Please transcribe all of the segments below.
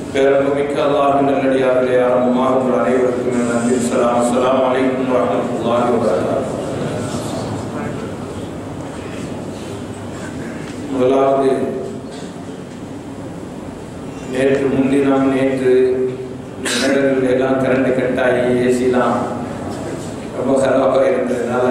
பேரன்புமிக்க அல்லாஹின் நல்லடியார்களே ஆரம்பமாக உங்கள் அனைவருக்கும் என் நன்றி சலாம் அஸ்ஸலாமு அலைக்கும் வரஹ்மத்துல்லாஹி வபரகாத்துஹு முதலாவது நேற்று முன்தினம் நேற்று இடங்களில் எல்லாம் கரண்ட் கட்டாகி ஏசிலாம் ரொம்ப கலவாக இருந்ததுனால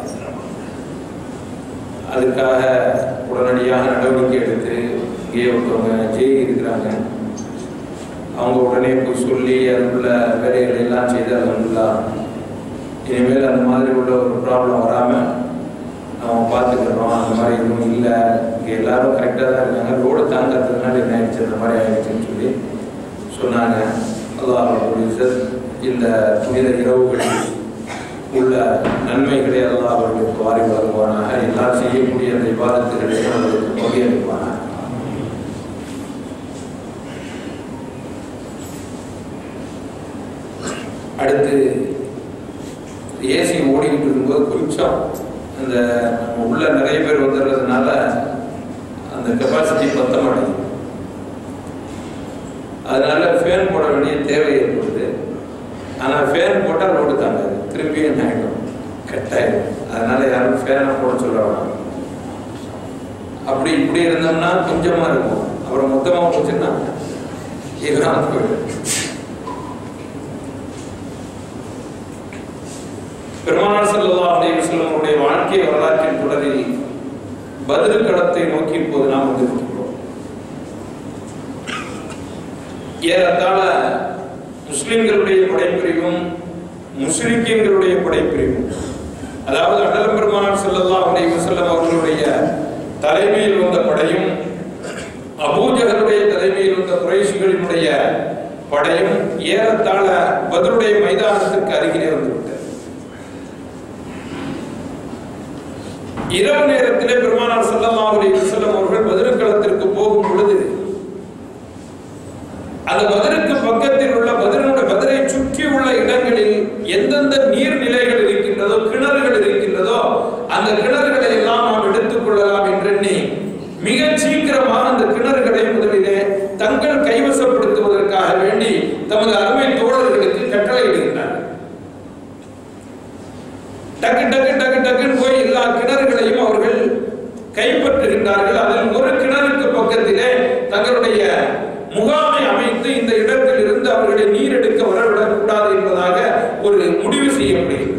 அதுக்காக உடனடியாக நடவடிக்கை எடுத்து இங்கே ஒருத்தவங்க ஜெய் இருக்கிறாங்க அவங்க உடனே போய் சொல்லி அதுக்குள்ள வேலைகளை எல்லாம் செய்து அதுக்குள்ள இனிமேல் அந்த மாதிரி உள்ள ஒரு ப்ராப்ளம் வராமல் நம்ம பார்த்துக்கிறோம் அந்த மாதிரி எதுவும் இல்லை இங்கே எல்லாரும் கரெக்டாக தான் இருக்காங்க ரோடு தாங்கிறதுனால என்ன ஆயிடுச்சு அந்த மாதிரி ஆயிடுச்சுன்னு சொல்லி சொன்னாங்க அல்லாஹ் இந்த புனித இரவுகளில் உள்ள நன்மைகளை அல்லாஹ் அவர்களுக்கு வாரி வழங்குவானாக எல்லாம் செய்யக்கூடிய அந்த விவாதத்துகளை அவர்களுக்கு பகிர்வானாக அடுத்து ஏசி ஓடிக்கிட்டு இருக்கும்போது கொஞ்சம் அந்த நம்ம உள்ள நிறைய பேர் வந்துடுறதுனால அந்த கெப்பாசிட்டி பத்த மாட்டேங்குது அதனால ஃபேன் போட வேண்டிய தேவை ஏற்படுது ஆனால் ஃபேன் போட்டால் ரோடு தாங்காது திருப்பி என்ன ஆகிடும் கட் ஆகிடும் அதனால யாரும் ஃபேனை போட சொல்ல வேணாம் அப்படி இப்படி இருந்தோம்னா கொஞ்சமாக இருக்கும் அப்புறம் மொத்தமாக போச்சுன்னா இதெல்லாம் போயிடும் பெருமானார் ஸல்லல்லாஹு அலைஹி வஸல்லம் அவருடைய வாழ்க்கை வரலாற்றின் தொடரில் பதில் களத்தை நோக்கி இப்போது நாம் வந்திருக்கிறோம் ஏறத்தாழ முஸ்லிம்களுடைய படைப்பிரிவும் முஸ்லிம்களுடைய படைப்பிரிவும் அதாவது அடலம் பெருமானார் ஸல்லல்லாஹு அலைஹி வஸல்லம் அவர்களுடைய தலைமையில் வந்த படையும் அபூஜகருடைய தலைமையில் வந்த குறைஷிகளினுடைய படையும் ஏறத்தாழ பதிலுடைய மைதானத்திற்கு அருகிலே வந்துவிட்டது இரவு நேரத்திலே பெருமானார் ஸல்லல்லாஹு அலைஹி வஸல்லம் அவர்கள் பதிருக்களத்திற்கு போகும் பொழுது அந்த பதிலுக்கு பக்கத்தில் உள்ள பதிலுடைய பதிலை சுற்றி உள்ள இடங்களில் எந்தெந்த நீர்நிலைகள் இருக்கின்றதோ கிணறுகள் இருக்கின்றதோ அந்த கிணறுகளை எல்லாம் நாம் எடுத்துக் கொள்ளலாம் என்றெண்ணி மிக சீக்கிரமாக அந்த கிணறுகளை முதலிலே தங்கள் கைவசப்படுத்துவதற்காக வேண்டி தமது அருமை தோழர்களுக்கு கட்டளையிடுகின்றார்கள் டக்கு டக்கு டக்கு டக்குன்னு போய் எல்லா கிணறுகளையும் அவர்கள் கைப்பற்றுகின்றார்கள் அதில் ஒரு கிணறுக்கு பக்கத்திலே தங்களுடைய முகாமை அமைத்து இந்த இடத்தில் இருந்து அவர்களை நீர் எடுக்க வரவிடக்கூடாது என்பதாக ஒரு முடிவு செய்யப்படுகிறது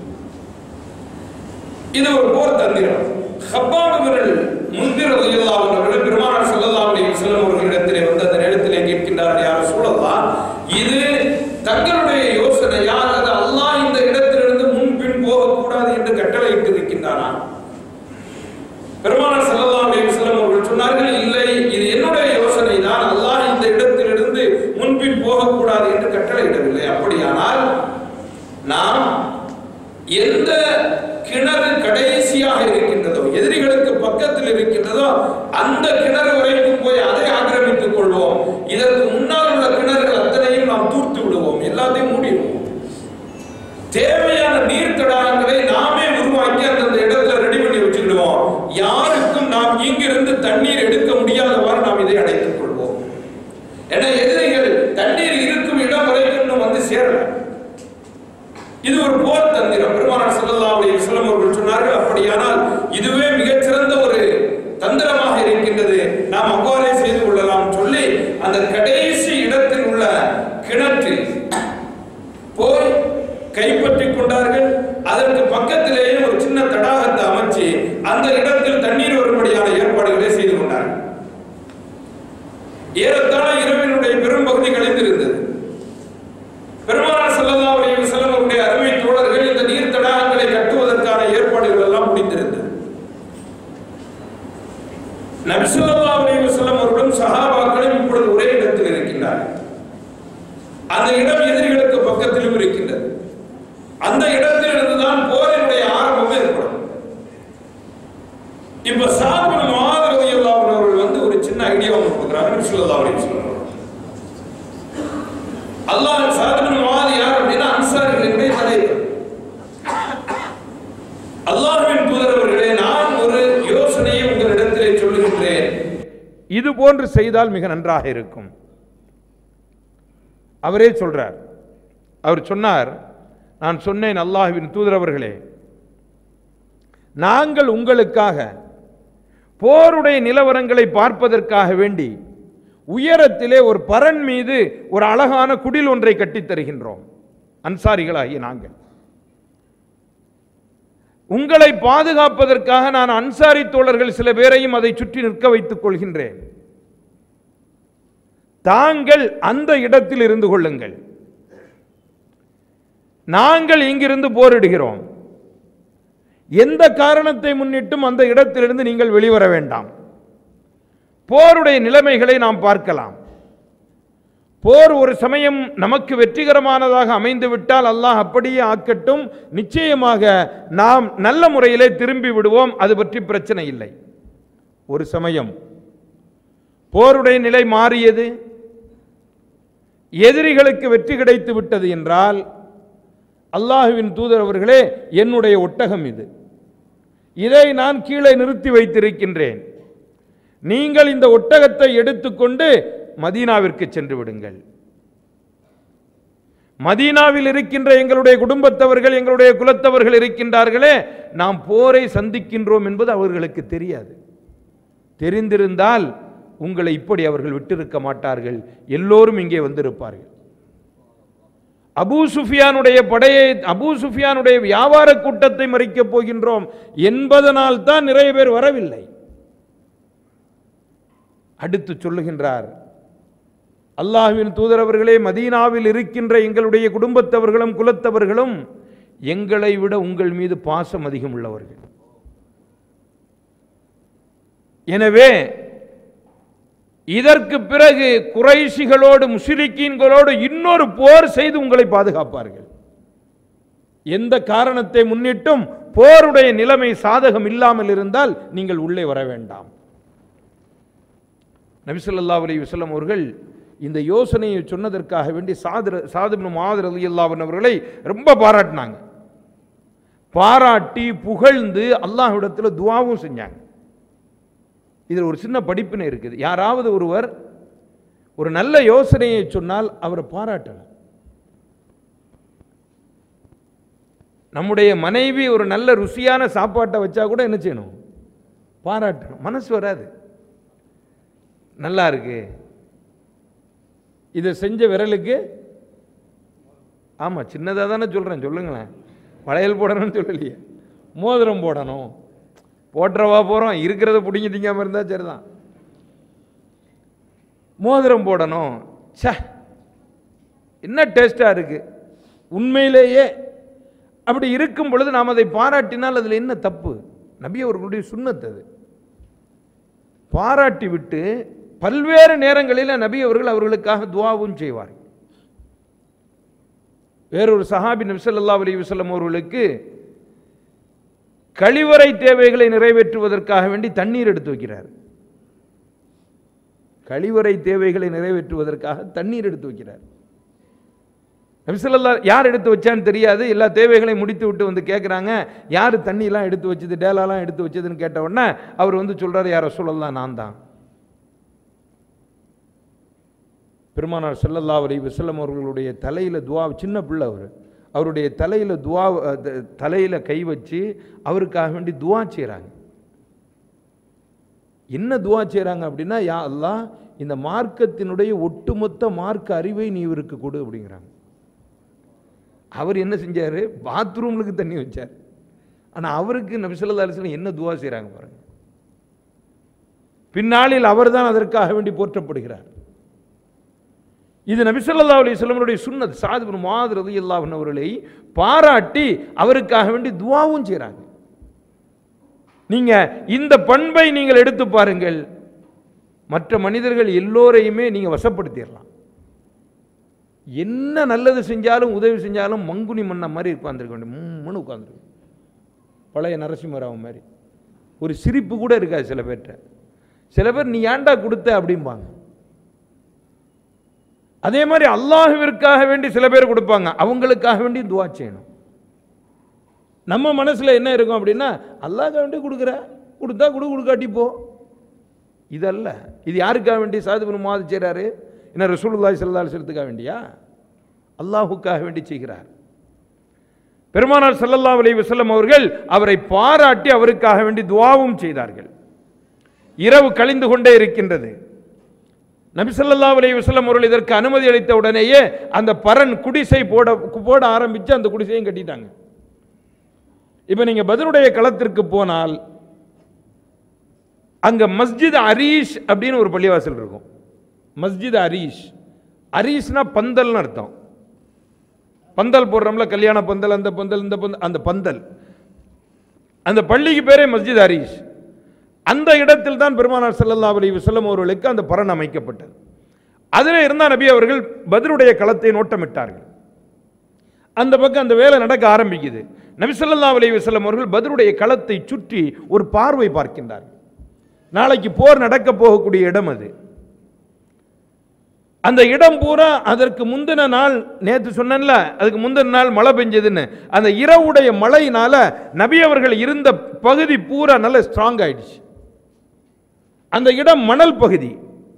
இது ஒரு போர் தந்திரம் ஹப்பாபுகள் முந்திர அவர்கள் பெருமானார் ஸல்லல்லாஹு அலைஹி வஸல்லம் அவர்களிடத்திலே வந்து அந்த நேரத்திலே கேட்கின்றார்கள் யார் சூழலாம் இது தங்களுடைய யோசனையா அல்லது அல்லாஹ் இந்த இடத்திலிருந்து முன்பின் போகக்கூடாது என்று கட்டளையிட்டு இருக்கின்றானா பெருமானார் ஸல்லல்லாஹு அலைஹி வஸல்லம் அவர்கள் சொன்னார்கள் இல்லை இது என்னுடைய யோசனை தான் அல்லாஹ் இந்த இடத்திலிருந்து முன்பின் போகக்கூடாது என்று கட்டளையிடவில்லை அப்படியானால் நாம் எந்த கிணறு கடைசியாக இருக்கின்றதோ எதிரிகளுக்கு பக்கத்தில் இருக்கின்றதோ அந்த கிணறு வரைக்கும் போய் அதை ஆக்கிரமித்துக் கொள்வோம் இதற்கு முன்னால் உள்ள கிணறுகள் அத்தனையும் நாம் தூர்த்து விடுவோம் எல்லாத்தையும் மூடிடுவோம் தேவையான நீர் தடாகங்களை நாமே உருவாக்கி அந்தந்த இடத்துல ரெடி பண்ணி வச்சுக்கிடுவோம் யாருக்கும் நாம் இங்கிருந்து தண்ணீர் எடுக்க முடியாதவாறு நாம் இதை அடைத்துக் கொள்வோம் ஏன்னா எதிரிகள் தண்ணீர் இருக்கும் இடம் வரைக்கும் இன்னும் வந்து சேரல இது ஒரு போர் தந்திரம் பெருமானார் ஸல்லல்லாஹு அலைஹி வஸல்லம் அவர்கள் சொன்னார்கள் அப்படியானால் இதுவே மிகச்சிறந்த ஒரு தந்திரமாக இருக்கின்றது நாம் அவ்வாறே செய்து கொள்ளலாம் சொல்லி அந்த கடைசி இடத்தில் உள்ள கிணற்றில் போய் கைப்பற்றிக் கொண்டார்கள் அதற்கு பக்கத்திலேயே ஒரு சின்ன தடாகத்தை அமைச்சு அந்த இடத்தில் தண்ணீர் வரும்படியான ஏற்பாடுகளை செய்து கொண்டார்கள் ஏறத்தாழ இரவினுடைய பெரும் பகுதி கழிந்திருந்தது பெருமானார் ஸல்லல்லாஹு அலைஹி வஸல்லம் அவருடைய அருமை தோழர்கள் இந்த நீர் தடாகங்களை கட்டுவதற்கான ஏற்பாடுகள் எல்லாம் முடிந்திருந்தது நபி ஸல்லல்லாஹு அலைஹி வஸல்லம் அவர்களும் சஹாபாக்களும் இப்பொழுது ஒரே இடத்தில் இருக்கின்றார்கள் அந்த இடம் எதிரிகளுக்கு பக்கத்திலும் இருக்கின்றது அந்த இடத்தில் இருந்துதான் போரினுடைய ஆரம்பம் ஏற்படும் இப்ப சாப்பிடும் மாதிரி அவர்கள் வந்து ஒரு சின்ன ஐடியா ஒன்று கொடுக்குறாங்க நபி ஸல்லல்லாஹு அலைஹி வஸல்லம் அவர்கள். அல்லாஹ் சாதனம் மாதிரி யார் அப்படின்னா அன்சாரிகளுடைய தலைவர் அல்லாஹ்வின் தூதரவர்களே நான் ஒரு யோசனையை உங்களிடத்திலே சொல்லுகின்றேன் இது போன்று செய்தால் மிக நன்றாக இருக்கும் அவரே சொல்றார் அவர் சொன்னார் நான் சொன்னேன் அல்லாஹ்வின் தூதரவர்களே நாங்கள் உங்களுக்காக போருடைய நிலவரங்களை பார்ப்பதற்காக வேண்டி உயரத்திலே ஒரு பரண் மீது ஒரு அழகான குடில் ஒன்றை கட்டித் தருகின்றோம் அன்சாரிகளாகிய நாங்கள் உங்களை பாதுகாப்பதற்காக நான் அன்சாரி தோழர்கள் சில பேரையும் அதை சுற்றி நிற்க வைத்துக் கொள்கின்றேன் தாங்கள் அந்த இடத்தில் இருந்து கொள்ளுங்கள் நாங்கள் இங்கிருந்து போரிடுகிறோம் எந்த காரணத்தை முன்னிட்டும் அந்த இடத்திலிருந்து நீங்கள் வெளிவர வேண்டாம் போருடைய நிலைமைகளை நாம் பார்க்கலாம் போர் ஒரு சமயம் நமக்கு வெற்றிகரமானதாக அமைந்து விட்டால் அல்லாஹ் அப்படியே ஆக்கட்டும் நிச்சயமாக நாம் நல்ல முறையிலே திரும்பி விடுவோம் அது பற்றி பிரச்சனை இல்லை ஒரு சமயம் போருடைய நிலை மாறியது எதிரிகளுக்கு வெற்றி கிடைத்து விட்டது என்றால் அல்லாஹுவின் தூதர் அவர்களே என்னுடைய ஒட்டகம் இது இதை நான் கீழே நிறுத்தி வைத்திருக்கின்றேன் நீங்கள் இந்த ஒட்டகத்தை எடுத்துக்கொண்டு மதீனாவிற்கு சென்று விடுங்கள் மதீனாவில் இருக்கின்ற எங்களுடைய குடும்பத்தவர்கள் எங்களுடைய குலத்தவர்கள் இருக்கின்றார்களே நாம் போரை சந்திக்கின்றோம் என்பது அவர்களுக்கு தெரியாது தெரிந்திருந்தால் உங்களை இப்படி அவர்கள் விட்டிருக்க மாட்டார்கள் எல்லோரும் இங்கே வந்திருப்பார்கள் அபூ சுஃபியானுடைய படையை அபூ சுஃபியானுடைய வியாபார கூட்டத்தை மறிக்கப் போகின்றோம் என்பதனால் தான் நிறைய பேர் வரவில்லை அடுத்து சொல்லுகின்றார் அல்லாஹ்வின் தூதரவர்களே மதீனாவில் இருக்கின்ற எங்களுடைய குடும்பத்தவர்களும் குலத்தவர்களும் எங்களை விட உங்கள் மீது பாசம் அதிகம் உள்ளவர்கள் எனவே இதற்கு பிறகு குறைஷிகளோடு முஸ்லிக்கீன்களோடு இன்னொரு போர் செய்து உங்களை பாதுகாப்பார்கள் எந்த காரணத்தை முன்னிட்டும் போருடைய நிலைமை சாதகம் இல்லாமல் இருந்தால் நீங்கள் உள்ளே வர வேண்டாம் நபிசல்லா அலி வசல்லம் அவர்கள் இந்த யோசனையை சொன்னதற்காக வேண்டி சாதிர சாதிபு மாதர் அலி அல்லாவன் அவர்களை ரொம்ப பாராட்டினாங்க பாராட்டி புகழ்ந்து அல்லாஹ்விடத்தில் துவாவும் செஞ்சாங்க இதில் ஒரு சின்ன படிப்பினை இருக்குது யாராவது ஒருவர் ஒரு நல்ல யோசனையை சொன்னால் அவரை பாராட்டலாம் நம்முடைய மனைவி ஒரு நல்ல ருசியான சாப்பாட்டை வச்சா கூட என்ன செய்யணும் பாராட்டணும் மனசு வராது நல்லா இருக்கு இதை செஞ்ச விரலுக்கு ஆமாம் சின்னதாக தானே சொல்கிறேன் சொல்லுங்களேன் வளையல் போடணும்னு சொல்லலையே மோதிரம் போடணும் போட்டுறவா போகிறோம் இருக்கிறத பிடிங்கி திங்காமல் இருந்தால் சரிதான் மோதிரம் போடணும் ச்சே என்ன டேஸ்ட்டாக இருக்கு உண்மையிலேயே அப்படி இருக்கும் பொழுது நாம் அதை பாராட்டினால் அதில் என்ன தப்பு நபி அவர்களுடைய சுண்ணத் அது பாராட்டி விட்டு பல்வேறு நேரங்களில் நபி அவர்கள் அவர்களுக்காக துவாவும் செய்வார்கள் வேறொரு சஹாபி நபிசல்லா அலி வசல்லம் அவர்களுக்கு கழிவறை தேவைகளை நிறைவேற்றுவதற்காக வேண்டி தண்ணீர் எடுத்து வைக்கிறார் கழிவறை தேவைகளை நிறைவேற்றுவதற்காக தண்ணீர் எடுத்து வைக்கிறார் நபிசல்லா யார் எடுத்து வச்சான்னு தெரியாது எல்லா தேவைகளையும் முடித்து விட்டு வந்து கேட்குறாங்க யார் தண்ணியெல்லாம் எடுத்து வச்சது டேலாலாம் எடுத்து வச்சதுன்னு கேட்ட உடனே அவர் வந்து சொல்கிறார் யார சொல்லலாம் நான் தான் பெருமானார் செல்லல்லா அலி வசல்லம் அவர்களுடைய தலையில் துவா சின்ன பிள்ளை அவர் அவருடைய தலையில் துவா தலையில் கை வச்சு அவருக்காக வேண்டி துவா செய்கிறாங்க என்ன துவா செய்கிறாங்க அப்படின்னா யா அல்லாஹ் இந்த மார்க்கத்தினுடைய ஒட்டுமொத்த மார்க்க அறிவை நீ இவருக்கு கொடு அப்படிங்கிறாங்க அவர் என்ன செஞ்சார் பாத்ரூம்லுக்கு தண்ணி வச்சார் ஆனால் அவருக்கு நபிசல்லா அலிஸ்லாம் என்ன துவா செய்கிறாங்க பாருங்க பின்னாளில் அவர்தான் அதற்காக வேண்டி போற்றப்படுகிறார் இது நபிசல்லா அலி சொல்லமனுடைய சுன்னத் சாதிபுர் மாதிரி ரதி அல்லாஹன் அவர்களை பாராட்டி அவருக்காக வேண்டி துவாவும் செய்கிறாங்க நீங்க இந்த பண்பை நீங்கள் எடுத்து பாருங்கள் மற்ற மனிதர்கள் எல்லோரையுமே நீங்க வசப்படுத்திடலாம் என்ன நல்லது செஞ்சாலும் உதவி செஞ்சாலும் மங்குனி மன்ன மாதிரி உட்காந்துருக்க வேண்டும் முன்னு உட்காந்துருக்கு பழைய நரசிம்மராவ் மாதிரி ஒரு சிரிப்பு கூட இருக்காது சில பேர்கிட்ட சில பேர் நீ ஏன்டா கொடுத்த அப்படிம்பாங்க அதே மாதிரி அல்லாஹுவிற்காக வேண்டி சில பேர் கொடுப்பாங்க அவங்களுக்காக வேண்டி துவா செய்யணும் நம்ம மனசில் என்ன இருக்கும் அப்படின்னா அல்லாஹ்க்காக வேண்டி கொடுக்குற கொடுத்தா கொடு கொடுக்காட்டி போ இதல்ல இது யாருக்காக வேண்டி சாது மாது செய்கிறாரு என்ன ரசூலுல்லாஹி ஸல்லல்லாஹு அலைஹி வஸல்லத்துக்காக வேண்டியா அல்லாஹுக்காக வேண்டி செய்கிறார் பெருமானார் ஸல்லல்லாஹு அலைஹி வஸல்லம் அவர்கள் அவரை பாராட்டி அவருக்காக வேண்டி துஆவும் செய்தார்கள் இரவு கழிந்து கொண்டே இருக்கின்றது நபி ஸல்லல்லாஹு அலைஹி வஸல்லம் அவர்கள் இதற்கு அனுமதி அளித்த உடனேயே அந்த பரன் குடிசை போட போட ஆரம்பிச்சு அந்த குடிசையும் கட்டிட்டாங்க இப்போ நீங்க பதருடைய களத்திற்கு போனால் அங்க மஸ்ஜித் அரீஷ் அப்படின்னு ஒரு பள்ளிவாசல் இருக்கும் மஸ்ஜித் அரீஷ் அரீஷ்னா பந்தல்னு அர்த்தம் பந்தல் போடுறோம்ல கல்யாண பந்தல் அந்த பந்தல் இந்த பந்தல் அந்த பந்தல் அந்த பள்ளிக்கு பேரே மஸ்ஜித் அரீஷ் அந்த இடத்தில் தான் பெருமானார் ஸல்லல்லாஹு அலைஹி வஸல்லம் அவர்களுக்கு அந்த பரண் அமைக்கப்பட்டது அதில் இருந்தா நபி அவர்கள் பத்ருடைய களத்தை நோட்டமிட்டார்கள் அந்த பக்கம் அந்த வேலை நடக்க ஆரம்பிக்குது நபி ஸல்லல்லாஹு அலைஹி வஸல்லம் அவர்கள் பத்ருடைய களத்தை சுற்றி ஒரு பார்வை பார்க்கின்றார்கள் நாளைக்கு போர் நடக்க போகக்கூடிய இடம் அது அந்த இடம் பூரா அதற்கு முந்தின நாள் நேற்று சொன்னேன்ல அதுக்கு முந்தின நாள் மழை பெஞ்சதுன்னு அந்த இரவுடைய மழையினால நபி அவர்கள் இருந்த பகுதி பூரா நல்ல ஸ்ட்ராங் ஆயிடுச்சு அந்த இடம் மணல் பகுதி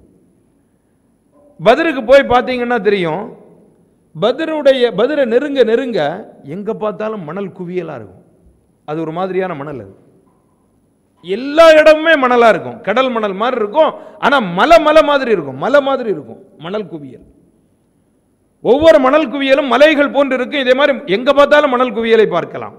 பதருக்கு போய் பார்த்தீங்கன்னா தெரியும் பதருடைய பதரை நெருங்க நெருங்க எங்க பார்த்தாலும் மணல் குவியலா இருக்கும் அது ஒரு மாதிரியான மணல் அது எல்லா இடமுமே மணலா இருக்கும் கடல் மணல் மாதிரி இருக்கும் ஆனா மலை மலை மாதிரி இருக்கும் மலை மாதிரி இருக்கும் மணல் குவியல் ஒவ்வொரு மணல் குவியலும் மலைகள் போன்று இருக்கும் இதே மாதிரி எங்க பார்த்தாலும் மணல் குவியலை பார்க்கலாம்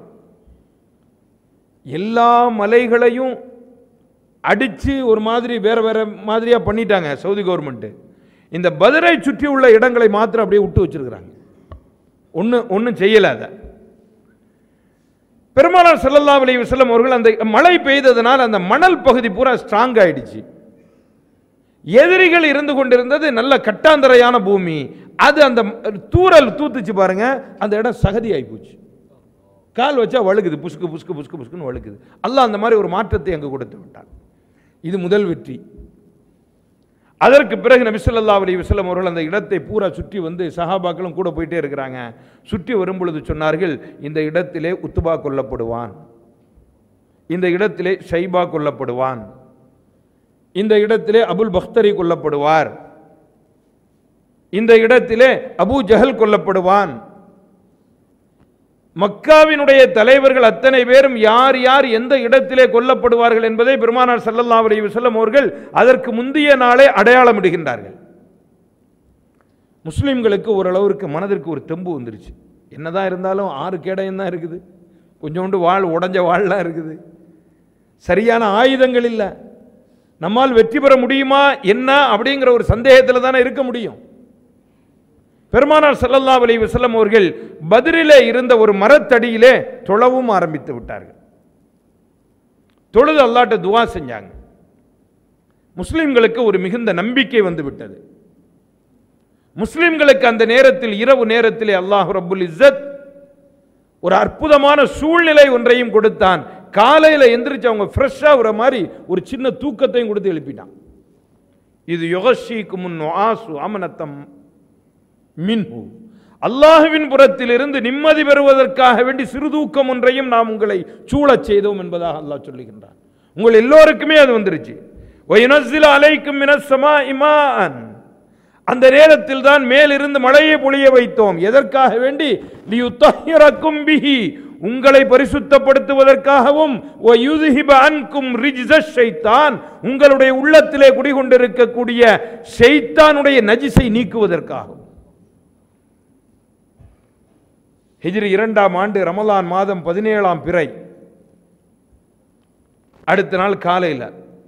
எல்லா மலைகளையும் அடிச்சு ஒரு மாதிரி வேற வேற மாதிரியா பண்ணிட்டாங்க சவுதி கவர்மெண்ட் இந்த பதரை சுற்றி உள்ள இடங்களை மாத்திரம் அப்படியே விட்டு வச்சிருக்கிறாங்க ஒன்று ஒன்றும் செய்யல அதை பெருமானார் ஸல்லல்லாஹு அலைஹி வஸல்லம் அவர்கள் அந்த மழை பெய்ததனால் அந்த மணல் பகுதி பூரா ஸ்ட்ராங் ஆயிடுச்சு எதிரிகள் இருந்து கொண்டிருந்தது நல்ல கட்டாந்தரையான பூமி அது அந்த தூறல் தூத்துச்சு பாருங்க அந்த இடம் சகதி ஆகி போச்சு கால் வச்சா வழுக்குது புசுக்கு புசுக்கு புசுக்கு புசுக்குன்னு வழுக்குது அல்லாஹ் அந்த மாதிரி ஒரு மாற்றத்தை அங்கு கொடுத்து விட்டான் இது முதல் வெற்றி அதற்கு பிறகு நபி ஸல்லல்லாஹு அலைஹி வஸல்லம் அவர்கள் அந்த இடத்தை பூரா சுற்றி வந்து சஹாபாக்களும் கூட போயிட்டே இருக்கிறாங்க சுற்றி வரும் பொழுது சொன்னார்கள் இந்த இடத்திலே உத்துபா கொல்லப்படுவான் இந்த இடத்திலே ஷைபா கொல்லப்படுவான் இந்த இடத்திலே அபுல் பக்தரி கொல்லப்படுவார் இந்த இடத்திலே அபூ ஜஹல் கொல்லப்படுவான் மக்காவினுடைய தலைவர்கள் அத்தனை பேரும் யார் யார் எந்த இடத்திலே கொல்லப்படுவார்கள் என்பதை பெருமானார் ஸல்லல்லாஹு அலைஹி வஸல்லம் அவர்கள் அதற்கு முந்தைய நாளே அடையாளமிடுகின்றார்கள் முஸ்லிம்களுக்கு ஓரளவிற்கு மனதிற்கு ஒரு தெம்பு வந்துருச்சு என்னதான் இருந்தாலும் ஆறு கேடயம் தான் இருக்குது கொஞ்சோண்டு வாழ் உடஞ்ச வாள்லாம் இருக்குது சரியான ஆயுதங்கள் இல்லை நம்மால் வெற்றி பெற முடியுமா என்ன அப்படிங்கிற ஒரு சந்தேகத்தில் தானே இருக்க முடியும் பெருமானார் ஸல்லல்லாஹு அலைஹி வஸல்லம் அவர்கள் பதிரிலே இருந்த ஒரு மரத்தடியிலே தொழவும் ஆரம்பித்து விட்டார்கள் தொழுது அல்லாட்ட துவா செஞ்சாங்க முஸ்லிம்களுக்கு ஒரு மிகுந்த நம்பிக்கை வந்து விட்டது முஸ்லிம்களுக்கு அந்த நேரத்தில் இரவு நேரத்திலே அல்லாஹ் ரப்புல் இஸ்ஸத் ஒரு அற்புதமான சூழ்நிலை ஒன்றையும் கொடுத்தான் காலையில எந்திரிச்சு அவங்க ஃப்ரெஷ்ஷா வர மாதிரி ஒரு சின்ன தூக்கத்தையும் கொடுத்து எழுப்பிட்டான் இது யுகஷிக்கு முன் ஆசு அமனத்தம் மின்ஹு அல்லாஹுவின் புறத்திலிருந்து நிம்மதி பெறுவதற்காக வேண்டி சிறுதூக்கம் ஒன்றையும் நாம் உங்களை சூழச் செய்தோம் என்பதாக அல்லாஹ் சொல்லுகின்றான் உங்கள் எல்லோருக்குமே அது வந்துருச்சு وَيُنَزِّلُ عَلَيْكُم مِّنَ السَّمَاءِ مَاءً அந்த நேரத்தில் தான் மேலிருந்து மழையை பொழிய வைத்தோம் எதற்காக வேண்டி லியுத்தஹிரக்கும் பிஹி உங்களை பரிசுத்தப்படுத்துவதற்காகவும் وَيُذْهِبَ عَنْكُمْ رِجْزَ الشَّيْطَانِ உங்களுடைய உள்ளத்திலே குடிகொண்டிருக்கக்கூடிய ஷைத்தானுடைய நஜிஸை நீக்குவதற்காகவும் ஹிஜ்ரி இரண்டாம் ஆண்டு ரமலான் மாதம் பதினேழாம் பிறை அடுத்த நாள் காலையில்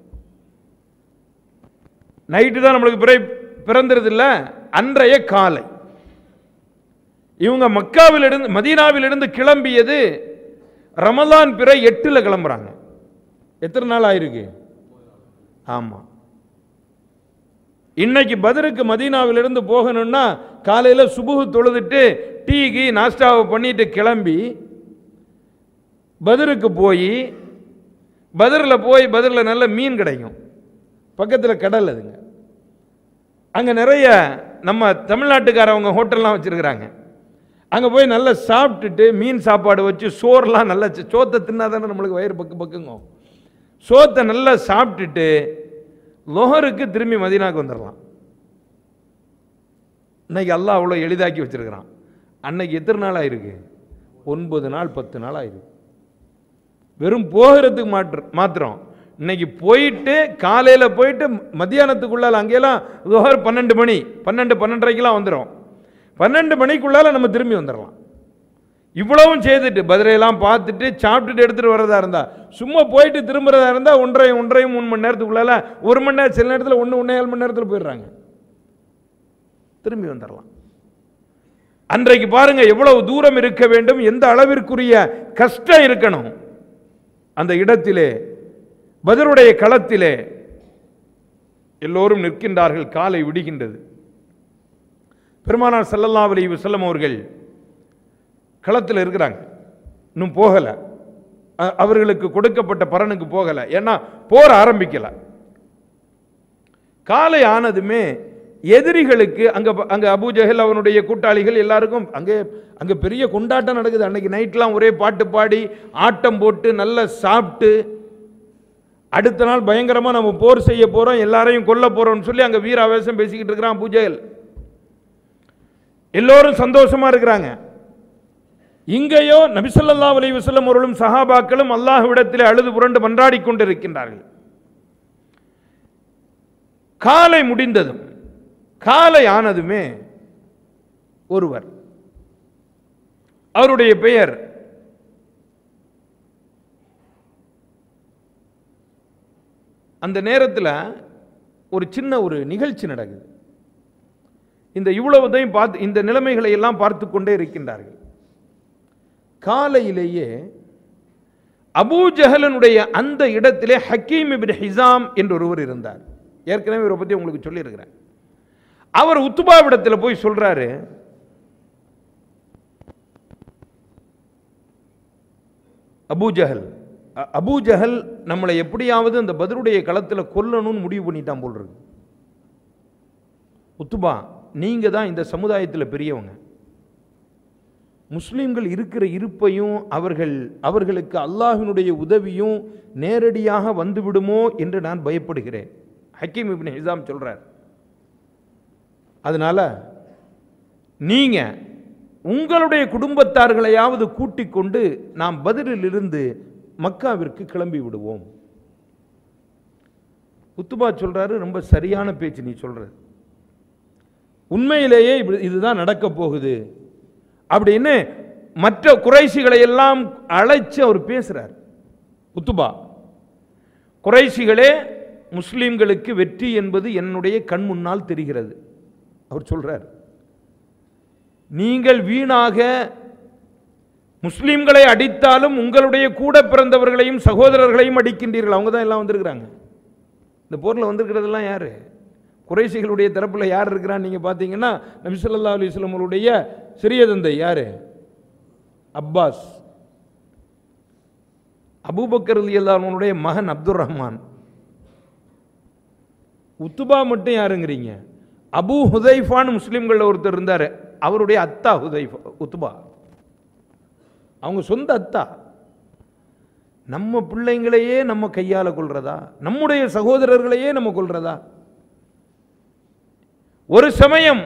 நைட்டு தான் நம்மளுக்கு பிறை பிறந்துருது இல்ல அன்றைய காலை இவங்க மக்காவிலிருந்து மதீனாவிலிருந்து கிளம்பியது ரமலான் பிறை எட்டுல கிளம்புறாங்க எத்தனை நாள் ஆயிருக்கு ஆமா இன்னைக்கு பதருக்கு மதீனாவிலிருந்து போகணும்னா காலையில சுபுகு தொழுதுட்டு டீ கீ நாஸ்டாவை பண்ணிட்டு கிளம்பி பதருக்கு போய் பதரில் போய் பதரில் நல்ல மீன் கிடைக்கும் பக்கத்தில் கடல் அதுங்க அங்கே நிறைய நம்ம தமிழ்நாட்டுக்காரவங்க ஹோட்டல்லாம் வச்சுருக்கிறாங்க அங்கே போய் நல்லா சாப்பிட்டுட்டு மீன் சாப்பாடு வச்சு சோறுலாம் நல்லா சி- சோத்தை தின்னா தானே நம்மளுக்கு வயிறு பக்கு பக்குங்க சோத்தை நல்லா சாப்பிட்டுட்டு லொஹருக்கு திரும்பி மதீனாக்கு வந்துடலாம் இன்னைக்கு அல்லாஹ் அவ்வளோ எளிதாக்கி வச்சிருக்கிறான் அன்னைக்கு எத்தனை நாள் ஆயிருக்கு ஒன்பது நாள் பத்து நாள் ஆயிருக்கு வெறும் போகிறதுக்கு மாற்ற மாத்திரம் இன்னைக்கு போயிட்டு காலையில் போயிட்டு மத்தியானத்துக்குள்ளால அங்கெல்லாம் துஹர் பன்னெண்டு மணி பன்னெண்டு பன்னெண்டரைக்கெல்லாம் வந்துடும் பன்னெண்டு மணிக்குள்ளால நம்ம திரும்பி வந்துடலாம் இவ்வளவும் செய்துட்டு பதிலையெல்லாம் பார்த்துட்டு சாப்பிட்டுட்டு எடுத்துகிட்டு வரதா இருந்தா சும்மா போயிட்டு திரும்புறதா இருந்தா ஒன்றரை ஒன்றரை மூணு மணி நேரத்துக்குள்ளால ஒரு மணி நேரம் சில நேரத்தில் ஒன்று ஒன்றே ஏழு மணி நேரத்தில் போயிடுறாங்க திரும்பி வந்துடலாம் அன்றைக்கு பாருங்க எவ்வளவு தூரம் இருக்க வேண்டும் எந்த அளவிற்குரிய கஷ்டம் இருக்கணும் அந்த இடத்திலே பதிலுடைய களத்திலே எல்லோரும் நிற்கின்றார்கள் காலை விடுகின்றது பெருமானார் ஸல்லல்லாஹு அலைஹி வஸல்லம் அவர்கள் களத்தில் இருக்கிறாங்க இன்னும் போகலை அ- அவர்களுக்கு கொடுக்கப்பட்ட பரனுக்கு போகலை ஏன்னா போர் ஆரம்பிக்கல காலை ஆனதுமே எதிரிகளுக்கு அங்க ப- அங்க அபூ ஜஹல் அவனுடைய கூட்டாளிகள் எல்லாருக்கும் அங்கே அங்க பெரிய கொண்டாட்டம் நடக்குது அன்னைக்கு நைட்லாம் ஒரே பாட்டு பாடி ஆட்டம் போட்டு நல்லா சாப்பிட்டு அடுத்த நாள் பயங்கரமா நம்ம போர் செய்ய போறோம் எல்லாரையும் கொல்ல போறோம்னு சொல்லி அங்க வீராவேசம் பேசிக்கிட்டு இருக்கிறான் அபூ ஜஹல் எல்லோரும் சந்தோஷமா இருக்கிறாங்க இங்கேயோ நபிசல்லா அலைஹி வஸல்லம் அவர்களும் சஹாபாக்களும் அல்லாஹ்விடத்திலே அழுது புரண்டு மன்றாடி கொண்டிருக்கின்றார்கள் காலை முடிந்ததும் காலை ஆனதுமே ஒருவர் அவருடைய பெயர் அந்த நேரத்தில் ஒரு சின்ன ஒரு நிகழ்ச்சி நடக்குது இந்த இவ்வளவுதையும் பார்த்து இந்த நிலைமைகளை எல்லாம் பார்த்து கொண்டே இருக்கின்றார்கள் காலையிலேயே அபூ ஜஹலனுடைய அந்த இடத்திலே ஹக்கீம் இப்னு ஹிசாம் என்று ஒருவர் இருந்தார் ஏற்கனவே இவரை பற்றி உங்களுக்கு சொல்லியிருக்கிறேன் அவர் உத்துபாவிடத்தில் போய் சொல்றாரு அபூ ஜஹல் அ- அபூ ஜஹல் நம்மளை எப்படியாவது அந்த பதிலுடைய களத்தில் கொல்லணும்னு முடிவு பண்ணிட்டான் போல் இருக்கு உத்துபா நீங்க தான் இந்த சமுதாயத்தில் பெரியவங்க முஸ்லிம்கள் இருக்கிற இருப்பையும் அவர்கள் அவர்களுக்கு அல்லாஹ்வினுடைய உதவியும் நேரடியாக வந்துவிடுமோ என்று நான் பயப்படுகிறேன் ஹக்கீம் இப்னு ஹிசாம் சொல்றார் அதனால நீங்க உங்களுடைய குடும்பத்தார்களையாவது கூட்டிக் கொண்டு நாம் பதிலிலிருந்து மக்காவிற்கு கிளம்பி விடுவோம் உத்துபா சொல்றாரு ரொம்ப சரியான பேச்சு நீ சொல்றது உண்மையிலேயே இப்படி- இதுதான் நடக்க போகுது அப்படின்னு மற்ற குறைசிகளை எல்லாம் அழைச்சு அவர் பேசுறார் உத்துபா குறைசிகளே முஸ்லிம்களுக்கு வெற்றி என்பது என்னுடைய கண் முன்னால் தெரிகிறது அவர் சொல்றார் நீங்கள் வீணாக முஸ்லிம்களை அடித்தாலும் உங்களுடைய கூட பிறந்தவர்களையும் சகோதரர்களையும் அடிக்கின்றீர்கள் அவங்க தான் எல்லாம் வந்திருக்கிறாங்க இந்த போரில் வந்திருக்கிறதெல்லாம் யாரு குறைசிகளுடைய தரப்பில் யார் இருக்கிறான்னு நீங்கள் பார்த்தீங்கன்னா நபி ஸல்லல்லாஹு அலைஹி வஸல்லம் அவருடைய சிறிய தந்தை யாரு அப்பாஸ் அபூபக்கர் ரலியல்லாஹுனுடைய மகன் அப்துர் ரஹ்மான் உத்துபா மட்டும் யாருங்கிறீங்க அபூ ஹுதைஃபான்னு முஸ்லிம்களில் ஒருத்தர் இருந்தார் அவருடைய அத்தா ஹுதைஃபா உத்துபா அவங்க சொந்த அத்தா நம்ம பிள்ளைங்களையே நம்ம கையால கொள்றதா நம்முடைய சகோதரர்களையே நம்ம கொள்றதா ஒரு சமயம்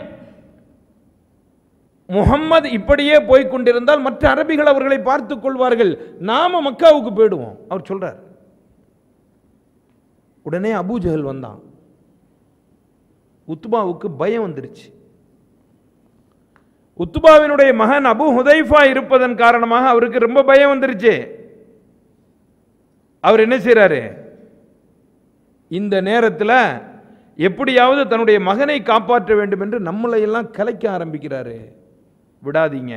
முகம்மது இப்படியே போய்க் கொண்டிருந்தால் மற்ற அரபிகள் அவர்களை பார்த்துக் கொள்வார்கள் நாம மக்காவுக்கு போயிடுவோம் அவர் சொல்றார் உடனே அபூஜஹல் வந்தான் உத்பாவுக்கு பயம் வந்துருச்சு உத்பாவினுடைய மகன் அபு ஹுதைஃபா இருப்பதன் காரணமாக அவருக்கு ரொம்ப பயம் வந்துருச்சு அவர் என்ன செய்றாரு இந்த நேரத்தில் எப்படியாவது தன்னுடைய மகனை காப்பாற்ற வேண்டும் என்று நம்மளை எல்லாம் கலைக்க ஆரம்பிக்கிறாரு விடாதீங்க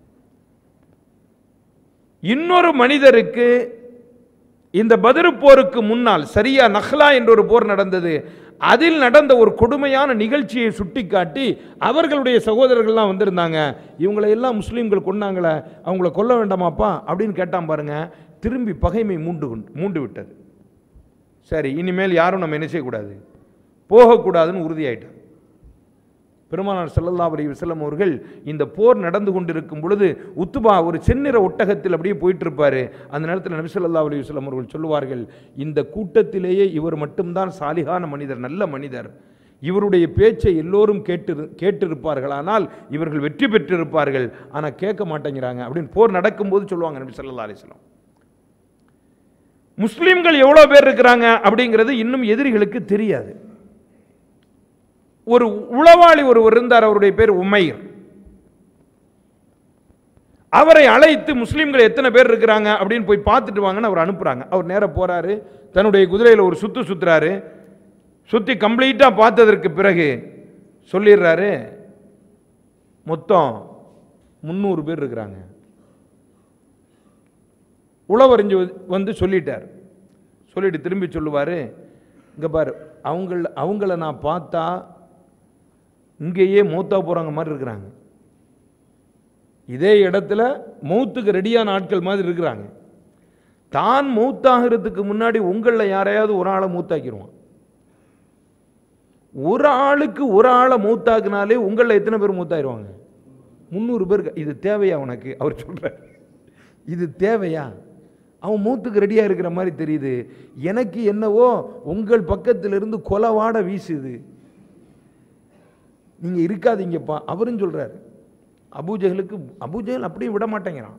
இன்னொரு மனிதருக்கு இந்த பதிரு போருக்கு முன்னால் சரியா நஹ்லா என்ற ஒரு போர் நடந்தது அதில் நடந்த ஒரு கொடுமையான நிகழ்ச்சியை சுட்டிக்காட்டி அவர்களுடைய சகோதரர்கள்லாம் வந்திருந்தாங்க இவங்களை எல்லாம் முஸ்லீம்கள் கொன்னாங்களே அவங்கள கொல்ல வேண்டாமாப்பா அப்படின்னு கேட்டான் பாருங்க திரும்பி பகைமை மூண்டு கொண்டு- மூண்டு விட்டது சரி இனிமேல் யாரும் நம்ம என்ன செய்யக்கூடாது போகக்கூடாதுன்னு உறுதியாயிட்டான் பெருமானார் ஸல்லல்லாஹு அலைஹி வஸல்லம் அவர்கள் இந்த போர் நடந்து கொண்டிருக்கும் பொழுது உத்துபா ஒரு செந்நிற ஒட்டகத்தில் அப்படியே போயிட்டு இருப்பாரு அந்த நேரத்தில் நபி ஸல்லல்லாஹு அலைஹி வஸல்லம் அவர்கள் சொல்லுவார்கள் இந்த கூட்டத்திலேயே இவர் மட்டும்தான் சாலிகான மனிதர் நல்ல மனிதர் இவருடைய பேச்சை எல்லோரும் கேட்டு கேட்டிருப்பார்களானால் இவர்கள் வெற்றி பெற்றிருப்பார்கள் ஆனால் கேட்க மாட்டேங்கிறாங்க அப்படின்னு போர் நடக்கும்போது சொல்லுவாங்க நபி ஸல்லல்லாஹு அலைஹி வஸல்லம் முஸ்லிம்கள் எவ்வளோ பேர் இருக்கிறாங்க அப்படிங்கிறது இன்னும் எதிரிகளுக்கு தெரியாது ஒரு உளவாளி ஒருவர் இருந்தார் அவருடைய பேர் உமைர் அவரை அழைத்து முஸ்லிம்கள் எத்தனை பேர் இருக்கிறாங்க அப்படின்னு போய் பார்த்துட்டு வாங்கன்னு அவர் அனுப்புறாங்க அவர் நேரா போறாரு தன்னுடைய குதிரையில் ஒரு சுத்து சுத்துறாரு சுத்தி கம்ப்ளீட்டா பார்த்ததற்கு பிறகு சொல்லிடுறாரு மொத்தம் முந்நூறு பேர் இருக்கிறாங்க உளவறிஞ்சு வந்து சொல்லிட்டார் சொல்லிட்டு திரும்பி சொல்லுவார் இங்கே பாரு அவங்கள அவங்கள நான் பார்த்தா இங்கேயே மூத்தா போகிறாங்க மாதிரி இருக்கிறாங்க இதே இடத்துல மௌத்துக்கு ரெடியான ஆட்கள் மாதிரி இருக்கிறாங்க தான் மூத்தாகிறதுக்கு முன்னாடி உங்களில் யாரையாவது ஒரு ஆளை மூத்தாக்கிடுவான் ஒரு ஆளுக்கு ஒரு ஆளை மூத்தாக்குனாலே உங்களில் எத்தனை பேர் மூத்தாயிருவாங்க முந்நூறு பேர் இது தேவையா உனக்கு அவர் சொல்றார் இது தேவையா அவன் மூத்துக்கு ரெடியாக இருக்கிற மாதிரி தெரியுது எனக்கு என்னவோ உங்கள் பக்கத்திலிருந்து கொலவாட வீசுது நீங்கள் இருக்காதீங்கப்பா அவரும் சொல்கிறாரு அபூஜஹலுக்கு அபூஜஹல் அப்படியே விட மாட்டேங்கிறான்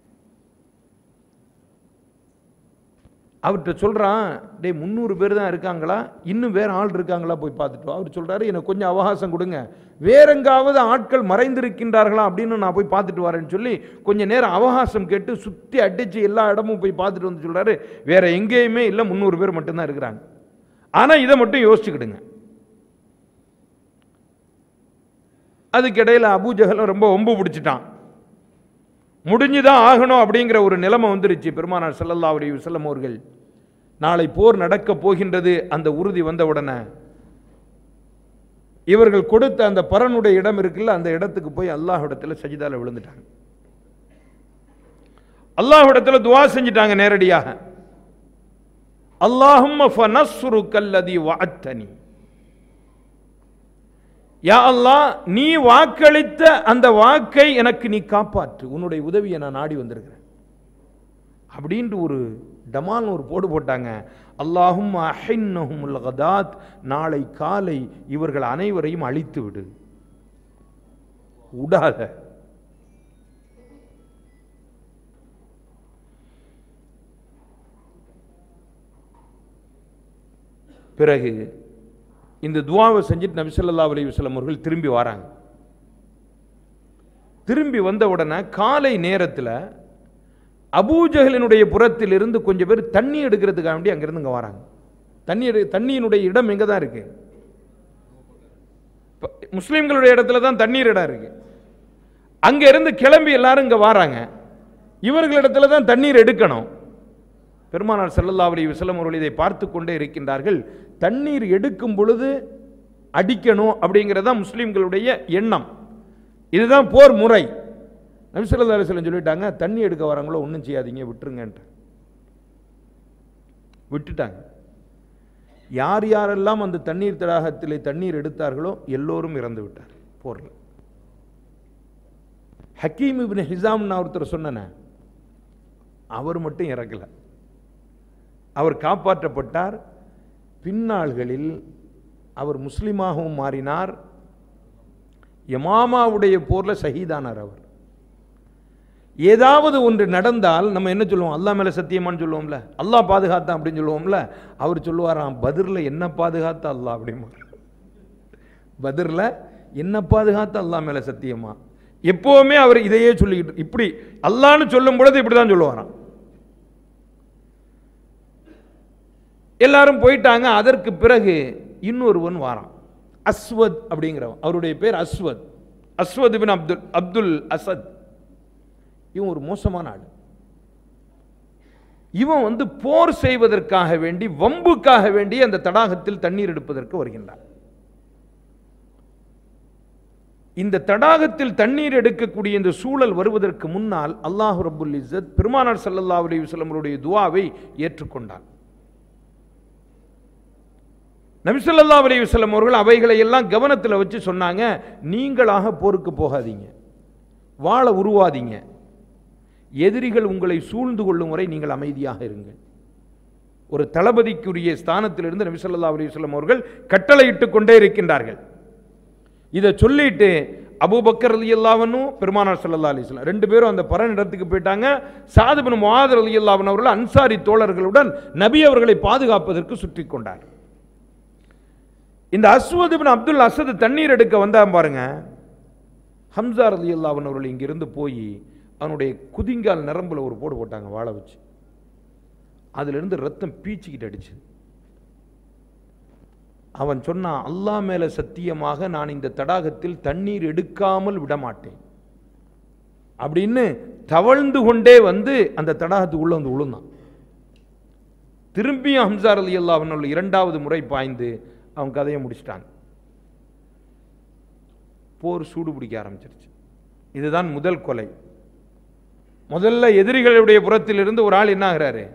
அவர்கிட்ட சொல்கிறான் டேய் முந்நூறு பேர் தான் இருக்காங்களா இன்னும் வேற ஆள் இருக்காங்களா போய் பார்த்துட்டு வா." அவர் சொல்கிறாரு எனக்கு கொஞ்சம் அவகாசம் கொடுங்க வேற எங்காவது ஆட்கள் மறைந்திருக்கின்றார்களா அப்படின்னு நான் போய் பார்த்துட்டு வரேன்னு சொல்லி கொஞ்சம் நேரம் அவகாசம் கேட்டு சுற்றி அடித்து எல்லா இடமும் போய் பார்த்துட்டு வந்து சொல்கிறாரு வேற எங்கேயுமே இல்லை முந்நூறு பேர் மட்டும்தான் இருக்கிறாங்க ஆனால் இதை மட்டும் யோசிச்சுக்கிடுங்க அதுக்கிடையில் அபூஜஹலும் ரொம்ப ஒம்பு பிடிச்சிட்டான் முடிஞ்சுதான் ஆகணும் அப்படிங்கிற ஒரு நிலைமை வந்துருச்சு பெருமானார் ஸல்லல்லாஹு அலைஹி வஸல்லம் அவர்கள் நாளை போர் நடக்க போகின்றது அந்த உறுதி வந்த உடனே இவர்கள் கொடுத்த அந்த பரனுடைய இடம் இருக்குல்ல அந்த இடத்துக்கு போய் அல்லாஹ்விடத்தில் சஜிதால விழுந்துட்டாங்க அல்லாஹ்விடத்தில் துவா செஞ்சிட்டாங்க நேரடியாக அல்லாஹும்ம ஃபனஸ்ருக்கல்லதி வஅத்தனி யா அல்லாஹ் நீ வாக்களித்த அந்த வாக்கை எனக்கு நீ காப்பாற்று உன்னுடைய உதவியை நான் நாடி வந்திருக்கிறேன் அப்படின்ட்டு ஒரு டமால்னு ஒரு போடு போட்டாங்க அல்லாஹும் அஹின்னஹுமுல் கதாத் நாளை காலை இவர்கள் அனைவரையும் அழித்து விடு விடாத பிறகு இந்த துவாவை செஞ்சுட்டு நபி ஸல்லல்லாஹு அலைஹி வஸல்லம் அவர்கள் திரும்பி வராங்க திரும்பி வந்த உடனே காலை நேரத்தில் அபூஜஹலினுடைய புறத்திலிருந்து கொஞ்சம் பேர் தண்ணி எடுக்கிறதுக்காக வேண்டி அங்கிருந்து இங்கே வராங்க தண்ணி எடு தண்ணியினுடைய இடம் எங்கே தான் இருக்கு இப்ப முஸ்லிம்களுடைய இடத்துல தான் தண்ணீர் இடம் இருக்கு அங்க இருந்து கிளம்பி எல்லாரும் இங்க வராங்க இவர்களிடத்துல தான் தண்ணீர் எடுக்கணும் பெருமானார் ஸல்லல்லாஹு அலைஹி வஸல்லம் அவர்கள் இதை பார்த்து கொண்டே இருக்கின்றார்கள் தண்ணீர் எடுக்கும் பொழுது அடிக்கணும் அப்படிங்கிறது தான் முஸ்லிம்களுடைய எண்ணம் இதுதான் போர் முறை நபி ஸல்லல்லாஹு அலைஹி வஸல்லம் சொல்லிட்டாங்க தண்ணி எடுக்க வரவங்களோ ஒன்றும் செய்யாதீங்க விட்டுருங்கன்ட்டு விட்டுட்டாங்க யார் யாரெல்லாம் அந்த தண்ணீர் தடாகத்திலே தண்ணீர் எடுத்தார்களோ எல்லோரும் இறந்து விட்டார் போரில் ஹக்கீம் இப்னு ஹிசாம்னு ஒருத்தர் சொன்னனே அவர் மட்டும் இறக்கல அவர் காப்பாற்றப்பட்டார் பின்னாள்களில் அவர் முஸ்லிமாகவும் மாறினார் யமாமாவுடைய போர்ல ஷஹீதானார் அவர் ஏதாவது ஒன்று நடந்தால் நம்ம என்ன சொல்லுவோம் அல்லாஹ் மேல சத்தியமான்னு சொல்லுவோம்ல அல்லாஹ் பாதுகாத்தான் அப்படின்னு சொல்லுவோம்ல அவர் சொல்லுவாராம் பதிரில் என்ன பாதுகாத்த அல்லாஹ் அப்படிமா பதிரில் என்ன பாதுகாத்த அல்லாஹ் மேல சத்தியமா எப்பவுமே அவர் இதையே சொல்லிக்கிட்டு இப்படி அல்லான்னு சொல்லும் பொழுது இப்படி தான் சொல்லுவாராம் எல்லாரும் போயிட்டாங்க அதற்கு பிறகு இன்னொருவன் வாரான் அஸ்வத் அப்படிங்கிறவன் அவருடைய பேர் அஸ்வத் அஸ்வத் பின் அப்துல் அப்துல் அசத் இவன் ஒரு மோசமான ஆள் இவன் வந்து போர் செய்வதற்காக வேண்டி வம்புக்காக வேண்டி அந்த தடாகத்தில் தண்ணீர் எடுப்பதற்கு வருகின்றான் இந்த தடாகத்தில் தண்ணீர் எடுக்கக்கூடிய இந்த சூழல் வருவதற்கு முன்னால் அல்லாஹ் ரபுல் இஸ்ஸத் பெருமானார் ஸல்லல்லாஹு அலைஹி வஸல்லம் அவருடைய துஆவை ஏற்றுக்கொண்டான் நபிசல்லா அலைஹி வஸல்லம் அவர்கள் அவைகளை எல்லாம் கவனத்தில் வச்சு சொன்னாங்க நீங்களாக போருக்கு போகாதீங்க வாழ உருவாதீங்க எதிரிகள் உங்களை சூழ்ந்து கொள்ளும் வரை நீங்கள் அமைதியாக இருங்கள் ஒரு தளபதிக்குரிய ஸ்தானத்திலிருந்து நபி ஸல்லல்லாஹு அலைஹி வஸல்லம் அவர்கள் கட்டளையிட்டு கொண்டே இருக்கின்றார்கள் இதை சொல்லிட்டு அபூபக்கர் ரலி அல்லாவனும் பெருமானார் ஸல்லல்லாஹு அலைஹி வஸல்லம் ரெண்டு பேரும் அந்த பரன் இடத்துக்கு போயிட்டாங்க சாது பின் முஆத் ரலி அல்லாவன் அவர்கள் அன்சாரி தோழர்களுடன் நபி அவர்களை பாதுகாப்பதற்கு சுற்றி கொண்டார் இந்த அஸ்வத் பின் அப்துல் அசத் தண்ணீர் எடுக்க வந்தான் பாருங்க ஹம்சா ரலி அல்லாவன் அவர்கள் இங்கிருந்து போய் அவனுடைய குதிங்கால் நரம்புல ஒரு போடு போட்டாங்க வாழை வச்சு அதிலிருந்து ரத்தம் பீச்சிக்கிட்டு அடிச்சு அவன் சொன்னான் அல்லாஹ் மேல சத்தியமாக நான் இந்த தடாகத்தில் தண்ணீர் எடுக்காமல் விடமாட்டேன் அப்படின்னு தவழ்ந்து கொண்டே வந்து அந்த தடாகத்துக்குள்ள வந்து விழுந்தான் திரும்பியும் ஹம்சார் அலி அல்லாஹ் இரண்டாவது முறை பாய்ந்து அவன் கதையை முடிச்சிட்டாங்க போர் சூடு பிடிக்க ஆரம்பிச்சிருச்சு இதுதான் முதல் கொலை முதல்ல எதிரிகளுடைய புறத்திலிருந்து ஒரு ஆள் என்ன ஆகிறாரு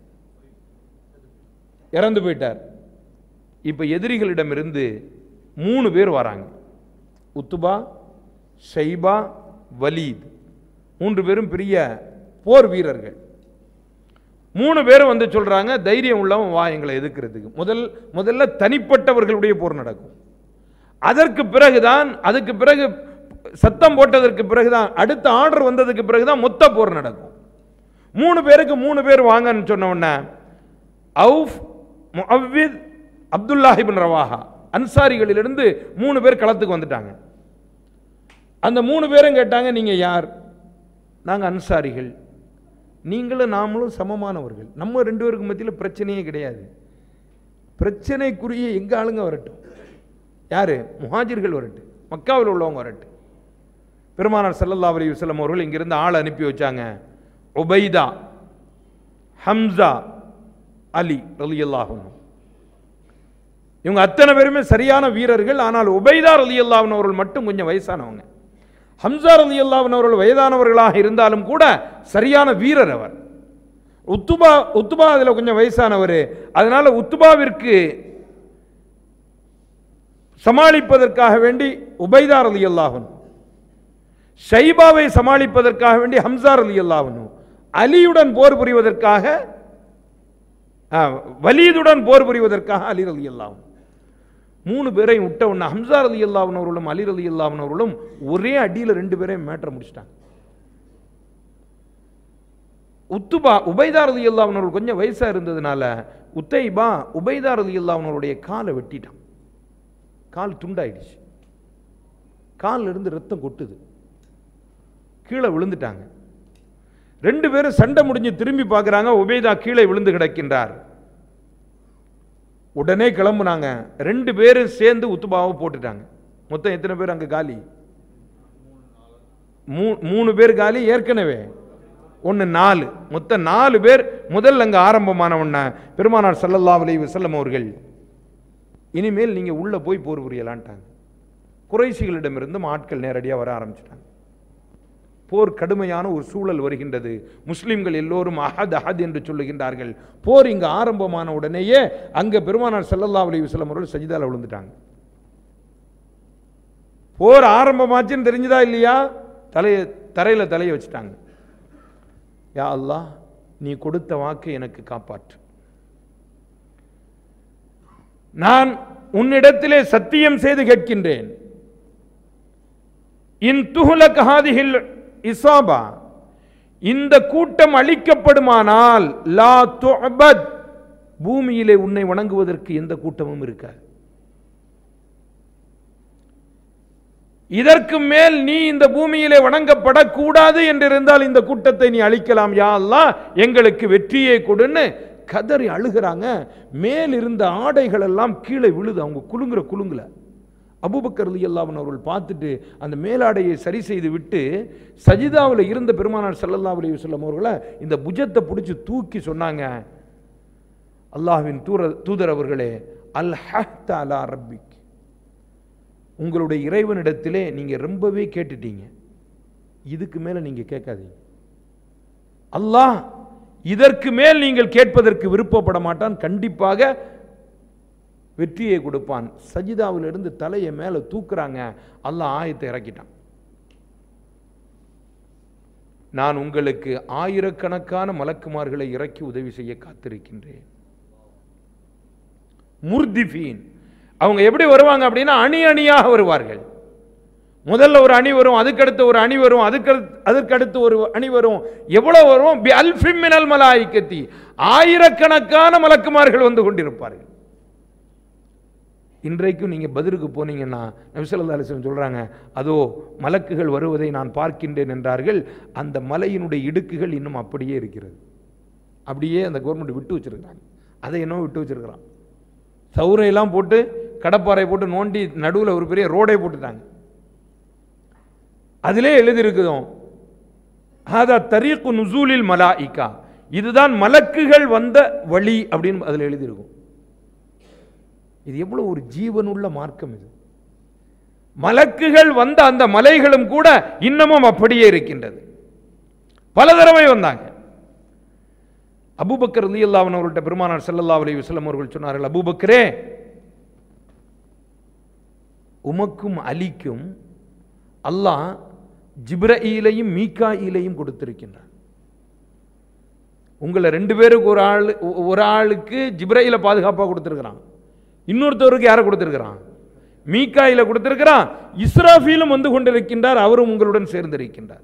இறந்து போயிட்டார் இப்போ எதிரிகளிடமிருந்து மூணு பேர் வராங்க உத்துபா ஷைபா வலீத் மூன்று பேரும் பெரிய போர் வீரர்கள் மூணு பேரும் வந்து சொல்றாங்க தைரியம் உள்ளவன் வா எங்களை எதிர்க்கிறதுக்கு முதல் முதல்ல தனிப்பட்டவர்களுடைய போர் நடக்கும் அதற்கு பிறகுதான் அதுக்கு பிறகு சத்தம் போட்டதற்கு பிறகுதான் அடுத்த ஆர்டர் வந்ததுக்கு பிறகுதான் மொத்த போர் நடக்கும் மூணு பேருக்கு மூணு பேர் வாங்கன்னு சொன்ன உடனே அவுஃப் முஅவ்வித் அப்துல்லாஹிபின் ரவாஹா அன்சாரிகளிலிருந்து மூணு பேர் களத்துக்கு வந்துட்டாங்க அந்த மூணு பேரும் கேட்டாங்க நீங்க யார் நாங்க அன்சாரிகள் நீங்களும் நாமளும் சமமானவர்கள் நம்ம ரெண்டு பேருக்கு மத்தியில் பிரச்சனையே கிடையாது பிரச்சனைக்குரிய எங்க ஆளுங்க வரட்டும் யாரு முஹாஜிர்கள் வரட்டும் மக்காவில் உள்ளவங்க வரட்டும் பெருமானார் ஸல்லல்லாஹு அலைஹி வஸல்லம் அவர்கள் இங்கிருந்து ஆள் அனுப்பி வச்சாங்க உபைதா ஹம்சா அலி ரலியல்லாஹு அன்ஹு இவங்க அத்தனை பேருமே சரியான வீரர்கள் ஆனால் உபைதா ரலியல்லாஹு அவர்கள் மட்டும் கொஞ்சம் வயசானவங்க ஹம்சா ரலியல்லாஹு அவர்கள் வயதானவர்களாக இருந்தாலும் கூட சரியான வீரர் அவர் உத்துபா உத்துபா அதில் கொஞ்சம் வயசானவர் அதனால உத்துபாவிற்கு சமாளிப்பதற்காக வேண்டி உபைதார் அலி அல்லாஹன் ஷைபாவை சமாளிப்பதற்காக வேண்டி ஹம்சார் அலி அல்லாஹன் அலியுடன் போர் புரிவதற்காக ஆ, வலீதுடன் போர் புரிவதற்காக அலி அலி அல்லாஹன் மூணு பேரையும் விட்ட உடனே ஹம்சார் அலி அல்லாஹன் அவர்களும் அலி அலி அல்லாஹன் அவர்களும் ஒரே அடியில் ரெண்டு பேரையும் மேட்டரை முடிச்சிட்டாங்க உத்துபா உபைதார் அலி அல்லாஹன் அவர்கள் கொஞ்சம் வயசா இருந்ததுனால உத்தைபா உபைதார் அலி அல்லாஹன் அவருடைய காலை வெட்டிட்டான் கால் துண்டாயிடுச்சு கால்ல இருந்து ரத்தம் கொட்டுது கீழே விழுந்துட்டாங்க ரெண்டு பேரும் சண்டை முடிஞ்சு திரும்பி பார்க்குறாங்க உபேதா கீழே விழுந்து கிடக்கின்றார் உடனே கிளம்புனாங்க ரெண்டு பேரும் சேர்ந்து உத்துபாவை போட்டுட்டாங்க மொத்தம் எத்தனை பேர் அங்க காலி மூ- மூணு பேர் காலி ஏற்கனவே ஒன்று நாலு மொத்தம் நாலு பேர் முதல் அங்க ஆரம்பமான உடனே பெருமானார் ஸல்லல்லாஹு அலைஹி வஸல்லம் அவர்கள் இனிமேல் நீங்க உள்ள போய் போர் புரியலான்ட்டாங்க குறைசிகளிடமிருந்தும் ஆட்கள் நேரடியாக வர ஆரம்பிச்சிட்டாங்க போர் கடுமையான ஒரு சூழல் வருகின்றது முஸ்லிம்கள் எல்லோரும் அஹத் அஹத் என்று சொல்லுகின்றார்கள் போர் இங்கு ஆரம்பமான உடனேயே அங்க பெருமானார் ஸல்லல்லாஹு அலைஹி வஸல்லம் அவர்கள் சஜிதால விழுந்துட்டாங்க போர் ஆரம்பமாச்சுன்னு தெரிஞ்சுதா இல்லையா தலைய தரையில தலையை வச்சுட்டாங்க யா அல்லாஹ் நீ கொடுத்த வாக்கை எனக்கு காப்பாற்று நான் உன்னிடத்திலே சத்தியம் செய்து கேட்கின்றேன் இன் துஹுலக் ஹாதிஹில் இசாபா இந்த கூட்டம் அழிக்கப்படுமானால் லா துஅபத் பூமியிலே உன்னை வணங்குவதற்கு எந்த கூட்டமும் இருக்காது இதற்கு மேல் நீ இந்த பூமியிலே வணங்கப்படக்கூடாது என்றிருந்தால் இந்த கூட்டத்தை நீ அழிக்கலாம் யா அல்லாஹ் எங்களுக்கு வெற்றியை கொடுன்னு கதறி அழுகிறாங்க மேல் இருந்த ஆடைகள் எல்லாம் கீழே விழுது அவங்க குலுங்குற குலுங்குல அபூபக்கர் ரலியல்லாஹு அவர்கள் பார்த்துட்டு அந்த மேலாடையை சரி செய்து விட்டு சஜிதாவில் இருந்த பெருமானார் ஸல்லல்லாஹு அலைஹி வஸல்லம் அவர்களை இந்த புஜத்தை பிடிச்சி தூக்கி சொன்னாங்க அல்லாஹ்வின் தூர தூதர் அவர்களே அல் அலா ரப்பிக் உங்களுடைய இறைவனிடத்திலே நீங்க ரொம்பவே கேட்டுட்டீங்க இதுக்கு மேல நீங்க கேட்காதீங்க அல்லாஹ் இதற்கு மேல் நீங்கள் கேட்பதற்கு விருப்பப்பட மாட்டான் கண்டிப்பாக வெற்றியை கொடுப்பான் சஜிதாவிலிருந்து தலையை மேல தூக்குறாங்க அல்லாஹ் ஆயத்தை இறக்கிட்டான் நான் உங்களுக்கு ஆயிரக்கணக்கான மலக்குமார்களை இறக்கி உதவி செய்ய காத்திருக்கின்றேன் முர்திஃபீன் அவங்க எப்படி வருவாங்க அப்படின்னா அணி அணியாக வருவார்கள் முதல்ல ஒரு அணி வரும் அதுக்கடுத்து ஒரு அணி வரும் அதுக்கு அதுக்கடுத்து ஒரு அணி வரும் எவ்வளவு வரும் பி அல்ஃபிம் மினல் மலாயிக்கத்தி ஆயிரக்கணக்கான மலக்குமார்கள் வந்து கொண்டிருப்பார்கள் இன்றைக்கும் நீங்க பதிலுக்கு போனீங்கன்னா நபிசல்லா அலிஸ்லம் சொல்றாங்க அதோ மலக்குகள் வருவதை நான் பார்க்கின்றேன் என்றார்கள் அந்த மலையினுடைய இடுக்குகள் இன்னும் அப்படியே இருக்கிறது அப்படியே அந்த கவர்மெண்ட் விட்டு வச்சிருக்காங்க அதை என்னவோ விட்டு வச்சிருக்கிறான் சவுரையெல்லாம் போட்டு கடப்பாறை போட்டு நோண்டி நடுவில் ஒரு பெரிய ரோடே போட்டுட்டாங்க அதிலே எழுதியிருக்குதோம் ஹாதா தரீக்கு நுசூலில் மலாயிகா இதுதான் மலக்குகள் வந்த வழி அப்படின்னு அதில் எழுதியிருக்கும் இது எவ்வளவு ஒரு ஜீவனுள்ள மார்க்கம் இது மலக்குகள் வந்த அந்த மலைகளும் கூட இன்னமும் அப்படியே இருக்கின்றது பல தடவை வந்தாங்க அபூபக்கர் ரலியல்லாஹு அவர்கள்ட்ட பெருமானார் ஸல்லல்லாஹு அலைஹி வஸல்லம் அவர்கள் சொன்னார்கள் அபூபக்கரே உமக்கும் அலிக்கும் அல்லாஹ் ஜிப்ரஈலையும் மீகாயிலையும் கொடுத்திருக்கின்றான் உங்களை ரெண்டு பேருக்கு ஒரு ஆள் ஒரு ஆளுக்கு ஜிப்ரயில பாதுகாப்பாக கொடுத்திருக்கிறான் இன்னொருத்தவருக்கு யாரை கொடுத்திருக்கிறான் மீகாயில கொடுத்திருக்கிறான் இஸ்ராஃபீலும் வந்து கொண்டிருக்கின்றார் அவரும் உங்களுடன் சேர்ந்திருக்கின்றார்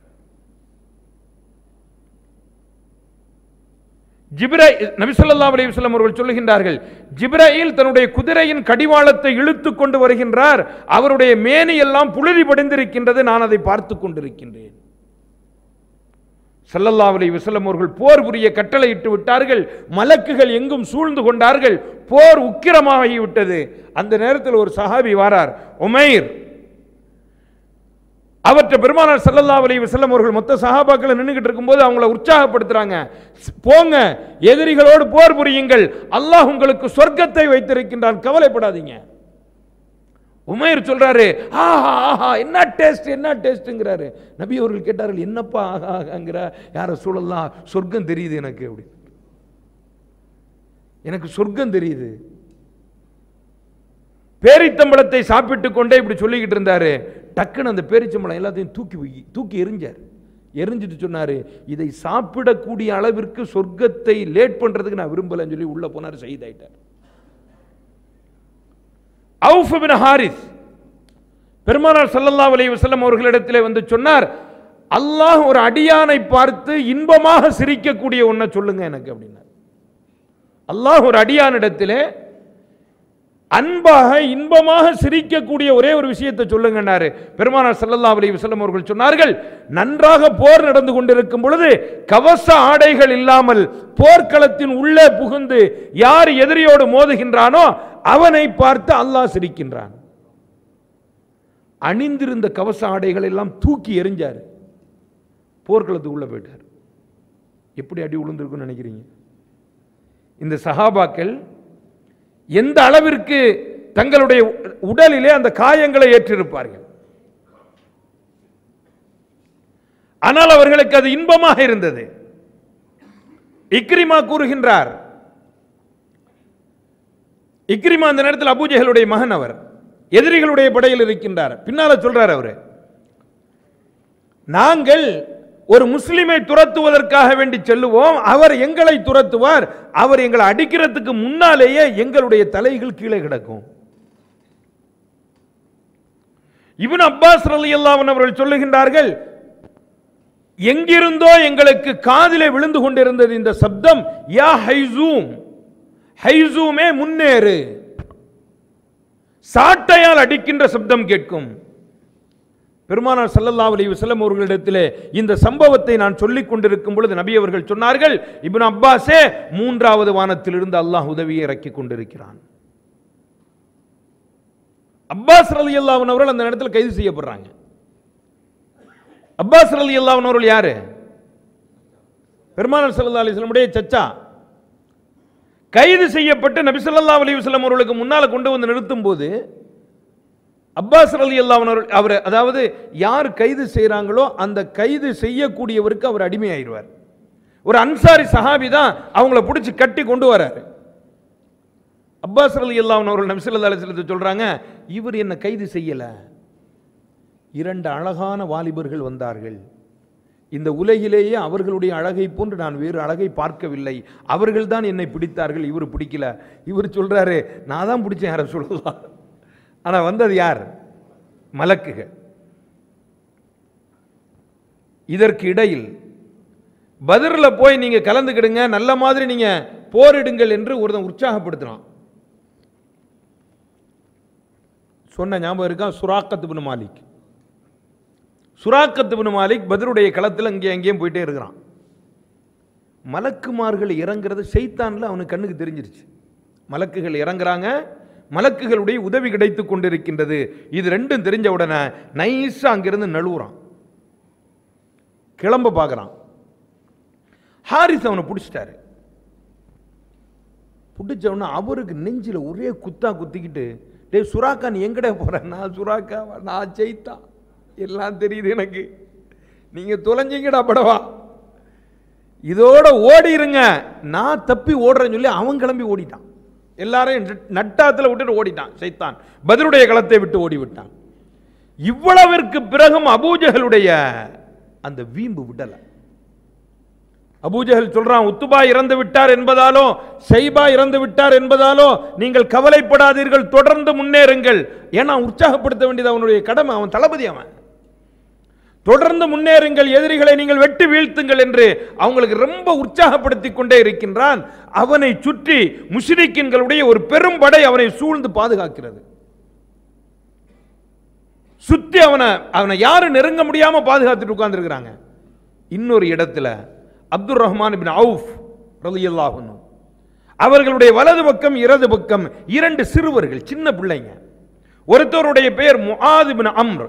ஜிப்ரை நபிசல்லா அலைஹி வஸல்லம் அவர்கள் சொல்லுகின்றார்கள் ஜிப்ராயில் தன்னுடைய குதிரையின் கடிவாளத்தை இழுத்து கொண்டு வருகின்றார் அவருடைய மேனி எல்லாம் புழுதி படிந்திருக்கின்றது நான் அதை பார்த்து கொண்டிருக்கின்றேன் ஸல்லல்லாஹு அலைஹி வஸல்லம் அவர்கள் போர் புரிய கட்டளையிட்டு விட்டார்கள் மலக்குகள் எங்கும் சூழ்ந்து கொண்டார்கள் போர் உக்கிரமாகிவிட்டது அந்த நேரத்தில் ஒரு சஹாபி வாரார் உமைர் அவற்றை பெருமானார் ஸல்லல்லாஹு அலைஹி வஸல்லம் அவர்கள் மொத்த சஹாபாக்களை நின்றுகிட்டு இருக்கும்போது அவங்கள உற்சாகப்படுத்துறாங்க ஸ்- போங்க எதிரிகளோடு போர் புரியுங்கள் அல்லாஹ் உங்களுக்கு சொர்க்கத்தை வைத்திருக்கின்றான் கவலைப்படாதீங்க உமைர் சொல்றாரு ஆஹா ஆஹா என்ன டேஸ்ட் என்ன டேஸ்ட்ங்கிறாரு நபி அவர்கள் கேட்டார்கள் என்னப்பா ஆஹா ஆகாங்கிற யார சூழல்லாம் சொர்க்கம் தெரியுது எனக்கு அப்படி எனக்கு சொர்க்கம் தெரியுது பேரித்தம்பளத்தை சாப்பிட்டு கொண்டே இப்படி சொல்லிக்கிட்டு இருந்தாரு டக்குன்னு அந்த பேரிச்சம்பளம் எல்லாத்தையும் தூக்கி வை- தூக்கி எரிஞ்சார் எரிஞ்சிட்டு சொன்னாரு இதை சாப்பிடக்கூடிய அளவிற்கு சொர்க்கத்தை லேட் பண்றதுக்கு நான் விரும்பலன்னு சொல்லி உள்ள போனார் செய்தாயிட்டார் அவுஃப் பின் ஹாரிஸ் பெருமானார் ஸல்லல்லாஹு அலைஹி வஸல்லம் அவர்களிடத்திலே வந்து சொன்னார் அல்லாஹ் ஒரு அடியானை பார்த்து இன்பமாக சிரிக்கக்கூடிய ஒன்றை சொல்லுங்க எனக்கு அப்படின்னார் அல்லாஹ் ஒரு அடியானிடத்திலே அன்பாக இன்பமாக சிரிக்கக்கூடிய ஒரே ஒரு விஷயத்தை சொல்லுங்கன்னாரு பெருமானார் ஸல்லல்லாஹு அலைஹி வஸல்லம் அவர்கள் சொன்னார்கள் நன்றாக போர் நடந்து கொண்டிருக்கும் பொழுது கவச ஆடைகள் இல்லாமல் போர்க்களத்தின் உள்ளே புகுந்து யார் எதிரியோடு மோதுகின்றானோ அவனை பார்த்து அல்லாஹ் சிரிக்கின்றான் அணிந்திருந்த கவச ஆடைகள் எல்லாம் தூக்கி எறிஞ்சார் போர்க்களத்துக்குள்ள போயிட்டார் எப்படி அடி விழுந்திருக்குன்னு நினைக்கிறீங்க இந்த சஹாபாக்கள் எந்த அளவிற்கு தங்களுடைய உடலிலே அந்த காயங்களை ஏற்றிருப்பார்கள் ஆனால் அவர்களுக்கு அது இன்பமாக இருந்தது இக்ரிமா கூறுகின்றார் இக்ரிமா அந்த நேரத்தில் அபூஜஹலுடைய மகன் அவர் எதிரிகளுடைய படையில் இருக்கின்றார் பின்னால சொல்றார் அவரு நாங்கள் ஒரு முஸ்லிமை துரத்துவதற்காக வேண்டி செல்லுவோம் அவர் எங்களை துரத்துவார் அவர் எங்களை அடிக்கிறதுக்கு முன்னாலேயே எங்களுடைய தலைகள் கீழே கிடக்கும் இப்னு அப்பாஸ் ரலியல்லாஹு அன்ஹு அவர்கள் சொல்லுகின்றார்கள் எங்கிருந்தோ எங்களுக்கு காதிலே விழுந்து கொண்டிருந்தது இந்த சப்தம் யா ஹைசூம் ஹைசூமே முன்னேறு சாட்டையால் அடிக்கின்ற சப்தம் கேட்கும் பெருமானார் ஸல்லல்லாஹு அலைஹி வஸல்லம் அவர்களிடத்திலே இந்த சம்பவத்தை நான் சொல்லிக் கொண்டிருக்கும் பொழுது நபி அவர்கள் சொன்னார்கள் இப்னு அப்பாஸே மூன்றாவது வானத்திலிருந்து அல்லாஹ் உதவியை இறக்கிக் கொண்டிருக்கிறான் அப்பாஸ் ரலியல்லாஹு அன்ஹு அவர்கள் அந்த நேரத்தில் கைது செய்யப்படுறாங்க அப்பாஸ் ரலியல்லாஹு அன்ஹு அவர்கள் யாரு பெருமானார் ஸல்லல்லாஹு அலைஹி வஸல்லமுடைய சச்சா கைது செய்யப்பட்டு நபி ஸல்லல்லாஹு அலைஹி வஸல்லம் அவர்களுக்கு முன்னால கொண்டு வந்து நிறுத்தும் போது அப்பாஸ் ரலி அல்லாஹ் அவர் அதாவது யார் கைது செய்கிறாங்களோ அந்த கைது செய்யக்கூடியவருக்கு அவர் அடிமையாயிருவார் ஒரு அன்சாரி சஹாபி தான் அவங்கள பிடிச்சி கட்டி கொண்டு வராரு அப்பாஸ் ரலி அல்லாஹ் அவர்கள் நபி ஸல்லல்லாஹு அலைஹி வஸல்லத்தை சொல்றாங்க இவர் என்ன கைது செய்யல இரண்டு அழகான வாலிபர்கள் வந்தார்கள் இந்த உலகிலேயே அவர்களுடைய அழகை போன்று நான் வேறு அழகை பார்க்கவில்லை அவர்கள் தான் என்னை பிடித்தார்கள் இவர் பிடிக்கல இவர் சொல்றாரு நான் தான் பிடிச்சேன் யாரை சொல்லலாம் ஆனா வந்தது யார் மலக்குகள் இதற்கு இடையில் பதிரில் போய் நீங்க கலந்துக்கிடுங்க நல்ல மாதிரி நீங்க போரிடுங்கள் என்று ஒருத்தன் உற்சாகப்படுத்தினான் சொன்ன ஞாபகம் இருக்கா சுராக்கத்து பின் மாலிக் சுராக்கத்து பின் மாலிக் பதிலுடைய களத்தில் அங்கேயும் அங்கேயும் போயிட்டே இருக்கிறான் மலக்குமார்கள் இறங்குறது செய்தான்ல அவனுக்கு கண்ணுக்கு தெரிஞ்சிருச்சு மலக்குகள் இறங்குறாங்க மலக்குகளுடைய உதவி கிடைத்து கொண்டிருக்கின்றது இது ரெண்டும் தெரிஞ்ச உடனே நைஸா அங்கிருந்து நழுவுறான் கிளம்ப பார்க்கறான் ஹாரிஸ் அவனை பிடிச்சிட்டாரு பிடிச்ச உடனே அவருக்கு நெஞ்சில ஒரே குத்தா குத்திக்கிட்டு டேய் சுறாக்கா நீ எங்கடே போற நான் சுறாக்கா நான் ஜெயித்தா எல்லாம் தெரியுது எனக்கு நீங்க தொலைஞ்சீங்கடா படவா இதோட ஓடிருங்க நான் தப்பி ஓடுறேன்னு சொல்லி அவன் கிளம்பி ஓடிட்டான் எல்லாரையும் நட்- நட்டாத்துல விட்டுட்டு ஓடிட்டான் சைத்தான் பதிலுடைய களத்தை விட்டு ஓடி விட்டான் இவ்வளவிற்கு பிறகும் அபூஜகளுடைய அந்த வீம்பு விடலை அபூஜஹல் சொல்றான் உத்துபா இறந்து விட்டார் என்பதாலோ ஷைபா இறந்து விட்டார் என்பதாலோ நீங்கள் கவலைப்படாதீர்கள் தொடர்ந்து முன்னேறுங்கள் ஏன்னா உற்சாகப்படுத்த வேண்டியது அவனுடைய கடமை அவன் தளபதி அவன் தொடர்ந்து முன்னேறுங்கள் எதிரிகளை நீங்கள் வெட்டி வீழ்த்துங்கள் என்று அவங்களுக்கு ரொம்ப உற்சாகப்படுத்தி கொண்டே இருக்கின்றான் அவனை சுற்றி முஸ்லிக்கின்களுடைய ஒரு பெரும் படை அவனை சூழ்ந்து பாதுகாக்கிறது சுத்தி அவனை அவனை யாரும் நெருங்க முடியாம பாதுகாத்துட்டு உட்கார்ந்துருக்கிறாங்க இன்னொரு இடத்துல அப்துல் ரஹ்மான் பின் அவுஃப் ரலியல்லாஹு அன்ஹு அவர்களுடைய வலது பக்கம் இடது பக்கம் இரண்டு சிறுவர்கள் சின்ன பிள்ளைங்க ஒருத்தருடைய பெயர் முஆத் பின் அம்ர்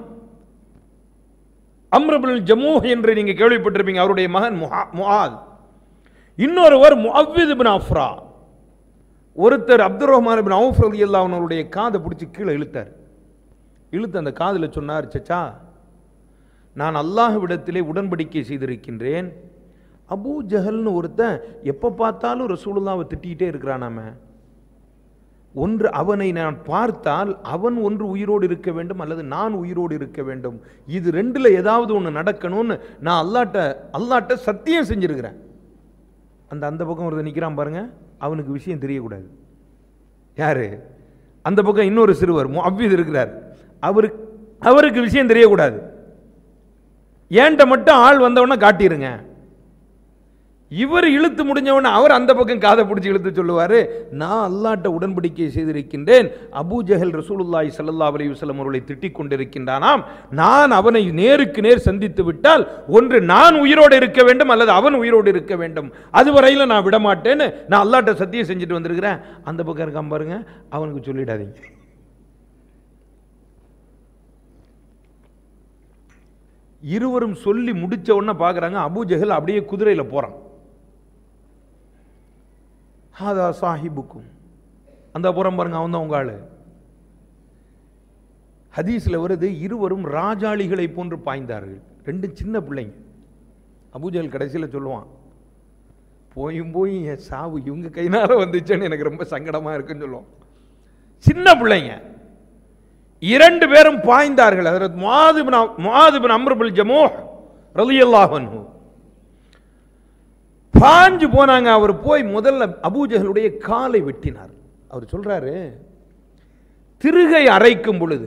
அம்ர் பின் ஜமூஹ் என்று நீங்க கேள்விப்பட்டிருப்பீங்க அவருடைய மகன் முஹா- முஆத் இன்னொருவர் முஅவ்வித் பின் அஃப்ரா ஒருத்தர் அப்துல் ரஹ்மான் பின் அவுஃப் ரலியல்லாஹு அன்ஹு அவருடைய காதை பிடிச்சி கீழே இழுத்தார் இழுத்து அந்த காதில் சொன்னார் சச்சா நான் அல்லாஹ்விடத்திலே உடன்படிக்கை செய்திருக்கின்றேன் அபூ ஜஹல்னு ஒருத்தன் எப்போ பார்த்தாலும் ரசூலுல்லாவை திட்டிகிட்டே இருக்கிறானாம ஒன்று அவனை நான் பார்த்தால் அவன் ஒன்று உயிரோடு இருக்க வேண்டும் அல்லது நான் உயிரோடு இருக்க வேண்டும் இது ரெண்டுல ஏதாவது ஒன்று நடக்கணும்னு நான் அல்லாட்ட அல்லாட்ட சத்தியம் செஞ்சிருக்கிறேன் அந்த அந்த பக்கம் ஒருத்தன் நிற்கிறான் பாருங்க அவனுக்கு விஷயம் தெரியக்கூடாது யாரு அந்த பக்கம் இன்னொரு சிறுவர் அவ்விது இருக்கிறார் அவருக்கு அவருக்கு விஷயம் தெரியக்கூடாது ஏன்ட்ட மட்டும் ஆள் வந்தவொடனே காட்டிருங்க இவர் இழுத்து முடிஞ்சவன அவர் அந்த பக்கம் காதை பிடிச்சி இழுத்து சொல்லுவாரு நான் அல்லாட்ட உடன்படிக்கை செய்திருக்கின்றேன் அபூ ஜஹல் ரசூலுல்லாஹி ஸல்லல்லாஹு அலைஹி வஸல்லம் அவர்களை திட்டிக் கொண்டிருக்கின்றானாம் நான் அவனை நேருக்கு நேர் சந்தித்து விட்டால் ஒன்று நான் உயிரோடு இருக்க வேண்டும் அல்லது அவன் உயிரோடு இருக்க வேண்டும் அதுவரையில நான் விட மாட்டேன்னு நான் அல்லாட்ட சத்தியம் செஞ்சுட்டு வந்திருக்கிறேன் அந்த பக்கம் இருக்கான் பாருங்க அவனுக்கு சொல்லிடாதீங்க இருவரும் சொல்லி முடிச்ச உடனே பார்க்குறாங்க அபூஜஹல் அப்படியே குதிரையில் போகிறான் ஹாதா சாஹிபுக்கும் அந்த புறம் பாருங்க அவன் தான் உங்க ஆளு ஹதீஸ்ல வருது இருவரும் ராஜாளிகளை போன்று பாய்ந்தார்கள் ரெண்டு சின்ன பிள்ளைங்க அபூஜஹல் கடைசியில் சொல்லுவான் போயும் போய் என் சாவு இவங்க கைனால வந்துச்சுன்னு எனக்கு ரொம்ப சங்கடமா இருக்குன்னு சொல்லுவோம் சின்ன பிள்ளைங்க இரண்டு பேரும் பாய்ந்தார்கள் ஹஜரத் முஆது பின் அ- முஆது பின் அம்ர் பின் ஜமூஹ் ரலியல்லாஹு அன்ஹு பாஞ்சு போனாங்க அவர் போய் முதல்ல அபூஜஹலுடைய காலை வெட்டினார் அவர் சொல்றாரு திருகை அரைக்கும் பொழுது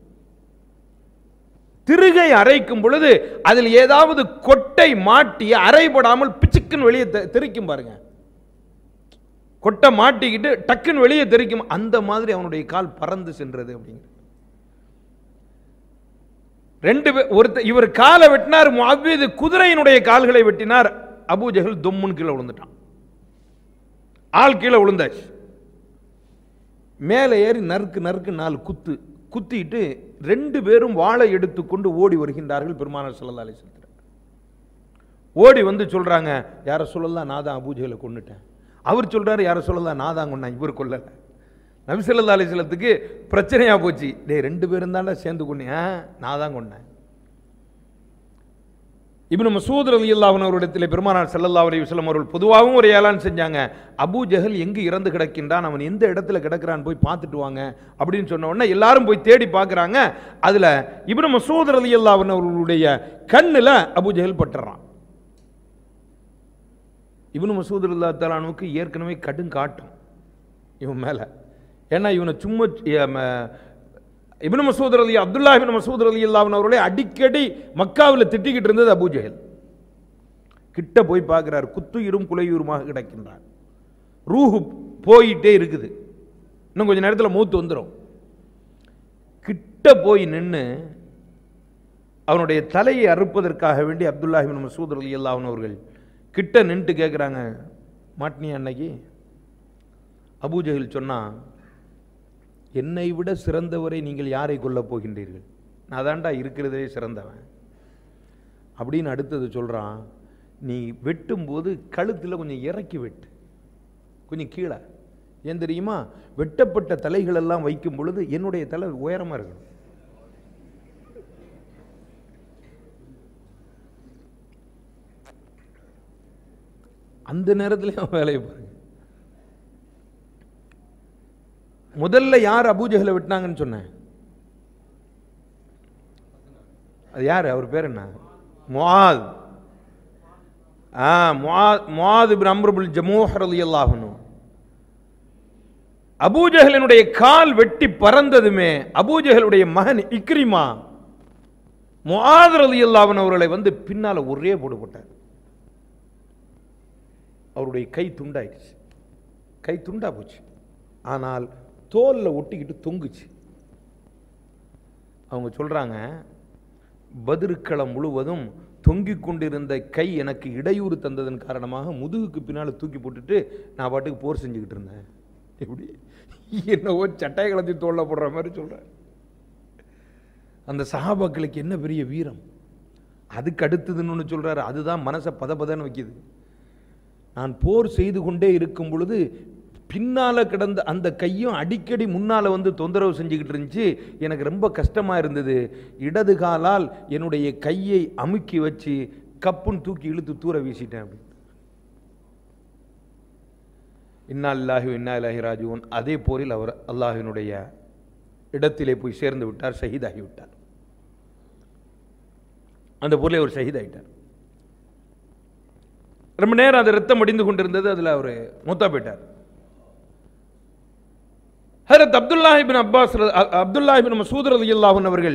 திருகை அரைக்கும் பொழுது அதில் ஏதாவது கொட்டை மாட்டி அரைபடாமல் பிச்சுக்குன்னு வெளியே தெ- தெறிக்கும் பாருங்க கொட்டை மாட்டிக்கிட்டு டக்குன்னு வெளியே தெறிக்கும் அந்த மாதிரி அவனுடைய கால் பறந்து சென்றது அப்படிங்கிற ரெண்டு பேர் ஒருத்தர் இவர் காலை வெட்டினார் முஅவ்விது குதிரையினுடைய கால்களை வெட்டினார் அபூஜஹல் தொம்முன்னு கீழே விழுந்துட்டான் ஆள் கீழே விழுந்தாச்சு மேலே ஏறி நறுக்கு நறுக்கு நாலு குத்து குத்திட்டு ரெண்டு பேரும் வாளை எடுத்துக்கொண்டு ஓடி வருகின்றார்கள் பெருமானார் ஸல்லல்லாஹு அலைஹி வஸல்லம் ஓடி வந்து சொல்றாங்க யார சொல்லலாம் நான் தான் அபூஜையில் கொண்டுட்டேன் அவர் சொல்றாரு யார சொல்லலாம் நான் தான் கொண்டேன் இவர் கொல்லல நபி ஸல்லல்லாஹு அலைஹி வஸல்லத்துக்கு பிரச்சனையா போச்சு டேய் ரெண்டு பேரும் தாண்டா சேர்ந்து கொண்டேன் நான் தான் கொண்டேன் இப்னு மசூத் ரலியல்லாஹு அன்ஹு அவரிடத்தில் பெருமானார் ஸல்லல்லாஹு அலைஹி வஸல்லம் அவர்கள் பொதுவாகவும் ஒரு ஏலான் செஞ்சாங்க அபூ ஜஹல் எங்கு இறந்து கிடக்கின்றான் அவன் எந்த இடத்துல கிடக்கிறான் போய் பார்த்துட்டு வாங்க அப்படின்னு சொன்ன உடனே எல்லாரும் போய் தேடி பார்க்கறாங்க அதுல இப்னு மசூத் ரலியல்லாஹு அன்ஹு அவர்களுடைய கண்ணுல அபூ ஜஹல் பட்டுறான் இப்னு மசூத் ரலியல்லாஹு தஆலானுக்கு ஏற்கனவே கடும் காட்டும் இவன் மேல ஏன்னா இவனை சும்மா எ, ம, இப்னு மசூத் ரலி அப்துல்லா இப்னு மசூத் ரலி அல்லாஹ் அவர்களை அடிக்கடி மக்காவில் திட்டிக்கிட்டு இருந்தது அபூஜஹல் கிட்ட போய் பார்க்கிறார் குத்துயிரும் குலையுருமாக கிடக்கின்றார் ரூஹு போயிட்டே இருக்குது இன்னும் கொஞ்ச நேரத்தில் மூத்து வந்துடும் கிட்ட போய் நின்று அவனுடைய தலையை அறுப்பதற்காக வேண்டி அப்துல்லா இப்னு மசூத் ரலி அல்லாஹ் அவர்கள் கிட்ட நின்றுட்டு கேட்குறாங்க மாட்டினியா அன்னைக்கு அபூஜஹல் சொன்னான் என்னை விட சிறந்தவரை நீங்கள் யாரை கொல்லப் போகின்றீர்கள் நான் தான்டா இருக்கிறதே சிறந்தவன் அப்படின்னு அடுத்தது சொல்கிறான் நீ வெட்டும்போது கழுத்தில் கொஞ்சம் இறக்கி வெட்டு கொஞ்சம் கீழே ஏன் தெரியுமா வெட்டப்பட்ட தலைகள் எல்லாம் வைக்கும் பொழுது என்னுடைய தலை உயரமாக இருக்கணும் அந்த நேரத்துல அவன் வேலையை பாருங்க முதல்ல யார் அபூஜஹலை வெட்டினாங்கன்னு சொன்னேன் அது யார் அவர் பேர் என்ன முஆத் ஆ முஆத் முஆத் இப்னு அம்ர் இப்னு ஜமூஹ் ரலியல்லாஹு அன்ஹு அபூஜஹலினுடைய கால் வெட்டி பறந்ததுமே அபூஜஹலுடைய மகன் இக்ரிமா முஆத் ரலியல்லாஹு அன்ஹு அவர்களை வந்து பின்னால ஒரே போடு போட்டார் அவருடைய கை துண்டாயிடுச்சு கை துண்டா போச்சு ஆனால் தோல்ல ஒட்டிக்கிட்டு தொங்குச்சு அவங்க சொல்றாங்க பதிருக்களம் முழுவதும் தொங்கிக் கொண்டிருந்த கை எனக்கு இடையூறு தந்ததன் காரணமாக முதுகுக்கு பின்னால் தூக்கி போட்டுட்டு நான் பாட்டுக்கு போர் செஞ்சுக்கிட்டு இருந்தேன் எப்படி என்னவோ சட்டை கலத்தி தோல்ல போடுற மாதிரி சொல்றேன் அந்த சஹாபாக்களுக்கு என்ன பெரிய வீரம் அதுக்கு அடுத்ததுன்னு ஒன்று சொல்றாரு அதுதான் மனசை பதபதன்னு வைக்குது நான் போர் செய்து கொண்டே இருக்கும் பொழுது பின்னால கிடந்த அந்த கையும் அடிக்கடி முன்னால வந்து தொந்தரவு செஞ்சுக்கிட்டு இருந்துச்சு எனக்கு ரொம்ப கஷ்டமா இருந்தது இடது காலால் என்னுடைய கையை அமுக்கி வச்சு கப்புன்னு தூக்கி இழுத்து தூர வீசிட்டேன் அப்படி இன்னா இல்லாஹி இன்னா இல்லாஹி ராஜுவன் அதே போரில் அவர் அல்லாஹினுடைய இடத்திலே போய் சேர்ந்து விட்டார் ஷஹீதாகி விட்டார் அந்த போரில் அவர் ஷஹீதாகிட்டார் ரொம்ப நேரம் அது ரத்தம் அடிந்து கொண்டிருந்தது அதில் அவர் மூத்தா போயிட்டார் ஹரத் அப்துல்லா இபின் அப்பாஸ் ர- அ- அப்துல்லா இபின் மசூத் ரலியல்லாஹு அவர்கள்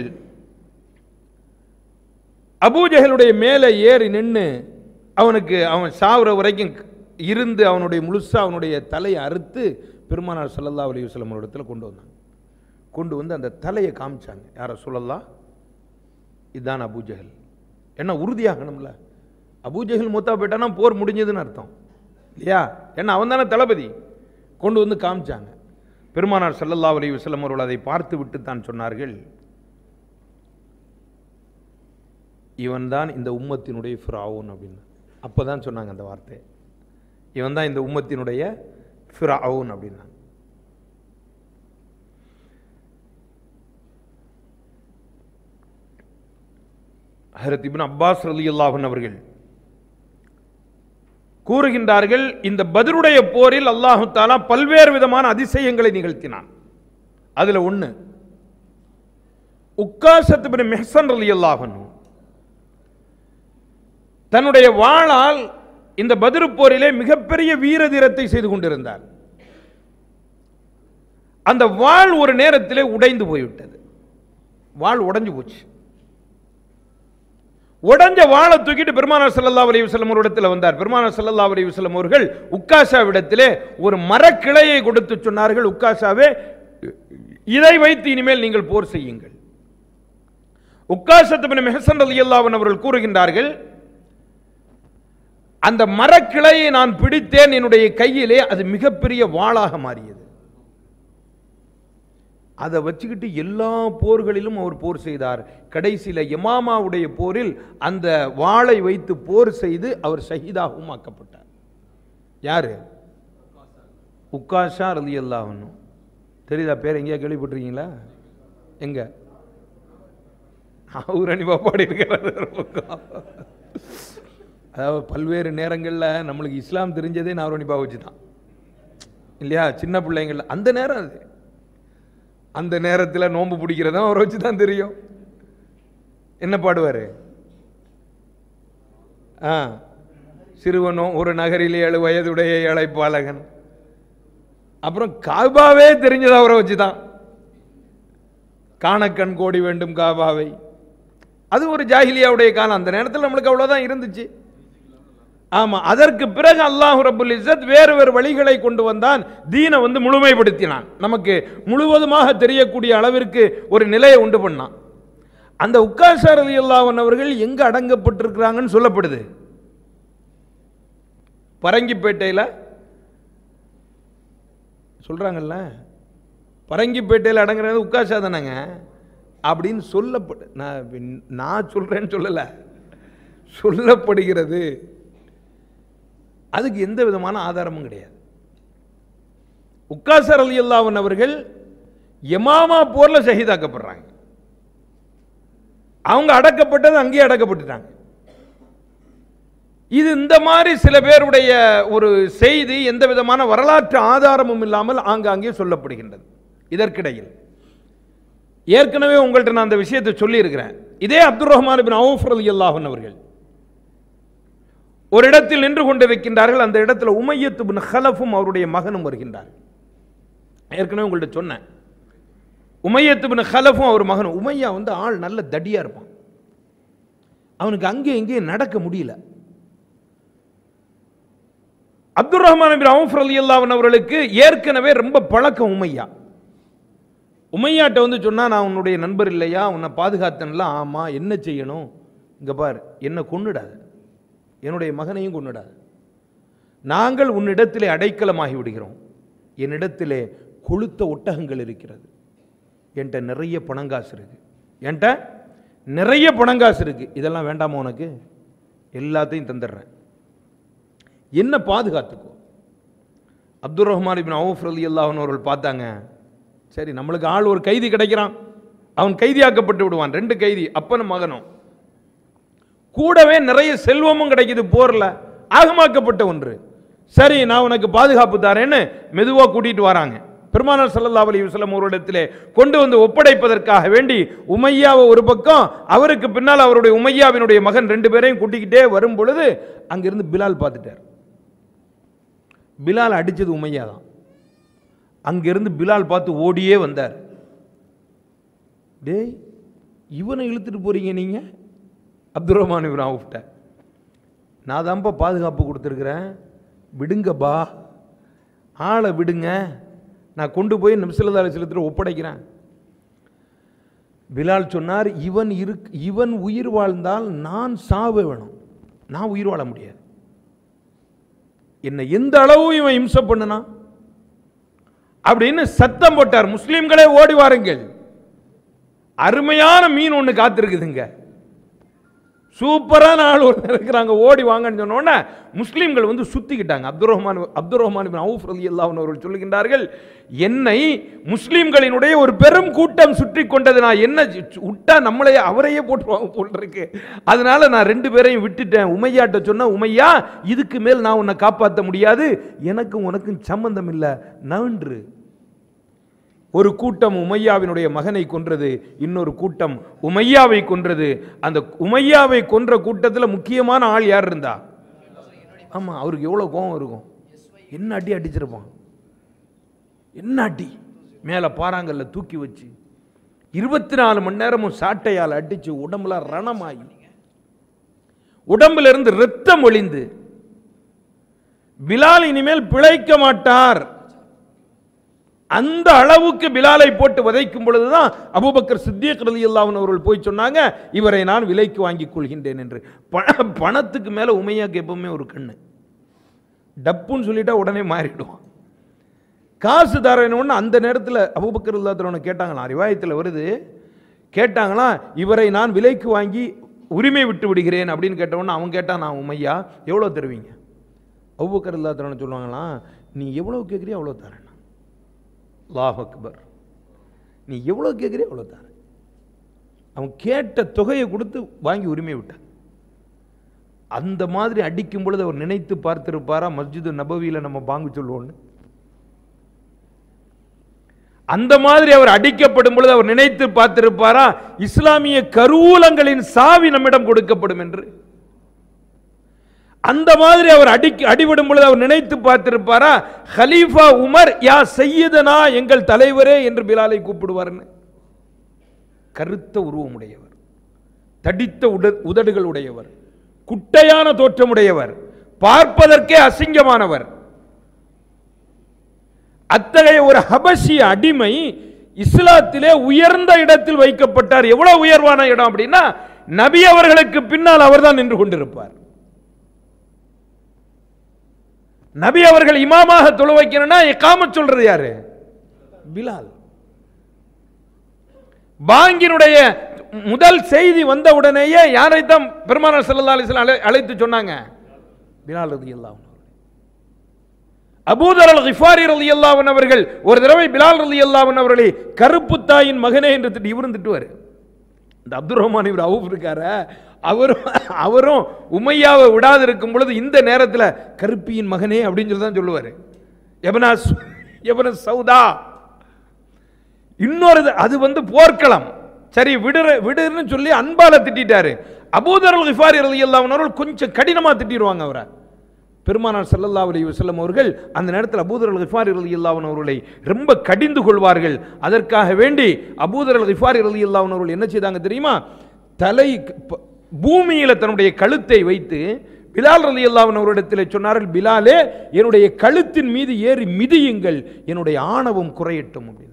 அபூஜஹலுடைய மேலே ஏறி நின்று அவனுக்கு அவன் சாவுற வரைக்கும் இருந்து அவனுடைய முழுசா அவனுடைய தலையை அறுத்து பெருமானார் ஸல்லல்லாஹு அலைஹி வஸல்லம் இடத்துல கொண்டு வந்தாங்க கொண்டு வந்து அந்த தலையை காமிச்சாங்க யாரை சொல்லலாம் இதுதான் அபூஜஹல் என்ன உறுதியாகணும்ல அபூஜஹல் மூத்தா போயிட்டானா போர் முடிஞ்சதுன்னு அர்த்தம் இல்லையா ஏன்னா அவன் தானே தளபதி கொண்டு வந்து காமிச்சாங்க பெருமானார் ஸல்லல்லாஹு அலைஹி வஸல்லம் அவர்கள் அதை பார்த்து விட்டு தான் சொன்னார்கள் இவன் தான் இந்த உம்மத்தினுடைய ஃபிராவுன் அப்படின்னு அப்பதான் சொன்னாங்க அந்த வார்த்தை இவன் தான் இந்த உம்மத்தினுடைய ஃபிராவுன் அப்படின்னாங்க ஹரத் இப்னு அப்பாஸ் ரலியல்லாஹு அவர்கள் கூறுகின்றார்கள் இந்த பத்ருடைய போரில் அல்லாஹு தாலா பல்வேறு விதமான அதிசயங்களை நிகழ்த்தினான் அதுல ஒண்ணு உக்காசத் பின் மெஹசன் ரலியல்லாஹு அன்ஹு தன்னுடைய வாளால் இந்த பத்ரு போரிலே மிகப்பெரிய வீர தீரத்தை செய்து கொண்டிருந்தார் அந்த வாள் ஒரு நேரத்திலே உடைந்து போய்விட்டது வாள் உடைஞ்சு போச்சு உடைஞ்ச வாளை தூக்கிட்டு பெருமானார் ஸல்லல்லாஹு அலைஹி வஸல்லம் ஒரு இடத்துல வந்தார் பெருமானார் ஸல்லல்லாஹு அலைஹி வஸல்லம் அவர்கள் உக்காஷாவிடத்திலே ஒரு மரக்கிளையை கொடுத்து சொன்னார்கள் உக்காஷாவே இதை வைத்து இனிமேல் நீங்கள் போர் செய்யுங்கள் உக்காஷத் பின் மெஹசன் ரலியல்லாஹு அன்ஹு அவர்கள் கூறுகின்றார்கள் அந்த மரக்கிளையை நான் பிடித்தேன் என்னுடைய கையிலே அது மிகப்பெரிய வாளாக மாறியது அதை வச்சுக்கிட்டு எல்லா போர்களிலும் அவர் போர் செய்தார் கடைசியில யமாமாவுடைய போரில் அந்த வாளை வைத்து போர் செய்து அவர் ஷஹீதாகவும் ஆக்கப்பட்டார் யாரு உக்காஷா ரலி அல்லாஹ்னு தெரியுதா பேர் எங்கேயா கேள்விப்பட்டிருக்கீங்களா எங்க அவர் அனிபா பாடி இருக்கிறார் அதாவது பல்வேறு நேரங்களில் நம்மளுக்கு இஸ்லாம் தெரிஞ்சதே நாரோனிபா வச்சு தான் இல்லையா சின்ன பிள்ளைங்கள அந்த நேரம் அது அந்த நேரத்தில் நோன்பு பிடிக்கிறதும் அவரை வச்சு தான் தெரியும் என்ன பாடுவார் ஆ சிறுவனும் ஒரு நகரிலே ஏழு வயதுடைய இழைப்பாளகன் அப்புறம் காபாவே தெரிஞ்சது அவரை வச்சு தான் காணக்கண் கோடி வேண்டும் காபாவை அது ஒரு ஜாஹிலியாவுடைய காலம் அந்த நேரத்தில் நம்மளுக்கு அவ்வளோதான் இருந்துச்சு ஆமா அதற்கு பிறகு அல்லாஹ் ரபுல் இஸ்ஸத் வேறு வேறு வழிகளை கொண்டு வந்தான் தீனை வந்து முழுமைப்படுத்தினான் நமக்கு முழுவதுமாக தெரியக்கூடிய அளவிற்கு ஒரு நிலையை உண்டு பண்ணான் அந்த உக்காசார் அலி அல்லாஹன் அவர்கள் எங்க அடங்கப்பட்டிருக்கிறாங்கன்னு சொல்லப்படுது பரங்கிப்பேட்டையில் சொல்றாங்கல்ல பரங்கிப்பேட்டையில் அடங்குறது உக்காசா தானேங்க அப்படின்னு சொல்லப்படு நான் பின்- நான் சொல்றேன்னு சொல்லல சொல்லப்படுகிறது அதுக்கு எந்த விதமான ஆதாரமும் கிடையாது உக்காசர் அலி அல்லாஹன் அவர்கள் யமாமா போர்ல ஷஹீதாக்கப்படுறாங்க அவங்க அடக்கப்பட்டது அங்கேயே அடக்கப்பட்டுட்டாங்க இது இந்த மாதிரி சில பேருடைய ஒரு செய்தி எந்த விதமான வரலாற்று ஆதாரமும் இல்லாமல் ஆங்காங்கே சொல்லப்படுகின்றது இதற்கிடையில் ஏற்கனவே உங்கள்கிட்ட நான் அந்த விஷயத்தை சொல்லியிருக்கிறேன் இதே அப்துல் ரஹ்மான் பின் அவுஃப் ரலியல்லாஹு அவர்கள் ஒரு இடத்தில் நின்று கொண்டிருக்கின்றார்கள் அந்த இடத்துல உமையத்து பின் ஹலஃபும் அவருடைய மகனும் வருகின்றார் ஏற்கனவே உங்கள்கிட்ட சொன்னேன் உமையத்து பின் ஹலஃபும் அவர் மகனும் உமையா வந்து ஆள் நல்ல தடியா இருப்பான் அவனுக்கு அங்கே இங்கேயும் நடக்க முடியல அப்துல் ரஹ்மான் பின் அவுஃப் ரலியல்லாஹு அவர்களுக்கு ஏற்கனவே ரொம்ப பழக்கம் உமையா உமையாட்ட வந்து சொன்னா நான் உன்னுடைய நண்பர் இல்லையா உன்னை பாதுகாத்தன்ல ஆமா என்ன செய்யணும் இங்க பார் என்ன கொன்னுடாத என்னுடைய மகனையும் கொன்னுடாத நாங்கள் உன்னிடத்திலே அடைக்கலமாகி விடுகிறோம் என்னிடத்திலே கொளுத்த ஒட்டகங்கள் இருக்கிறது என்கிட்ட நிறைய பணங்காசு இருக்கு என்கிட்ட நிறைய பணங்காசு இருக்கு இதெல்லாம் வேண்டாமா உனக்கு எல்லாத்தையும் தந்துடுறேன் என்ன பாதுகாத்துக்கோ அப்துல் ரஹ்மான் இபின் அவுஃப் அலி அல்லாஹன் அவர்கள் பார்த்தாங்க சரி நம்மளுக்கு ஆள் ஒரு கைதி கிடைக்கிறான் அவன் கைதியாக்கப்பட்டு விடுவான் ரெண்டு கைதி அப்பனும் மகனும் கூடவே நிறைய செல்வமும் கிடைக்குது போர்ல ஆகமாக்கப்பட்ட ஒன்று சரி நான் உனக்கு பாதுகாப்பு தரேன்னு மெதுவா கூட்டிட்டு வராங்க பெருமானார் ஸல்லல்லாஹு அலைஹி வஸல்லம் ஒரு இடத்திலே கொண்டு வந்து ஒப்படைப்பதற்காக வேண்டி உமையாவை ஒரு பக்கம் அவருக்கு பின்னால் அவருடைய உமையாவினுடைய மகன் ரெண்டு பேரையும் கூட்டிக்கிட்டே வரும் பொழுது அங்கிருந்து பிலால் பார்த்துட்டார் பிலால் அடிச்சது உமையா தான் அங்கிருந்து பிலால் பார்த்து ஓடியே வந்தார் டேய் இவனை இழுத்துட்டு போறீங்க நீங்க அப்துல் ரஹ்மான் இவன் அவுஃப்ட நான் தான்ப்பா பாதுகாப்பு கொடுத்துருக்குறேன் விடுங்கப்பா ஆளை விடுங்க நான் கொண்டு போய் நபிசல்லா செலுத்துல ஒப்படைக்கிறேன் பிலால் சொன்னார் இவன் இருக் இவன் உயிர் வாழ்ந்தால் நான் சாவ வேணும் நான் உயிர் வாழ முடியாது என்னை எந்த அளவு இவன் இம்சை பண்ணுனா அப்படின்னு சத்தம் போட்டார் முஸ்லிம்களே ஓடி வாருங்கள் அருமையான மீன் ஒன்று காத்திருக்குதுங்க சூப்பரான ஆள் ஒருத்தர் இருக்கிறாங்க ஓடி வாங்கன்னு சொன்ன உடனே முஸ்லீம்கள் வந்து சுத்திக்கிட்டாங்க Abdul Rahman Abdul Rahman bin Awf ரலி அவர்கள் சொல்லுகின்றார்கள் என்னை முஸ்லீம்களினுடைய ஒரு பெரும் கூட்டம் சுற்றி கொண்டது நான் என்ன சு- விட்டா நம்மளையே அவரையே போட்டுருவாங்க போல் இருக்கு அதனால நான் ரெண்டு பேரையும் விட்டுட்டேன் உமையாட்ட சொன்ன உமையா இதுக்கு மேல் நான் உன்னை காப்பாற்ற முடியாது எனக்கும் உனக்கும் சம்பந்தம் இல்லை நன்று ஒரு கூட்டம் உமையாவினுடைய மகனை கொன்றது இன்னொரு கூட்டம் உமையாவை கொன்றது அந்த உமையாவை கொன்ற கூட்டத்தில் முக்கியமான ஆள் யார் இருந்தா ஆமா அவருக்கு எவ்வளவு கோபம் இருக்கும் என்ன அடி அடிச்சிருப்பான் என்ன அடி மேலே பாறாங்கல்ல தூக்கி வச்சு இருபத்தி நாலு மணி நேரமும் சாட்டையால் அடிச்சு உடம்புல ரணமாகி உடம்புல இருந்து ரத்தம் ஒளிந்து பிலால் இனிமேல் பிழைக்க மாட்டார் அந்த அளவுக்கு பிலாலை போட்டு வதைக்கும் பொழுதுதான் அபூபக்கர் சித்திக் ரலியல்லாஹு அவர்கள் போய் சொன்னாங்க இவரை நான் விலைக்கு வாங்கிக் கொள்கின்றேன் என்று பண பணத்துக்கு மேல உமையாக்கு எப்பவுமே ஒரு கண்ணு டப்புன்னு சொல்லிட்டா உடனே மாறிடுவான் காசு தரணும்னு அந்த நேரத்தில் அபூபக்கர் இல்லாதவனை கேட்டாங்களாம் ரிவாயத்தில் வருது கேட்டாங்களாம் இவரை நான் விலைக்கு வாங்கி உரிமை விட்டு விடுகிறேன் அப்படின்னு கேட்டவொன்னே அவன் கேட்டான் நான் உமையா எவ்வளோ தருவீங்க அபூபக்கர் இல்லாதவனை சொல்லுவாங்களாம் நீ எவ்வளோ கேட்குறியோ அவ்வளோ தரேன் அல்லாஹ் அக்பர் நீ எவ்வளோ கேட்குறியோ அவ்வளோ தரேன் அவன் கேட்ட தொகையை கொடுத்து வாங்கி உரிமை விட்டான் அந்த மாதிரி அடிக்கும் பொழுது அவர் நினைத்து பார்த்திருப்பாரா மஸ்ஜிது நபவியில நம்ம பாங்கு சொல்லுவோம்னு அந்த மாதிரி அவர் அடிக்கப்படும் பொழுது அவர் நினைத்து பார்த்திருப்பாரா இஸ்லாமிய கருவூலங்களின் சாவி நம்மிடம் கொடுக்கப்படும் என்று அந்த மாதிரி அவர் அடிக்க அடிபடும் பொழுது அவர் நினைத்து பார்த்திருப்பாரா ஹலீஃபா உமர் யா சையதனா எங்கள் தலைவரே என்று பிலாலை கூப்பிடுவார்னு கருத்த உருவமுடையவர் தடித்த உட உதடுகள் உடையவர் குட்டையான தோற்றமுடையவர் பார்ப்பதற்கே அசிங்கமானவர் அத்தகைய ஒரு ஹபஷிய அடிமை இஸ்லாத்திலே உயர்ந்த இடத்தில் வைக்கப்பட்டார் எவ்வளவு உயர்வான இடம் அப்படின்னா நபி அவர்களுக்கு பின்னால் அவர்தான் நின்று கொண்டிருப்பார் நபி அவர்கள் இமாமாக தொழ வைக்கணும்னா இக்காமத் சொல்றது யாரு பிலால் பாங்கினுடைய முதல் செய்தி வந்த உடனேயே யாரைத்தான் பெருமானார் ஸல்லல்லாஹு அலைஹி வஸல்லம் அழை- அழைத்து சொன்னாங்க பிலால் ரலியல்லாஹு அன்ஹு அபூதர் அல் கிஃபாரி ரலியல்லாஹு அன்ஹு அவர்கள் ஒரு தடவை பிலால் ரலியல்லாஹு அன்ஹு அவர்களை கருப்பு தாயின் மகனே என்று திட்டி இவரும் திட்டுவார் இந்த அப்துல் ரஹ்மான் இவர் அவுஃப் இருக்கார அவரும் அவரும் உமையாவை விடாது இருக்கும் பொழுது இந்த நேரத்தில் கருப்பியின் மகனே அப்படின்னு சொல்லி தான் சொல்லுவார் எபனா சு- எபன சௌதா இன்னொரு இது- அது வந்து போர்க்களம் சரி விடுற விடுன்னு சொல்லி அன்பால திட்டிட்டாரு அபூதர் அல் கிஃபாரி ரலியல்லாஹு அன்ஹு அவர்கள் கொஞ்சம் கடினமா திட்டிடுவாங்க அவரை பெருமானார் ஸல்லல்லாஹு அலைஹி வஸல்லம் அவர்கள் அந்த நேரத்தில் அபூதர் அல் கிஃபாரி ரலியல்லாஹு அன்ஹு அவர்களை ரொம்ப கடிந்து கொள்வார்கள் அதற்காக வேண்டி அபூதர் அல் கிஃபாரி ரலியல்லாஹு அன்ஹு அவர்கள் என்ன செய்தாங்க தெரியுமா தலை ப- பூமியில தன்னுடைய கழுத்தை வைத்து பிலால் ரலியல்லாஹு அன்ஹு அவரிடத்தில் சொன்னார்கள் பிலாலே என்னுடைய கழுத்தின் மீது ஏறி மிதியுங்கள் என்னுடைய ஆணவம் குறையட்டும் அப்படின்னு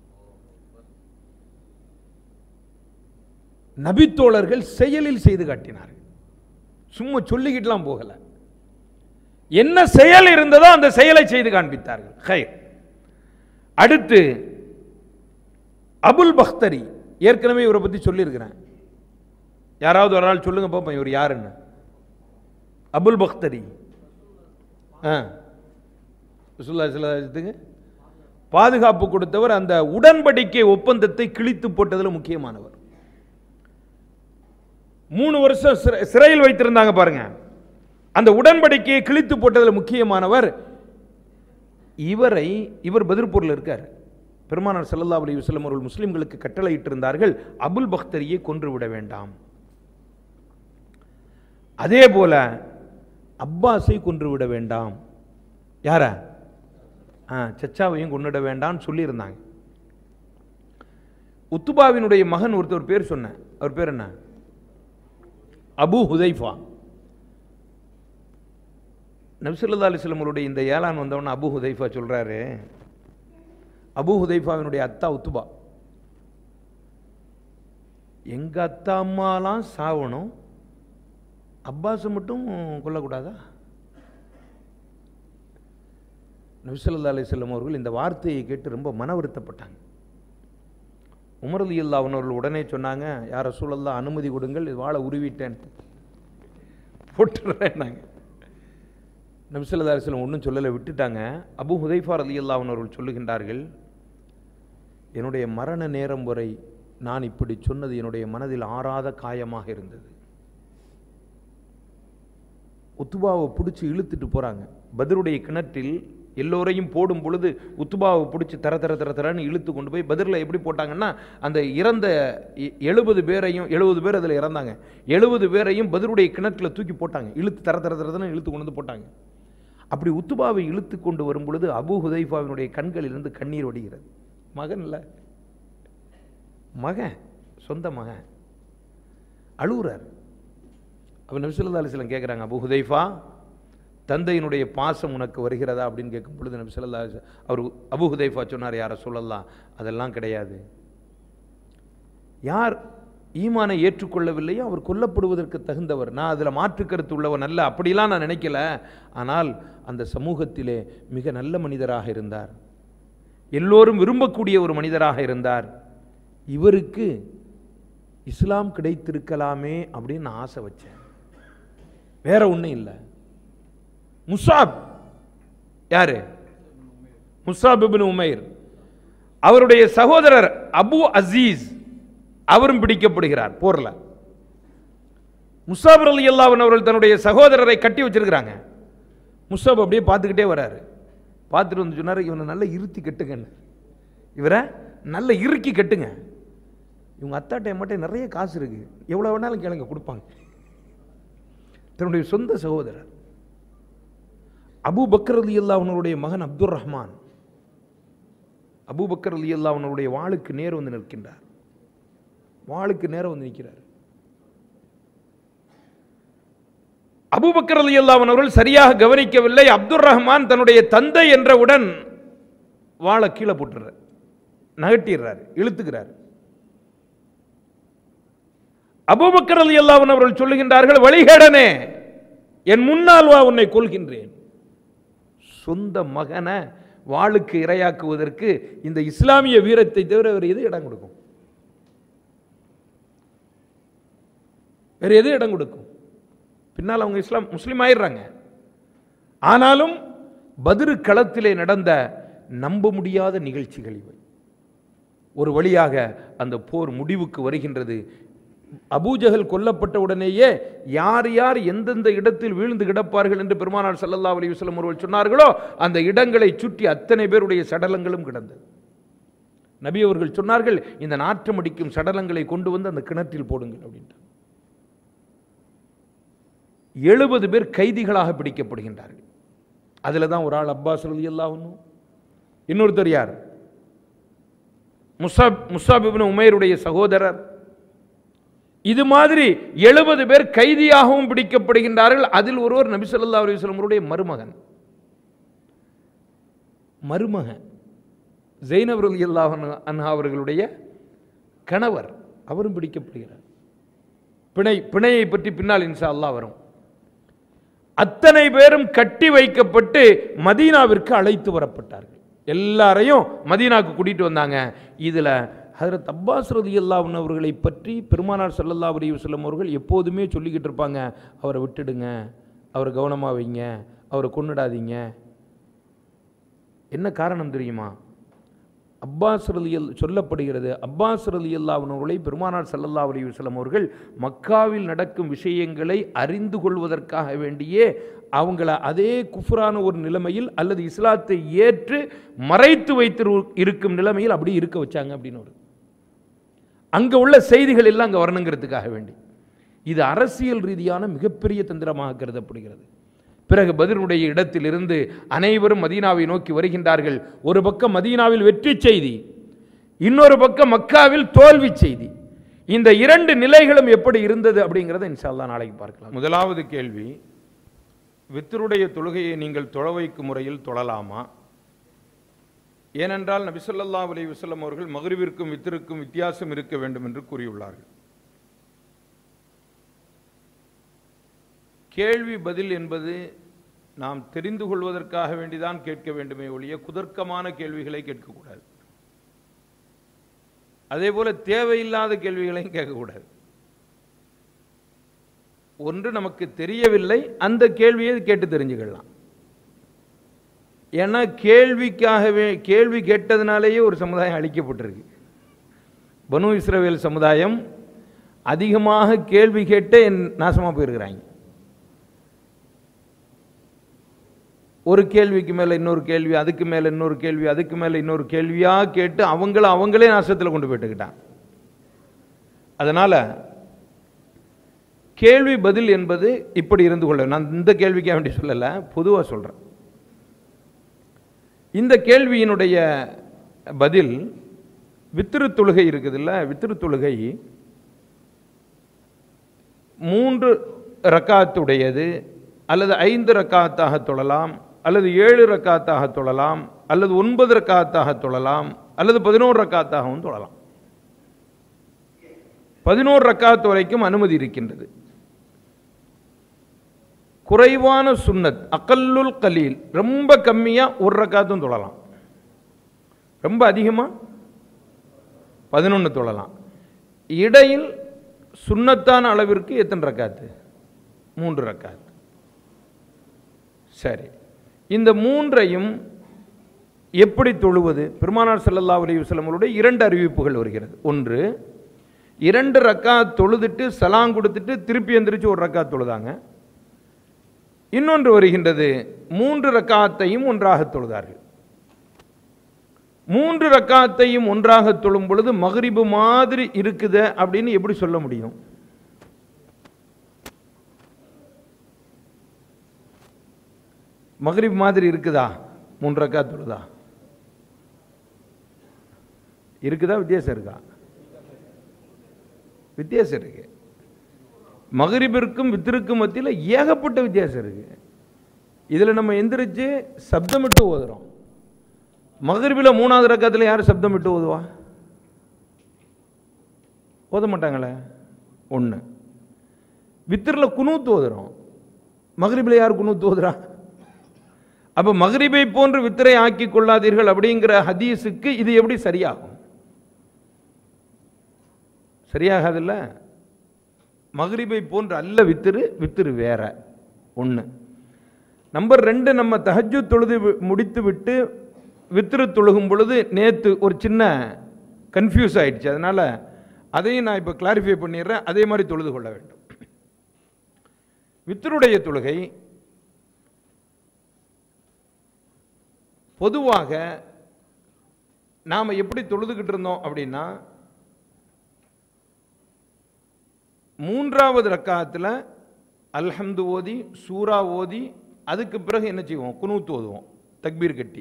நபித்தோழர்கள் செயலில் செய்து காட்டினார்கள் சும்மா சொல்லிக்கிட்டுலாம் போகல என்ன செயல் இருந்ததோ அந்த செயலை செய்து காண்பித்தார்கள் ஹை அடுத்து அபுல் பக்தரி ஏற்கனவே இவரை பத்தி சொல்லியிருக்கிறேன் யாராவது ஒரு ஆள் சொல்லுங்க பார்ப்போம் இவர் யாருன்னு அபுல் பக்தரி ஆ ரசூலுல்லாஹி ஸல்லல்லாஹு அலைஹி வஸல்லத்துக்கு பாதுகாப்பு கொடுத்தவர் அந்த உடன்படிக்கை ஒப்பந்தத்தை கிழித்து போட்டதில் முக்கியமானவர் மூணு வருஷம் சிறை- சிறையில் வைத்திருந்தாங்க பாருங்க அந்த உடன்படிக்கையை கிழித்து போட்டதில் முக்கியமானவர் இவரை இவர் பதிர்பூரில் இருக்கார் பெருமானார் ஸல்லல்லாஹு அலைஹி வஸல்லம் அவர்கள் முஸ்லிம்களுக்கு கட்டளையிட்டிருந்தார்கள் அபுல் பக்தரியை கொன்று விட வேண்டாம் அதே போல அப்பாஸை கொன்று விட வேண்டாம் யார ஆ சச்சாவையும் கொன்னுட வேண்டாம்னு சொல்லியிருந்தாங்க உத்துபாவினுடைய மகன் ஒருத்தர் பேர் சொன்னேன் அவர் பேர் என்ன அபு ஹுதைஃபா நபிசல்லா அலிஸ்லம் அவருடைய இந்த ஏலான் வந்தவன அபு ஹுதைஃபா சொல்றாரு அபு ஹுதைஃபாவினுடைய அத்தா உத்துபா எங்க அத்தா அம்மாலாம் சாவணும் அப்பாஸை மட்டும் கொல்லக்கூடாதா நபிசல்லா அலிஸ்லம் அவர்கள் இந்த வார்த்தையை கேட்டு ரொம்ப மன வருத்தப்பட்டாங்க உமரது இல்லா அவர்கள் உடனே சொன்னாங்க யார சூழல்லா அனுமதி கொடுங்கள் இது வாழை உருவிட்டேன் போட்டுறேன் நாங்கள் நபிசல்லா அலிஸ்லம் ஒன்றும் சொல்லலை விட்டுட்டாங்க அபு ஹுதைஃபா அலி அவர்கள் சொல்லுகின்றார்கள் என்னுடைய மரண நேரம் வரை நான் இப்படி சொன்னது என்னுடைய மனதில் ஆறாத காயமாக இருந்தது உத்துபாவை பிடிச்சி இழுத்துட்டு போறாங்க பதருடைய கிணற்றில் எல்லோரையும் போடும் பொழுது உத்துபாவை பிடிச்சி தர தர தர தரன்னு இழுத்து கொண்டு போய் பதிரில் எப்படி போட்டாங்கன்னா அந்த இறந்த எழுபது பேரையும் எழுபது பேர் அதில் இறந்தாங்க எழுபது பேரையும் பதிலுடைய கிணற்றில் தூக்கி போட்டாங்க இழுத்து தர தர தரன்னு இழுத்து கொண்டு வந்து போட்டாங்க அப்படி உத்துபாவை இழுத்து கொண்டு வரும் பொழுது அபு ஹுதைஃபாவினுடைய கண்களிலிருந்து கண்ணீர் வடிகிறது மகன் இல்லை மகன் சொந்த மகன் அழுகுறார் அப்போ நபிசுல்லா அலிஸ்லாம் கேட்குறாங்க அபு ஹுதைஃபா தந்தையினுடைய பாசம் உனக்கு வருகிறதா அப்படின்னு கேட்கும் பொழுது நபி ஸல்லல்லாஹு அலைஹி வஸல்லம் அவர் அபு ஹுதைஃபா சொன்னார் யார சொல்லலாம் அதெல்லாம் கிடையாது யார் ஈமானை ஏற்றுக்கொள்ளவில்லையோ அவர் கொல்லப்படுவதற்கு தகுந்தவர் நான் அதில் மாற்று கருத்து உள்ளவன் அல்ல அப்படிலாம் நான் நினைக்கல ஆனால் அந்த சமூகத்திலே மிக நல்ல மனிதராக இருந்தார் எல்லோரும் விரும்பக்கூடிய ஒரு மனிதராக இருந்தார் இவருக்கு இஸ்லாம் கிடைத்திருக்கலாமே அப்படின்னு நான் ஆசை வச்சேன் வேற ஒன்றும் இல்லை முசாப் யாரு முசாப் இப்னு உமைர் அவருடைய சகோதரர் அபு அசீஸ் அவரும் பிடிக்கப்படுகிறார் போர்ல முசாபர் அலி அல்லாஹன் அவர்கள் தன்னுடைய சகோதரரை கட்டி வச்சிருக்கிறாங்க முசாப் அப்படியே பார்த்துக்கிட்டே வராரு பார்த்துட்டு வந்து சொன்னார் இவனை நல்லா இருத்தி கட்டுங்கன்னு இவரை நல்ல இறுக்கி கட்டுங்க இவங்க அத்தாட்ட மட்டும் நிறைய காசு இருக்கு எவ்வளோ வேணாலும் கேளுங்க கொடுப்பாங்க தன்னுடைய சொந்த சகோதரர் அபு பக்கர் அலி அல்லாஹனுடைய மகன் அப்துல் ரஹ்மான் அபு பக்கர் அலி அல்லாஹனுடைய வாளுக்கு நேர் வந்து நிற்கின்றார் வாளுக்கு நேரம் வந்து நிற்கிறார் அபூபக்கர் அலி அல்லாஹன் அவர்கள் சரியாக கவனிக்கவில்லை அப்துல் ரஹ்மான் தன்னுடைய தந்தை என்றவுடன் வாழை கீழே போட்டுறார் நகட்டிடுறார் இழுத்துக்கிறார் அபூபக்கர் அலி அல்லாஹன் அவர்கள் சொல்லுகின்றார்கள் வழிகேடனே என் முன்னால் வா உன்னை கொள்கின்றேன் சொந்த மகனை வாளுக்கு இரையாக்குவதற்கு இந்த இஸ்லாமிய வீரத்தை தவிர வேறு எது இடம் கொடுக்கும் வேறு எது இடம் கொடுக்கும் பின்னால் அவங்க இஸ்லாம் முஸ்லீம் ஆயிடுறாங்க ஆனாலும் பதிரு களத்திலே நடந்த நம்ப முடியாத நிகழ்ச்சிகள் இவை ஒரு வழியாக அந்த போர் முடிவுக்கு வருகின்றது அபூஜஹல் கொல்லப்பட்ட உடனேயே யார் யார் எந்தெந்த இடத்தில் வீழ்ந்து கிடப்பார்கள் என்று பெருமானார் ஸல்லல்லாஹு அலைஹி வஸல்லம் அவர்கள் சொன்னார்களோ அந்த இடங்களை சுற்றி அத்தனை பேருடைய சடலங்களும் கிடந்தது நபி அவர்கள் சொன்னார்கள் இந்த நாற்றமடிக்கும் சடலங்களை கொண்டு வந்து அந்த கிணற்றில் போடுங்கள் அப்படின்ட்டு எழுபது பேர் கைதிகளாக பிடிக்கப்படுகின்றார்கள் அதில் தான் ஒரு ஆள் அப்பாஸ் ரலி அல்லாஹ்வும் இன்னொருத்தர் யார் முசாப் முசாப் இப்னு உமையருடைய சகோதரர் இது மாதிரி எழுபது பேர் கைதியாகவும் பிடிக்கப்படுகின்றார்கள் அதில் ஒருவர் நபி ஸல்லல்லாஹு அலைஹி வஸல்லம் அவருடைய மருமகன் மருமகன் ஜெய்னப் ரலியல்லாஹு அன்ஹா அவர்களுடைய கணவர் அவரும் பிடிக்கப்படுகிறார் பிணை பிணையை பற்றி பின்னால் இன்ஷா அல்லாஹ் வரும் அத்தனை பேரும் கட்டி வைக்கப்பட்டு மதீனாவிற்கு அழைத்து வரப்பட்டார்கள் எல்லாரையும் மதீனாவுக்கு கூட்டிட்டு வந்தாங்க இதுல ஹஜரத் அப்பாஸ் ரலியல்லாஹு அவர்களை பற்றி பெருமானார் ஸல்லல்லாஹு அலைஹி வஸல்லம் அவர்கள் எப்போதுமே சொல்லிக்கிட்டு இருப்பாங்க அவரை விட்டுடுங்க அவரை கவனமா வைங்க அவரை கொன்னுடாதீங்க என்ன காரணம் தெரியுமா அப்பாஸ் ரலியல் சொல்லப்படுகிறது அப்பாஸ் ரலியல்லாஹு அவர்களை பெருமானார் ஸல்லல்லாஹு அலைஹி வஸல்லம் அவர்கள் மக்காவில் நடக்கும் விஷயங்களை அறிந்து கொள்வதற்காக வேண்டியே அவங்கள அதே குஃப்ரான ஒரு நிலைமையில் அல்லது இஸ்லாத்தை ஏற்று மறைத்து வைத்து இருக்கும் நிலைமையில் அப்படி இருக்க வச்சாங்க அப்படின்னு ஒரு அங்க உள்ள செய்திகள் எல்லாம் அங்க வரணுங்கிறதுக்காக வேண்டி இது அரசியல் ரீதியான மிகப்பெரிய தந்திரமாக கருதப்படுகிறது பிறகு பதிலுடைய இடத்திலிருந்து அனைவரும் மதீனாவை நோக்கி வருகின்றார்கள் ஒரு பக்கம் மதீனாவில் வெற்றி செய்தி இன்னொரு பக்கம் மக்காவில் தோல்வி செய்தி இந்த இரண்டு நிலைகளும் எப்படி இருந்தது அப்படிங்கிறத இன்ஷால்லா நாளைக்கு பார்க்கலாம் முதலாவது கேள்வி வித்தருடைய தொழுகையை நீங்கள் தொழ வைக்கும் முறையில் தொழலாமா ஏனென்றால் நபி ஸல்லல்லாஹு அலைஹி வஸல்லம் அவர்கள் மகரிவிற்கும் வித்திருக்கும் வித்தியாசம் இருக்க வேண்டும் என்று கூறியுள்ளார்கள் கேள்வி பதில் என்பது நாம் தெரிந்து கொள்வதற்காக வேண்டிதான் கேட்க வேண்டுமே ஒழிய குதர்க்கமான கேள்விகளை கேட்கக்கூடாது அதே போல தேவையில்லாத கேள்விகளையும் கேட்கக்கூடாது ஒன்று நமக்கு தெரியவில்லை அந்த கேள்வியை கேட்டு தெரிஞ்சுக்கலாம் ஏன்னா கேள்விக்காகவே கேள்வி கேட்டதுனாலேயே ஒரு சமுதாயம் அழிக்கப்பட்டிருக்கு பனு இஸ்ரவேல் சமுதாயம் அதிகமாக கேள்வி கேட்டே நாசமாக போயிருக்கிறாங்க ஒரு கேள்விக்கு மேலே இன்னொரு கேள்வி அதுக்கு மேலே இன்னொரு கேள்வி அதுக்கு மேலே இன்னொரு கேள்வியாக கேட்டு அவங்கள அவங்களே நாசத்தில் கொண்டு போயிட்டுக்கிட்டாங்க அதனால் கேள்வி பதில் என்பது இப்படி இருந்து கொள்ள நான் இந்த கேள்விக்காக வேண்டி சொல்லலை பொதுவாக சொல்கிறேன் இந்த கேள்வியினுடைய பதில் வித்திரு தொழுகை இருக்குதுல்ல வித்திரு தொழுகை மூன்று ரக்காத்துடையது அல்லது ஐந்து ரக்காத்தாக தொழலாம் அல்லது ஏழு ரக்காத்தாக தொழலாம் அல்லது ஒன்பது ரக்காத்தாக தொழலாம் அல்லது பதினோரு ரக்காத்தாகவும் தொழலாம் பதினோரு ரக்காத் வரைக்கும் அனுமதி இருக்கின்றது குறைவான சுன்னத் அகல்லுல் கலீல் ரொம்ப கம்மியாக ஒரு ரக்காத்தும் தொழலாம் ரொம்ப அதிகமாக பதினொன்று தொழலாம் இடையில் சுன்னத்தான அளவிற்கு எத்தனை ரக்காத்து மூன்று ரக்காத்து சரி இந்த மூன்றையும் எப்படி தொழுவது பெருமானார் ஸல்லல்லாஹு அலைஹி வஸல்லம் அவருடைய இரண்டு அறிவிப்புகள் வருகிறது ஒன்று இரண்டு ரக்காத் தொழுதுட்டு சலாம் கொடுத்துட்டு திருப்பி எந்திரிச்சு ஒரு ரக்காத் தொழுதாங்க இன்னொன்று வருகின்றது மூன்று ரக்காத்தையும் ஒன்றாக தொழுதார்கள் மூன்று ரக்காத்தையும் ஒன்றாக தொழும் பொழுது மகரிபு மாதிரி இருக்குதே அப்படின்னு எப்படி சொல்ல முடியும் மகரிப் மாதிரி இருக்குதா மூன்று ரக்கா தொழுதா இருக்குதா வித்தியாசம் இருக்கா வித்தியாசம் இருக்கு மகரிபிற்கும் வித்திருக்கும் மத்தியில் ஏகப்பட்ட வித்தியாசம் இருக்கு இதில் நம்ம எந்திரிச்சு சப்தமிட்டு ஓதுறோம் மகரிபில் மூணாவது ரக்கத்தில் யார் சப்தமிட்டு ஓதுவா ஓத மாட்டாங்களே ஒன்று வித்திரில் குனூத்து ஓதுறோம் மகரிபில் யார் குனூத்து ஓதுறா அப்போ மகரிபை போன்று வித்திரை ஆக்கி கொள்ளாதீர்கள் அப்படிங்கிற ஹதீஸுக்கு இது எப்படி சரியாகும் சரியாகாதுல்ல மகரிபை போன்று அல்ல வித்திரு வித்திரு வேற ஒன்று நம்பர் ரெண்டு நம்ம தஹஜ்ஜு தொழுது வி- முடித்து விட்டு வித்திரு தொழுகும் பொழுது நேற்று ஒரு சின்ன கன்ஃபியூஸ் ஆயிடுச்சு அதனால் அதையும் நான் இப்போ கிளாரிஃபை பண்ணிடுறேன் அதே மாதிரி தொழுது கொள்ள வேண்டும் வித்தருடைய தொழுகை பொதுவாக நாம் எப்படி தொழுதுகிட்டு இருந்தோம் அப்படின்னா மூன்றாவது ரக்காத்தில் அல்ஹம்து ஓதி சூரா ஓதி அதுக்கு பிறகு என்ன செய்வோம் குனூத்து ஓதுவோம் தக்பீர் கட்டி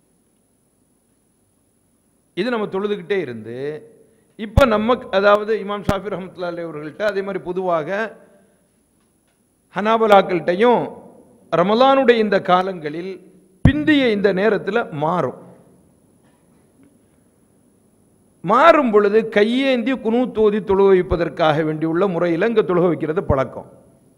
இது நம்ம தொழுதுகிட்டே இருந்து இப்போ நம்ம அதாவது இமாம் ஷாஃபி ரஹமத்துல்லா அலி அவர்கள்ட்ட அதே மாதிரி பொதுவாக ஹனாபலாக்கள்கிட்டையும் ரமலானுடைய இந்த காலங்களில் பிந்திய இந்த நேரத்தில் மாறும் மாறும் பொழுது கையேந்தி குனூத்தோதி தொழுக வைப்பதற்காக வேண்டியுள்ள முறையில் இங்கே தொழுக வைக்கிறது பழக்கம்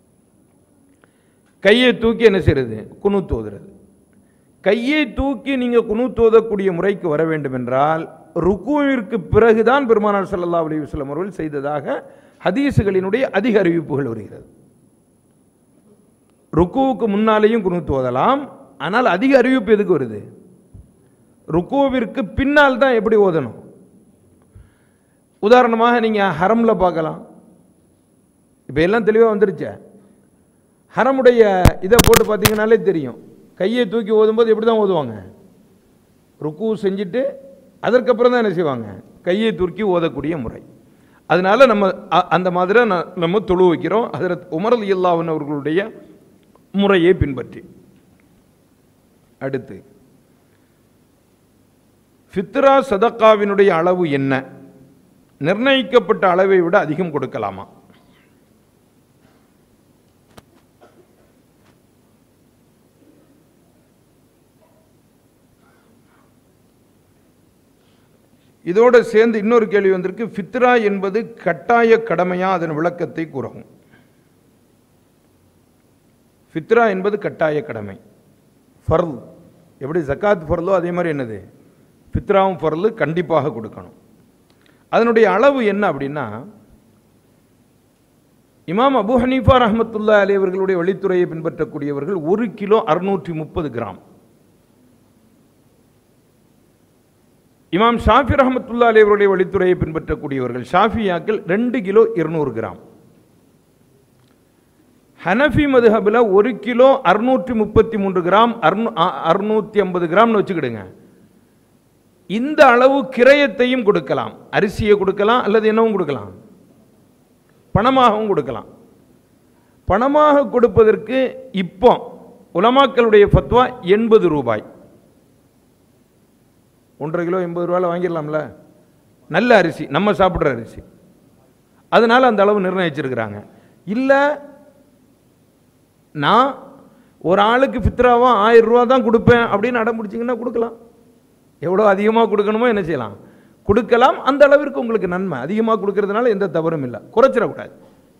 கையை தூக்கி என்ன செய்யறது குனூத்தோதுறது கையை தூக்கி நீங்கள் குனூத்தோதக்கூடிய முறைக்கு வர வேண்டும் என்றால் ருக்குவிற்கு பிறகுதான் பெருமானார் ஸல்லல்லாஹு அலைஹி வஸல்லம் அவர்கள் செய்ததாக ஹதீஸுகளினுடைய அதிக அறிவிப்புகள் வருகிறது ருக்குவுக்கு முன்னாலேயும் குனூத்து ஓதலாம் ஆனால் அதிக அறிவிப்பு எதுக்கு வருது ருக்குவிற்கு பின்னால் தான் எப்படி ஓதணும் உதாரணமாக நீங்கள் ஹரமில் பார்க்கலாம் இப்போ எல்லாம் தெளிவாக வந்துருச்சே ஹரமுடைய இதை போட்டு பார்த்தீங்கனாலே தெரியும் கையை தூக்கி ஓதும்போது எப்படி தான் ஓதுவாங்க ருக்கு செஞ்சுட்டு அதற்கப்புறம் தான் என்ன செய்வாங்க கையை தூக்கி ஓதக்கூடிய முறை அதனால நம்ம அ- அந்த மாதிரி ந- நம்ம தொழு வைக்கிறோம் ஹதரத் உமர் அல்லாஹன் அவர்களுடைய முறையை பின்பற்றி அடுத்து ஃபித்ரா சதக்காவினுடைய அளவு என்ன நிர்ணயிக்கப்பட்ட அளவை விட அதிகம் கொடுக்கலாமா இதோடு சேர்ந்து இன்னொரு கேள்வி வந்திருக்கு ஃபித்ரா என்பது கட்டாய கடமையா அதன் விளக்கத்தை கூறவும் ஃபித்ரா என்பது கட்டாய கடமை ஃபர்ல் எப்படி ஜக்காத் ஃபர்லோ அதே மாதிரி என்னது ஃபித்ராவும் ஃபர்லு கண்டிப்பாக கொடுக்கணும் அதனுடைய அளவு என்ன அப்படின்னா இமாம் அபு ஹனீஃபா ரஹமத்துல்லா அலி அவர்களுடைய வழித்துறையை பின்பற்றக்கூடியவர்கள் ஒரு கிலோ அறுநூற்றி முப்பது கிராம் இமாம் ஷாஃபி ரஹமத்துல்லா அலி அவருடைய வழித்துறையை பின்பற்றக்கூடியவர்கள் ஷாஃபியாக்கள் ரெண்டு கிலோ இருநூறு கிராம் ஹனஃபி மதுஹபில் ஒரு கிலோ அறுநூற்றி முப்பத்தி மூன்று கிராம் அறுநூ அறுநூற்றி ஐம்பது கிராம்னு வச்சுக்கிடுங்க இந்த அளவு கிரயத்தையும் கொடுக்கலாம் அரிசியை கொடுக்கலாம் அல்லது என்னவும் கொடுக்கலாம் பணமாகவும் கொடுக்கலாம் பணமாக கொடுப்பதற்கு இப்போ உலமாக்களுடைய ஃபத்வா எண்பது ரூபாய் ஒன்றரை கிலோ எண்பது ரூபாயில் வாங்கிடலாம்ல நல்ல அரிசி நம்ம சாப்பிட்ற அரிசி அதனால அந்த அளவு நிர்ணயிச்சிருக்கிறாங்க இல்லை நான் ஒரு ஆளுக்கு ஃபித்ராவா ஆயிரம் ரூபா தான் கொடுப்பேன் அப்படின்னு அடம் பிடிச்சிங்கன்னா கொடுக்கலாம் எவ்வளோ அதிகமாக கொடுக்கணுமோ என்ன செய்யலாம் கொடுக்கலாம் அந்த அளவிற்கு உங்களுக்கு நன்மை அதிகமாக கொடுக்கறதுனால எந்த தவறும் இல்லை குறைச்சிடக்கூடாது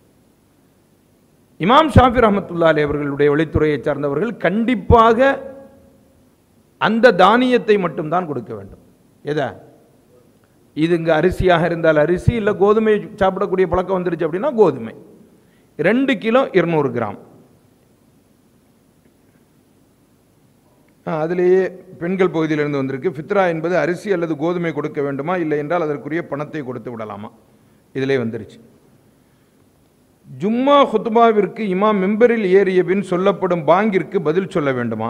இமாம் ஷாஃபி ரஹமத்துல்லா அலி அவர்களுடைய வழித்துறையை சார்ந்தவர்கள் கண்டிப்பாக அந்த தானியத்தை மட்டும்தான் கொடுக்க வேண்டும் எதை இது இங்கே அரிசியாக இருந்தால் அரிசி இல்லை கோதுமை சாப்பிடக்கூடிய பழக்கம் வந்துருச்சு அப்படின்னா கோதுமை ரெண்டு கிலோ இருநூறு கிராம் ஆ, அதிலேயே பெண்கள் பகுதியிலிருந்து வந்திருக்கு ஃபித்ரா என்பது அரிசி அல்லது கோதுமை கொடுக்க வேண்டுமா இல்லை என்றால் அதற்குரிய பணத்தை கொடுத்து விடலாமா இதிலே வந்துருச்சு ஜும்மா ஹுத்பாவிற்கு இமாம் மெம்பரில் ஏறிய பின் சொல்லப்படும் பாங்கிற்கு பதில் சொல்ல வேண்டுமா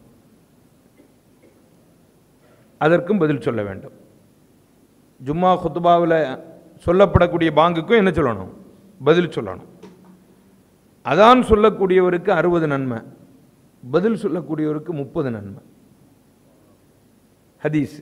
அதற்கும் பதில் சொல்ல வேண்டும் ஜும்மா ஹுத்பாவில் சொல்லப்படக்கூடிய பாங்குக்கும் என்ன சொல்லணும் பதில் சொல்லணும் அதான் சொல்லக்கூடியவருக்கு அறுபது நன்மை பதில் சொல்லக்கூடியவருக்கு முப்பது நன்மை ஹதீஸ்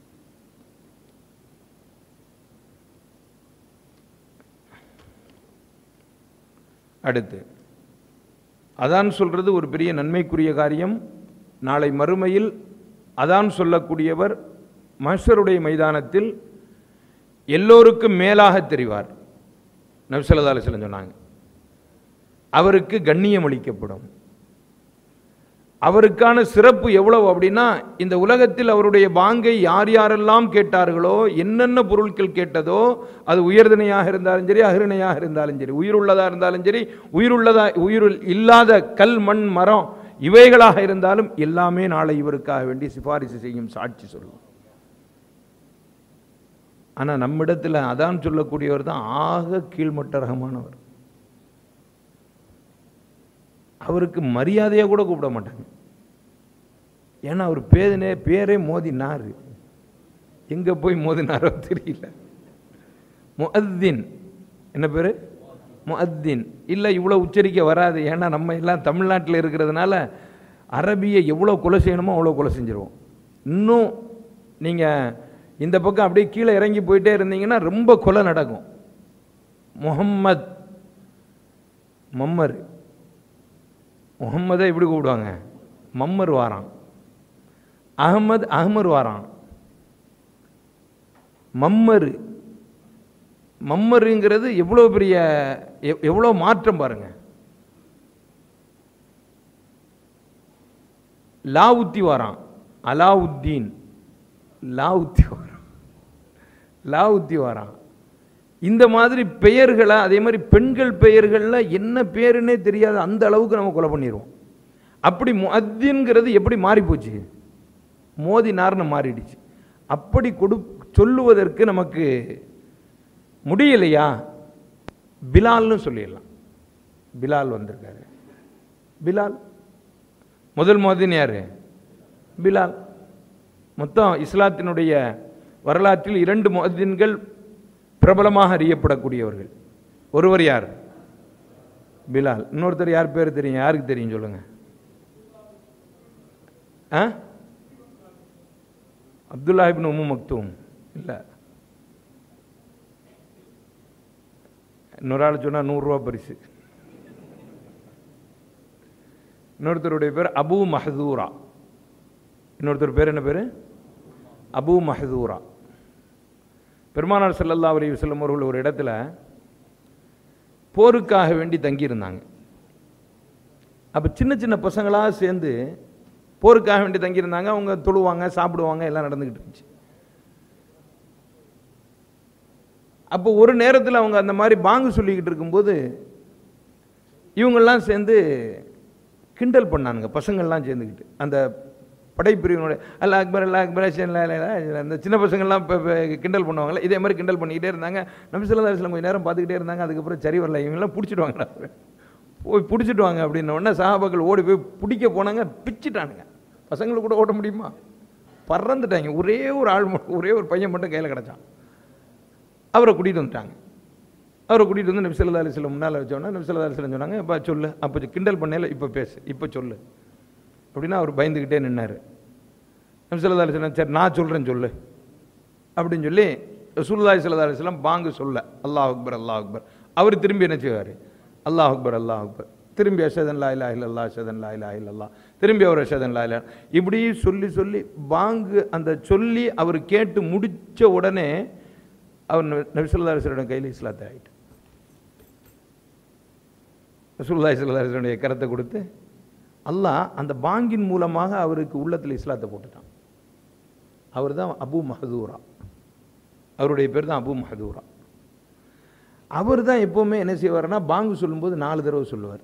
அடுத்து அதான் சொல்றது ஒரு பெரிய நன்மைக்குரிய காரியம் நாளை மறுமையில் அதான் சொல்லக்கூடியவர் மனுஷருடைய மைதானத்தில் எல்லோருக்கும் மேலாக தெரிவார் நபிசல்லா அலிஸ்லம் சொன்னாங்க அவருக்கு கண்ணியம் அளிக்கப்படும் அவருக்கான சிறப்பு எவ்வளவு அப்படின்னா இந்த உலகத்தில் அவருடைய பாங்கை யார் யாரெல்லாம் கேட்டார்களோ என்னென்ன பொருட்கள் கேட்டதோ அது உயர்திணையாக இருந்தாலும் சரி அகிருணையாக இருந்தாலும் சரி உயிருள்ளதாக இருந்தாலும் சரி உயிருள்ளதா உயிர் இல்லாத கல் மண் மரம் இவைகளாக இருந்தாலும் எல்லாமே நாளை இவருக்காக வேண்டி சிபாரிசு செய்யும் சாட்சி சொல்லும் ஆனால் நம்மிடத்தில் அதான் சொல்லக்கூடியவர் தான் ஆக கீழ்மட்ட ரகமானவர் அவருக்கு மரியாதையாக கூட கூப்பிட மாட்டாங்க ஏன்னா அவர் பேதனே பேரே மோதினார் எங்கே போய் மோதினாரோ தெரியல முஅத்தின் என்ன பேர் முஅத்தின் இல்லை இவ்வளோ உச்சரிக்க வராது ஏன்னா நம்ம எல்லாம் தமிழ்நாட்டில் இருக்கிறதுனால அரபியை எவ்வளோ கொலை செய்யணுமோ அவ்வளோ கொலை செஞ்சிருவோம் இன்னும் நீங்கள் இந்த பக்கம் அப்படியே கீழே இறங்கி போயிட்டே இருந்தீங்கன்னா ரொம்ப கொலை நடக்கும் முகம்மத் மம்மர் முகம்மதை எப்படி கூப்பிடுவாங்க மம்மர் வாரான் அகமது அகமர் வாரான் மம்மர் மம்மருங்கிறது எவ்வளோ பெரிய எவ்- எவ்வளோ மாற்றம் பாருங்க லாவுத்தி வாரான் அலாவுத்தீன் லாவுத்தி வாரான் லாவுத்தி வாரான் இந்த மாதிரி பெயர்களை அதே மாதிரி பெண்கள் பெயர்களில் என்ன பேருன்னே தெரியாத அந்த அளவுக்கு நம்ம கொலை பண்ணிடுவோம் அப்படி முஅத்தின்கிறது எப்படி மாறி போச்சு மோதினார்னு மாறிடுச்சு அப்படி கொடு சொல்லுவதற்கு நமக்கு முடியலையா பிலால்னு சொல்லிடலாம் பிலால் வந்திருக்காரு பிலால் முதல் மோதின் யாரு பிலால் மொத்தம் இஸ்லாத்தினுடைய வரலாற்றில் இரண்டு முஅத்தின்கள் பிரபலமாக அறியப்படக்கூடியவர்கள் ஒருவர் யார் பிலால் இன்னொருத்தர் யார் பேர் தெரியும் யாருக்கு தெரியும் சொல்லுங்க ஆ அப்துல்லா இப்னு உம்மு மக்தூம் இல்லை இன்னொரு ஆள் சொன்னால் நூறுரூவா பரிசு இன்னொருத்தருடைய பேர் அபு மஹதூரா இன்னொருத்தர் பேர் என்ன பேர் அபு மஹதூரா பெருமானார் ஸல்லல்லாஹு அலைஹி வஸல்லம் அவர்கள் ஒரு இடத்துல போருக்காக வேண்டி தங்கியிருந்தாங்க அப்போ சின்ன சின்ன பசங்களாக சேர்ந்து போருக்காக வேண்டி தங்கியிருந்தாங்க அவங்க தொழுவாங்க சாப்பிடுவாங்க எல்லாம் நடந்துக்கிட்டு இருந்துச்சு அப்போ ஒரு நேரத்தில் அவங்க அந்த மாதிரி பாங்கு சொல்லிக்கிட்டு இருக்கும்போது இவங்கெல்லாம் சேர்ந்து கிண்டல் பண்ணானுங்க பசங்கள்லாம் சேர்ந்துக்கிட்டு அந்த படைப்பிரிவினுடைய அல்ல அக்பர் அல்ல அக்பர் அஷன் அல்ல, அல்ல, அல்ல, அந்த சின்ன பசங்கள்லாம் இப்போ இப்போ கிண்டல் பண்ணுவாங்கல்ல இதே மாதிரி கிண்டல் பண்ணிக்கிட்டே இருந்தாங்க நபி ஸல்லல்லாஹு அலைஹி வஸல்லம் கொஞ்சம் நேரம் பார்த்துக்கிட்டே இருந்தாங்க அதுக்கப்புறம் சரி வரல இவங்கெல்லாம் பிடிச்சிட்டு வாங்கடா போய் பிடிச்சிட்டு வாங்க அப்படின்ன உடனே சஹாபாக்கள் ஓடி போய் பிடிக்க போனாங்க பிச்சிட்டானுங்க பசங்களை கூட ஓட்ட முடியுமா பறந்துட்டாங்க ஒரே ஒரு ஆள் மட்டும் ஒரே ஒரு பையன் மட்டும் கையில் கிடச்சான் அவரை கூட்டிகிட்டு வந்துட்டாங்க அவரை கூட்டிகிட்டு வந்து நபி ஸல்லல்லாஹு அலைஹி வஸல்லம் முன்னால் வச்சோன்னா நபி ஸல்லல்லாஹு அலைஹி வஸல்லம் சொன்னாங்க இப்போ சொல்லு அப்போ கிண்டல் பண்ணல இப்போ பேசு இப்போ சொல்லு அப்படின்னா அவர் பயந்துக்கிட்டே நின்னார் நபி ஸல்லல்லாஹு அலைஹி வஸல்லம் சரி நான் சொல்கிறேன் சொல்லு அப்படின்னு சொல்லி ரசூலுல்லாஹி ஸல்லல்லாஹு அலைஹி வஸல்லம் பாங்கு சொல்ல அல்லாஹ் அக்பர் அல்லாஹ் அக்பர் அவர் திரும்பி என்ன செய்வார் அல்லாஹ் அக்பர் அல்லாஹ் அக்பர் திரும்பி அஷதன் லா இலா இல்லல்லா அஷதன் லா இலா இல்லல்லா திரும்பி அவர் அஷதன் லா இலா இப்படி சொல்லி சொல்லி பாங்கு அந்த சொல்லி அவர் கேட்டு முடிச்ச உடனே அவர் நபிசுல்லா அலிஸ்வரோட கையில் இஸ்லாத்தை ஆயிட்டு ரசூலுல்லாஹி ஸல்லல்லாஹு அலைஹி வஸல்லம் கரத்தை கொடுத்து அல்லாஹ் அந்த பாங்கின் மூலமாக அவருக்கு உள்ளத்தில் இஸ்லாத்தை போட்டுட்டான் அவர் தான் அபு மஹதூரா அவருடைய பேர் தான் அபு மஹதூரா அவர் தான் எப்போவுமே என்ன செய்வார்னா பாங்கு சொல்லும்போது நாலு தடவை சொல்லுவார்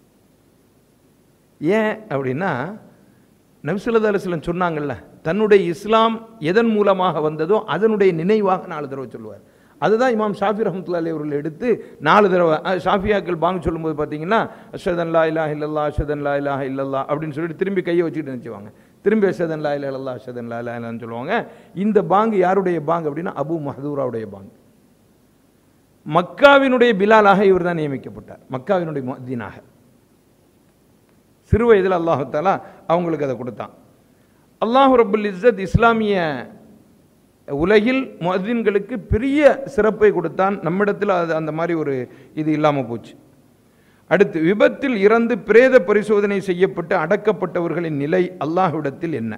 ஏன் அப்படின்னா நபிசுல்லா அலுவலம் சொன்னாங்கல்ல தன்னுடைய இஸ்லாம் எதன் மூலமாக வந்ததோ அதனுடைய நினைவாக நாலு தடவை சொல்லுவார் அதுதான் இமாம் ஷாஃபி ரஹமத்துல்லா அலி அவர்கள் எடுத்து நாலு தடவை அஹ், ஷாஃபியாக்கள் பாங்கு சொல்லும்போது பார்த்தீங்கன்னா அஷதன் லா இலாஹ இல்லல்லா அஷதன் லா இலாஹ இல்லல்லா அப்படின்னு சொல்லிட்டு திரும்பி கையை வச்சுட்டு நினச்சிவாங்க திரும்பி அஷதன் லா இலாஹ இல்லல்லா அஷதன் லா இலாஹ இல்லல்லான்னு சொல்லுவாங்க இந்த பாங்கு யாருடைய பாங்கு அப்படின்னா அபு மஹதூராவுடைய பாங்கு மக்காவினுடைய பிலாலாக இவர் தான் நியமிக்கப்பட்டார் மக்காவினுடைய முஅத்தினாக சிறு வயதில் அல்லாஹு தாலா அவங்களுக்கு அதை கொடுத்தான் அல்லாஹு ரபுல் இஸ்ஸத் இஸ்லாமிய உலகில் முஅத்தின்களுக்கு பெரிய சிறப்பை கொடுத்தான் நம்மிடத்தில் அது அந்த மாதிரி ஒரு இது இல்லாமல் போச்சு அடுத்து விபத்தில் இறந்து பிரேத பரிசோதனை செய்யப்பட்டு அடக்கப்பட்டவர்களின் நிலை அல்லாஹ்விடத்தில் என்ன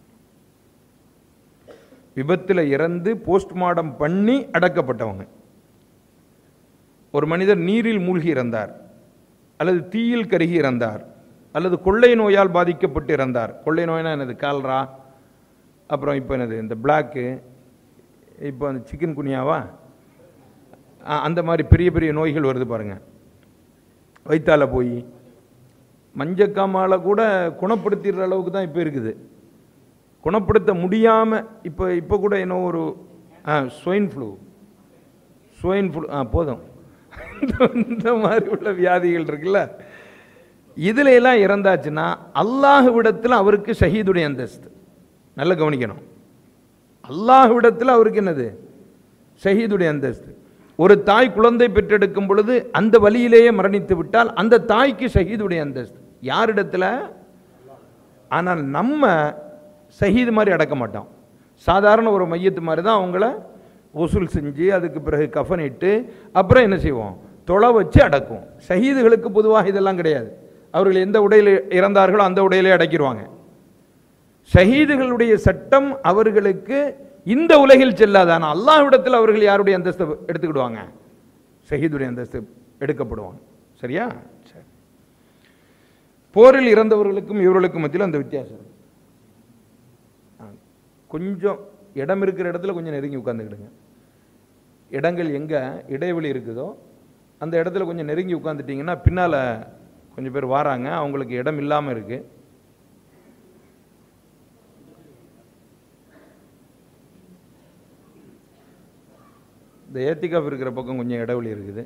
விபத்தில் இறந்து போஸ்ட்மார்ட்டம் பண்ணி அடக்கப்பட்டவங்க ஒரு மனிதர் நீரில் மூழ்கி இறந்தார் அல்லது தீயில் கருகி இறந்தார் அல்லது கொள்ளை நோயால் பாதிக்கப்பட்டு இறந்தார் கொள்ளை நோய்னா என்னது கால்ரா அப்புறம் இப்போ என்னது இந்த பிளாக்கு இப்போ அந்த சிக்கன் குனியாவா ஆ, அந்த மாதிரி பெரிய பெரிய நோய்கள் வருது பாருங்க வயிற்றால போய் மஞ்சக்காமால கூட குணப்படுத்திடுற அளவுக்கு தான் இப்போ இருக்குது குணப்படுத்த முடியாமல் இப்போ இப்போ கூட என்ன ஒரு ஆ ஸ்வைன் ஃப்ளூ ஸ்வைன் ஃப்ளூ ஆ போதும் இந்த மாதிரி உள்ள வியாதிகள் இருக்குல்ல இதுல எல்லாம் இறந்தாச்சுன்னா அல்லாஹ்விடத்தில் அவருக்கு ஷஹீதுடைய அந்தஸ்து நல்லா கவனிக்கணும் அல்லாஹ்விடத்தில் அவருக்கு என்னது ஷஹீதுடைய அந்தஸ்து ஒரு தாய் குழந்தை பெற்றெடுக்கும் பொழுது அந்த வழியிலேயே மரணித்து விட்டால் அந்த தாய்க்கு ஷஹீதுடைய அந்தஸ்து யாரிடத்துல ஆனால் நம்ம ஷஹீது மாதிரி அடக்க மாட்டோம் சாதாரண ஒரு மையத்து மாதிரி தான் அவங்கள வசூல் செஞ்சு அதுக்கு பிறகு கஃனிட்டு அப்புறம் என்ன செய்வோம் தொலை வச்சு அடக்கும் ஷஹீதுகளுக்கு பொதுவாக இதெல்லாம் கிடையாது அவர்கள் எந்த உடையில் இறந்தார்களோ அந்த உடையிலே அடக்கிடுவாங்க ஷஹீதுகளுடைய சட்டம் அவர்களுக்கு இந்த உலகில் செல்லாது ஆனால் அல்லாஹ்விடத்தில் அவர்கள் யாருடைய அந்தஸ்தை எடுத்துக்கிடுவாங்க ஷஹீதுடைய அந்தஸ்து எடுக்கப்படுவாங்க சரியா சரி போரில் இறந்தவர்களுக்கும் இவர்களுக்கும் மத்தியில் அந்த வித்தியாசம் இருக்கு. ஆ, கொஞ்சம் இடம் இருக்கிற இடத்துல கொஞ்சம் நெருங்கி உட்காந்துக்கிடுங்க இடங்கள் எங்கே இடைவெளி இருக்குதோ அந்த இடத்துல கொஞ்சம் நெருங்கி உட்காந்துட்டிங்கன்னா பின்னால் கொஞ்சம் பேர் வாராங்க அவங்களுக்கு இடம் இல்லாமல் இருக்குது இந்த ஏத்திகாஃப் இருக்கிற பக்கம் கொஞ்சம் இடைவெளி இருக்குது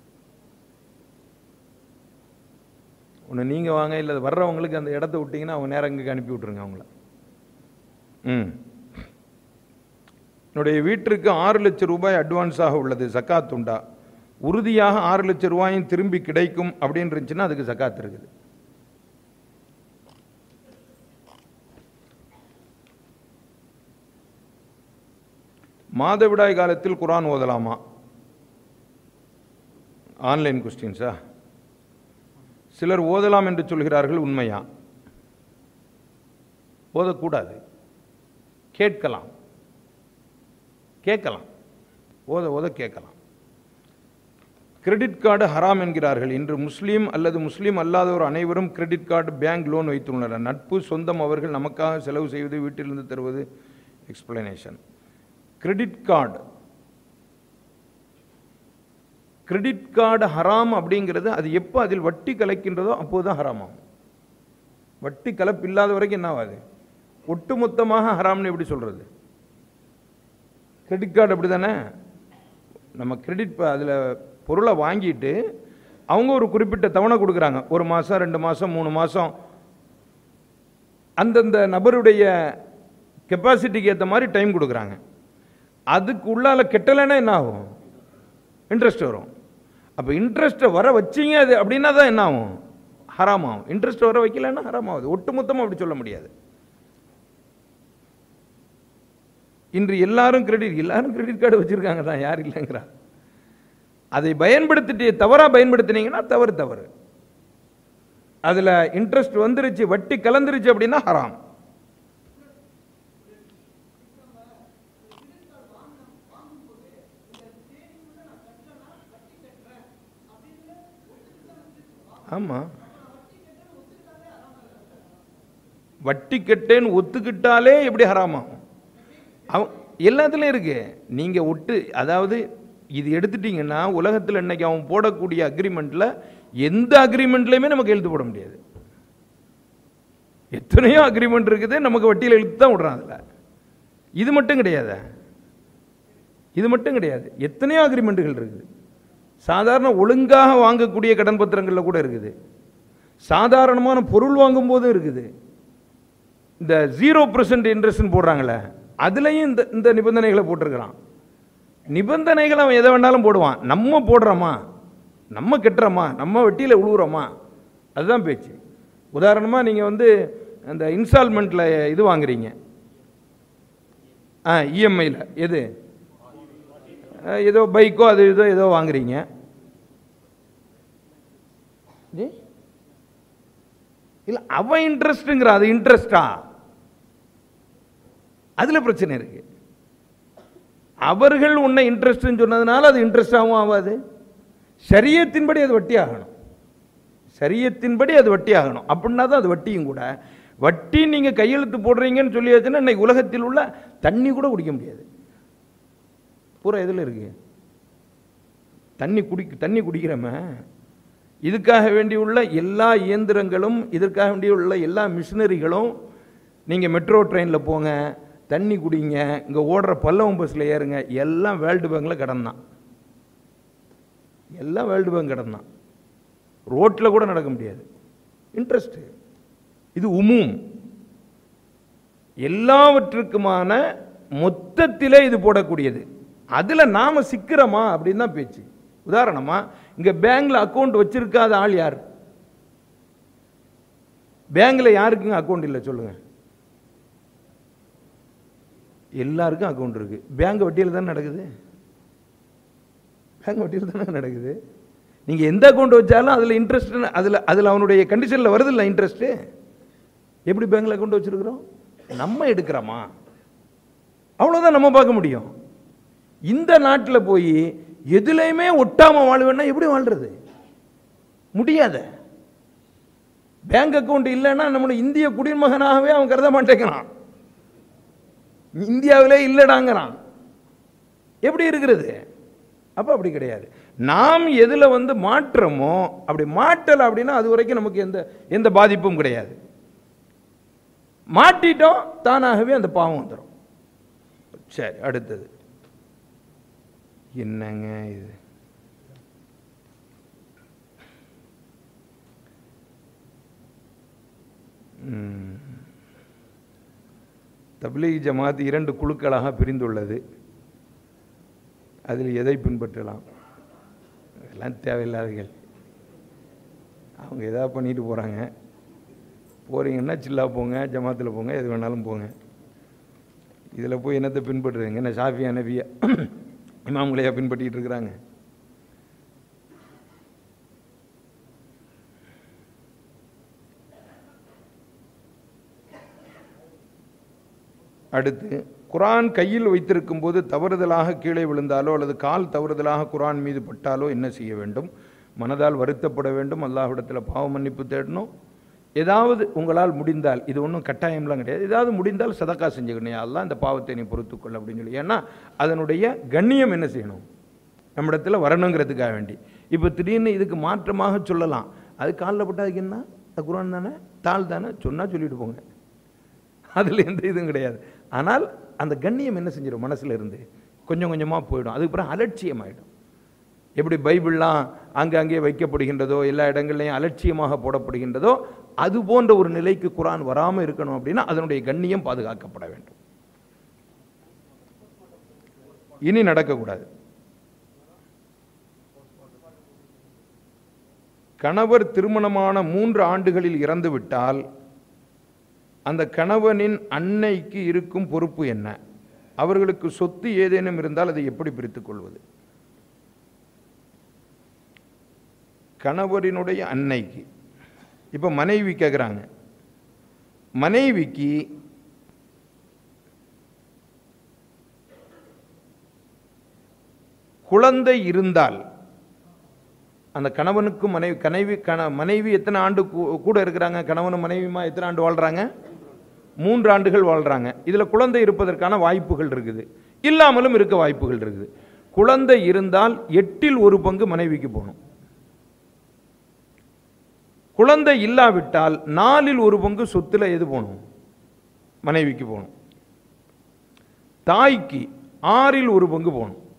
ஒன்று நீங்கள் வாங்க இல்லை வர்றவங்களுக்கு அந்த இடத்த விட்டிங்கன்னா அவங்க நேரம் இங்கே அனுப்பி விட்ருங்க அவங்கள ம் என்னுடைய வீட்டிற்கு ஆறு லட்சம் ரூபாய் அட்வான்ஸாக உள்ளது சக்காத் உண்டா உறுதியாக ஆறு லட்சம் ரூபாயும் திரும்பி கிடைக்கும் அப்படின்னு இருந்துச்சுன்னா அதுக்கு சக்காத் இருக்குது மாதவிடாய் காலத்தில் குரான் ஓதலாமா ஆன்லைன் கொஸ்டின்ஸா சிலர் ஓதலாம் என்று சொல்கிறார்கள் உண்மையா ஓதக்கூடாது கேட்கலாம் கேட்கலாம் ஓத ஓத கேட்கலாம் கிரெடிட் கார்டு ஹராம் என்கிறார்கள் இன்று முஸ்லீம் அல்லது முஸ்லீம் அல்லாதோர் அனைவரும் கிரெடிட் கார்டு பேங்க் லோன் வைத்துள்ளனர் நட்பு சொந்தம் அவர்கள் நமக்காக செலவு செய்வது வீட்டிலிருந்து தருவது explanation credit card credit card ஹராம் அப்படிங்கிறது அது எப்போ அதில் வட்டி கலக்கின்றதோ அப்போது தான் ஹராம் ஆகும் வட்டி கலப்பு இல்லாத வரைக்கும் என்ன ஆகாது ஒட்டுமொத்தமாக ஹராம்னு எப்படி சொல்கிறது கிரெடிட் கார்டு அப்படி தானே நம்ம கிரெடிட் அதில் பொருளை வாங்கிட்டு அவங்க ஒரு குறிப்பிட்ட தவணை கொடுக்குறாங்க ஒரு மாதம் ரெண்டு மாதம் மூணு மாதம் அந்தந்த நபருடைய கெப்பாசிட்டிக்கு ஏற்ற மாதிரி டைம் கொடுக்குறாங்க அதுக்கு உள்ளால கெட்டலைன்னா என்ன ஆகும் இன்ட்ரெஸ்ட் வரும் அப்போ இன்ட்ரெஸ்ட்டை வர வச்சீங்க அது அப்படின்னா தான் என்ன ஆகும் ஹராம் ஆகும் இன்ட்ரெஸ்ட் வர வைக்கலன்னா ஹராம் ஆகுது ஒட்டுமொத்தமாக அப்படி சொல்ல முடியாது இன்று எல்லாரும் கிரெடிட் எல்லாரும் கிரெடிட் கார்டு வச்சிருக்காங்க தான் யார் இல்லைங்கிறா அதை பயன்படுத்திட்டு தவறாக பயன்படுத்தினீங்கன்னா தவறு தவறு அதில் இன்ட்ரெஸ்ட் வந்துருச்சு வட்டி கலந்துருச்சு அப்படின்னா ஹராம் ஆமாம் வட்டி கட்டேன்னு ஒத்துக்கிட்டாலே எப்படி ஹராமாகும் அவன் எல்லாத்துலேயும் இருக்கு நீங்கள் ஒட்டு அதாவது இது எடுத்துட்டீங்கன்னா உலகத்தில் இன்னைக்கு அவன் போடக்கூடிய அக்ரிமெண்ட்டில் எந்த அக்ரிமெண்ட்லையுமே நமக்கு எழுத்து போட முடியாது எத்தனையோ அக்ரிமெண்ட் இருக்குது நமக்கு வட்டியில் எழுத்து தான் விடுறான் அதில் இது மட்டும் கிடையாது இது மட்டும் கிடையாது எத்தனையோ அக்ரிமெண்ட்டுகள் இருக்குது சாதாரண ஒழுங்காக வாங்கக்கூடிய கடன் பத்திரங்களில் கூட இருக்குது சாதாரணமான பொருள் வாங்கும்போதும் இருக்குது இந்த ஜீரோ பர்சன்ட் இன்ட்ரெஸ்ட்னு போடுறாங்களே அதுலேயும் இந்த இந்த நிபந்தனைகளை போட்டிருக்கிறான் நிபந்தனைகளை அவன் எதை வேணாலும் போடுவான் நம்ம போடுறோமா நம்ம கட்டுறோமா நம்ம வெட்டியில் உழுவுறோமா அதுதான் பேச்சு உதாரணமாக நீங்கள் வந்து அந்த இன்ஸ்டால்மெண்ட்டில் இது வாங்குறீங்க ஆ இஎம்ஐயில் எது அஹ், ஏதோ பைக்கோ அது இதோ ஏதோ வாங்குறீங்க இல்லை அவன் இன்ட்ரெஸ்ட்டுங்கிற அது இன்ட்ரெஸ்டா அதில் பிரச்சனை இருக்கு அவர்கள் உன்னை இன்ட்ரெஸ்ட்னு சொன்னதுனால அது இன்ட்ரெஸ்டாகவும் ஆகாது சரியத்தின்படி அது வட்டி ஆகணும் சரியத்தின்படி அது வட்டி ஆகணும் அப்படின்னா தான் அது வட்டியும் கூட வட்டி நீங்கள் கையெழுத்து போடுறீங்கன்னு சொல்லியாச்சுன்னா இன்னைக்கு உலகத்தில் உள்ள தண்ணி கூட குடிக்க முடியாது பூரா எதில் இருக்கு தண்ணி குடி தண்ணி குடிக்கிறோமே இதுக்காக வேண்டியுள்ள எல்லா இயந்திரங்களும் இதற்காக வேண்டியுள்ள எல்லா மிஷினரிகளும் நீங்கள் மெட்ரோ ட்ரெயினில் போங்க தண்ணி குடிங்க இங்கே ஓடுற பல்லவம் பஸ்ஸில் ஏறுங்க எல்லாம் வேர்ல்டு பேங்கில் கடன் தான் எல்லாம் வேர்ல்டு பேங்க் கடன் தான் ரோட்டில் கூட நடக்க முடியாது இன்ட்ரெஸ்ட்டு இது உமும் எல்லாவற்றுக்குமான மொத்தத்திலே இது போடக்கூடியது அதில் நாம் சிக்கிறோமா அப்படின்னு தான் பேச்சு உதாரணமா இங்கே பேங்க்ல அக்கௌண்ட் வச்சிருக்காத ஆள் யார் பேங்க்ல யாருக்குங்க அக்கௌண்ட் இல்லை சொல்லுங்க எல்லாருக்கும் அக்கௌண்ட் இருக்கு பேங்க் வட்டியில் தானே நடக்குது பேங்க் வட்டியில் தானே நடக்குது நீங்க எந்த அக்கௌண்ட் வச்சாலும் அதுல இன்ட்ரெஸ்ட் அதுல அதுல அவனுடைய கண்டிஷன்ல வருது இல்லை இன்ட்ரெஸ்ட் எப்படி பேங்க்ல அக்கௌண்ட் வச்சிருக்கிறோம் நம்ம எடுக்கிறோமா அவ்வளவுதான் நம்ம பார்க்க முடியும் இந்த நாட்டில் போய் எதுலையுமே ஒட்டாம வாழ்வேன்னா எப்படி வாழ்றது முடியாத பேங்க் அக்கவுண்ட் இல்லைன்னா நம்மளோட இந்திய குடிமகனாகவே அவன் கருத மாட்டேங்கிறான் இந்தியாவிலே இல்லடாங்கிறான் எப்படி இருக்கிறது அப்போ அப்படி கிடையாது நாம் எதில் வந்து மாற்றமோ அப்படி மாட்டலை அப்படின்னா அது வரைக்கும் நமக்கு எந்த எந்த பாதிப்பும் கிடையாது மாட்டிட்டோம் தானாகவே அந்த பாவம் வந்துடும் சரி அடுத்தது என்னங்க இது ம். தப்லீக் ஜமாத் இரண்டு குழுக்களாக பிரிந்துள்ளது அதில் எதை பின்பற்றலாம் இதெல்லாம் தேவையில்லாத கேள்வி அவங்க எதாவது பண்ணிட்டு போகிறாங்க போகிறீங்கன்னா சில்லா போங்க ஜமாத்தில் போங்க எது வேணாலும் போங்க இதில் போய் என்னத்தை பின்பற்றுறீங்க என்ன ஷாஃபியா நபியா இமாம்களையா பின்பற்றிட்டு இருக்கிறாங்க அடுத்து குரான் கையில் வைத்திருக்கும் போது தவறுதலாக கீழே விழுந்தாலோ அல்லது கால் தவறுதலாக குரான் மீது பட்டாலோ என்ன செய்ய வேண்டும் மனதால் வருத்தப்பட வேண்டும் அல்லாஹ்விடத்தில் பாவ மன்னிப்பு தேடணும் ஏதாவது உங்களால் முடிந்தால் இது ஒன்றும் கட்டாயம்லாம் கிடையாது ஏதாவது முடிந்தால் சதக்கா செஞ்சுக்கணும் அல்லாஹ் இந்த பாவத்தை நீ பொறுத்துக்கொள் அப்படின்னு சொல்லி ஏன்னா அதனுடைய கண்ணியம் என்ன செய்யணும் நம்மிடத்தில் வரணுங்கிறதுக்காக வேண்டி இப்போ திடீர்னு இதுக்கு மாற்றமாக சொல்லலாம் அது காலில் போட்டால் அதுக்கு என்ன அது குரான் தானே தாள் தானே சொன்னால் சொல்லிட்டு போங்க அதில் எந்த இதுவும் கிடையாது ஆனால் அந்த கண்ணியம் என்ன செஞ்சிடும் மனசுல இருந்து கொஞ்சம் கொஞ்சமாக போயிடும் அதுக்கப்புறம் அலட்சியமாயிடும் எப்படி பைபிள்லாம் ஆங்காங்கே வைக்கப்படுகின்றதோ எல்லா இடங்கள்லையும் அலட்சியமாக போடப்படுகின்றதோ அது போன்ற ஒரு நிலைக்கு குரான் வராமல் இருக்கணும் அப்படின்னா அதனுடைய கண்ணியம் பாதுகாக்கப்பட வேண்டும் இனி நடக்கக்கூடாது கணவர் திருமணமான மூன்று ஆண்டுகளில் இறந்து விட்டால் அந்த கணவனின் அன்னைக்கு இருக்கும் பொறுப்பு என்ன அவர்களுக்கு சொத்து ஏதேனும் இருந்தால் அதை எப்படி பிரித்துக் கொள்வது கணவரினுடைய அன்னைக்கு இப்போ மனைவி கேட்குறாங்க மனைவிக்கு குழந்தை இருந்தால் அந்த கணவனுக்கும் மனைவி கனைவி கண மனைவி எத்தனை ஆண்டு கூ- கூட இருக்கிறாங்க கணவனும் மனைவியுமா எத்தனை ஆண்டு வாழ்றாங்க மூன்று ஆண்டுகள் வாழ்றாங்க இதுல குழந்தை இருப்பதற்கான வாய்ப்புகள் இருக்குது இல்லாமலும் இருக்க வாய்ப்புகள் இருக்குது குழந்தை இருந்தால் எட்டில் ஒரு பங்கு மனைவிக்கு போகணும் குழந்தை இல்லாவிட்டால் நாலில் ஒரு பங்கு சொத்துல எது போகணும் மனைவிக்கு போகணும் தாய்க்கு ஆறில் ஒரு பங்கு போகணும்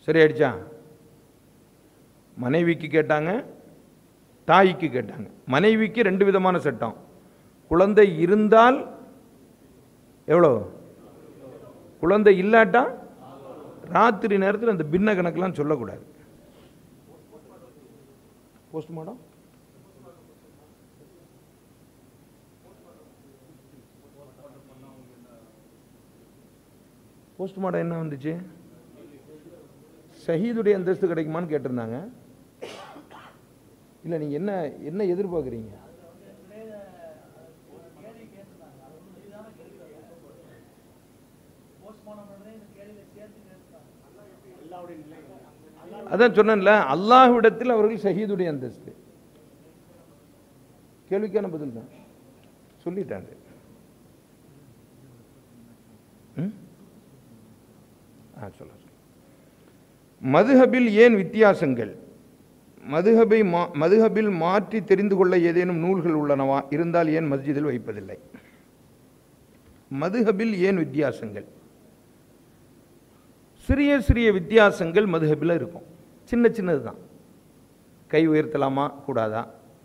சரியாயிடுச்சா மனைவிக்கு கேட்டாங்க தாய்க்கு கேட்டாங்க மனைவிக்கு ரெண்டு விதமான சட்டம் குழந்தை இருந்தால் எவ்வளோ குழந்தை இல்லாட்டா ராத்திரி நேரத்தில் அந்த பின்ன கணக்கெல்லாம் சொல்லக்கூடாது போஸ்ட்மார்டம் போஸ்ட்மார்டம் என்ன வந்துச்சு ஷஹீதுடைய அந்தஸ்து கிடைக்குமான்னு கேட்டிருந்தாங்க இல்லை நீங்கள் என்ன என்ன எதிர்பார்க்குறீங்க அதான் சொன்னேன்ல அல்லாஹ்விடத்தில் அவர்கள் ஷஹீதுடைய அந்தஸ்து கேள்விக்கான பதில் தான் சொல்லிட்டாங்க ம்? ஆ சொல்ல சொல்ல. மதுஹபில் ஏன் வித்தியாசங்கள் மதுஹபை மா மதுஹபில் மாற்றி தெரிந்து கொள்ள ஏதேனும் நூல்கள் உள்ளனவா இருந்தால் ஏன் மஸ்ஜிதில் வைப்பதில்லை மதுஹபில் ஏன் வித்தியாசங்கள் சிறிய சிறிய வித்தியாசங்கள் மதுஹபில் இருக்கும் சின்ன சின்னது தான் கை உயர்த்தலாமா கூடாதா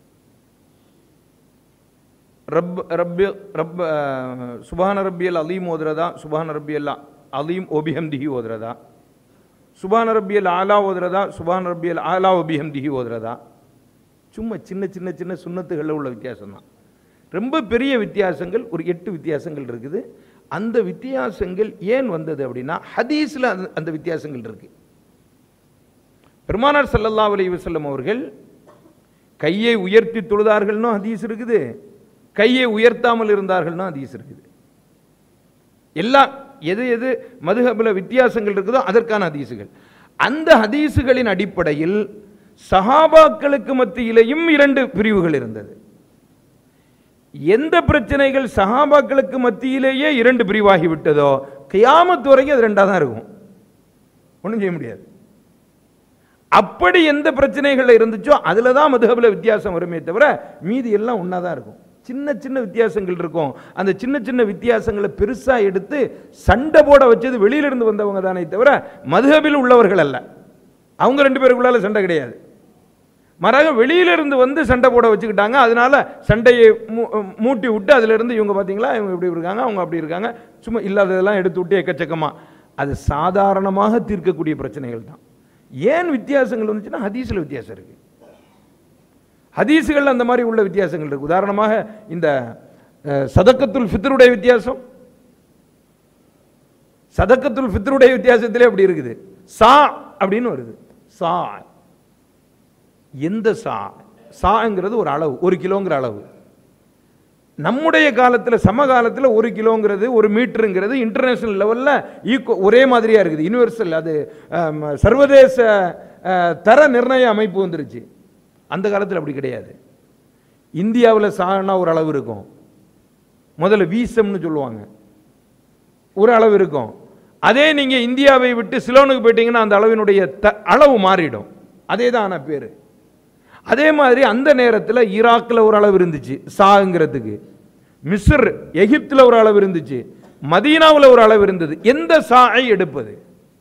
ரப் ரப்பி ரப் அஹ், சுபான ரப்பியல் அலீம் ஓதுறதா சுபான ரப்பியல் அலீம் ஒபிஹம்திஹி ஓதுறதா சுபான ரப்பியல் ஆலா ஓதுறதா சுபான ரப்பியல் ஆலா ஒபிஹம்திஹி ஓதுறதா சும்மா சின்ன சின்ன சின்ன சுண்ணத்துகளில் உள்ள வித்தியாசம் தான் ரொம்ப பெரிய வித்தியாசங்கள் ஒரு எட்டு வித்தியாசங்கள் இருக்குது அந்த வித்தியாசங்கள் ஏன் வந்தது அப்படின்னா ஹதீஸில் அந்த அந்த வித்தியாசங்கள் இருக்கு பெருமானார் ஸல்லல்லாஹு அலைஹி வஸல்லம் அவர்கள் கையை உயர்த்தி தொழுதார்கள்னு ஹதீஸ் இருக்குது கையை உயர்த்தாமல் இருந்தார்கள்னு ஹதீஸ் இருக்குது எல்லாம் எது எது மதுஹபில் வித்தியாசங்கள் இருக்குதோ அதற்கான ஹதீஸுகள் அந்த ஹதீஸுகளின் அடிப்படையில் சஹாபாக்களுக்கு மத்தியிலேயும் இரண்டு பிரிவுகள் இருந்தது எந்த பிரச்சனைகள் சஹாபாக்களுக்கு மத்தியிலேயே இரண்டு பிரிவாகி விட்டதோ கியாமத்து வரைக்கும் அது ரெண்டாக தான் இருக்கும் ஒன்றும் செய்ய முடியாது அப்படி எந்த பிரச்சனைகள் இருந்துச்சோ அதில் தான் மதுஹபில் வித்தியாசம் வருமே தவிர மீதி எல்லாம் ஒன்றா தான் இருக்கும் சின்ன சின்ன வித்தியாசங்கள் இருக்கும் அந்த சின்ன சின்ன வித்தியாசங்களை பெருசாக எடுத்து சண்டை போட வச்சது வெளியிலிருந்து வந்தவங்க தானே தவிர மதுஹபில் உள்ளவர்கள் அல்ல அவங்க ரெண்டு பேருக்குள்ளால சண்டை கிடையாது மறாக வெளியிலிருந்து வந்து சண்டை போட வச்சுக்கிட்டாங்க அதனால சண்டையை மூ- மூட்டி விட்டு அதுல இருந்து இவங்க பார்த்தீங்களா இவங்க இப்படி இருக்காங்க அவங்க அப்படி இருக்காங்க சும்மா இல்லாததெல்லாம் எடுத்து விட்டு எக்கச்சக்கமா அது சாதாரணமாக தீர்க்கக்கூடிய பிரச்சனைகள் தான் ஏன் வித்தியாசங்கள் வந்துச்சுன்னா ஹதீஸில் வித்தியாசம் இருக்கு ஹதீஸுகள் அந்த மாதிரி உள்ள வித்தியாசங்கள் இருக்கு உதாரணமாக இந்த அஹ், சதக்கத்துல் ஃபித்ருடைய வித்தியாசம் சதக்கத்துல் ஃபித்ருடைய வித்தியாசத்திலே அப்படி இருக்குது சா அப்படின்னு வருது சா எந்த சா சாங்கிறது ஒரு அளவு ஒரு கிலோங்கிற அளவு நம்முடைய காலத்தில் சமகாலத்தில் ஒரு கிலோங்கிறது ஒரு மீட்டருங்கிறது இன்டர்நேஷனல் லெவலில் ஈக்குவ ஒரே மாதிரியா இருக்குது யூனிவர்சல் அது ஆம், சர்வதேச அஹ், தர நிர்ணய அமைப்பு வந்துருச்சு அந்த காலத்தில் அப்படி கிடையாது இந்தியாவில் சானா ஒரு அளவு இருக்கும் முதல்ல வீசம்னு சொல்லுவாங்க ஒரு அளவு இருக்கும் அதே நீங்க இந்தியாவை விட்டு சிலோனுக்கு போயிட்டீங்கன்னா அந்த அளவினுடைய த- அளவு மாறிடும் அதே தான் ஆன பேரு அதே மாதிரி அந்த நேரத்தில் ஈராக்கில் ஒரு அளவு இருந்துச்சு சாங்கிறதுக்கு மிஸ்ர் எகிப்தில் ஒரு அளவு இருந்துச்சு மதீனாவில் ஒரு அளவு இருந்தது எந்த சாயை எடுப்பது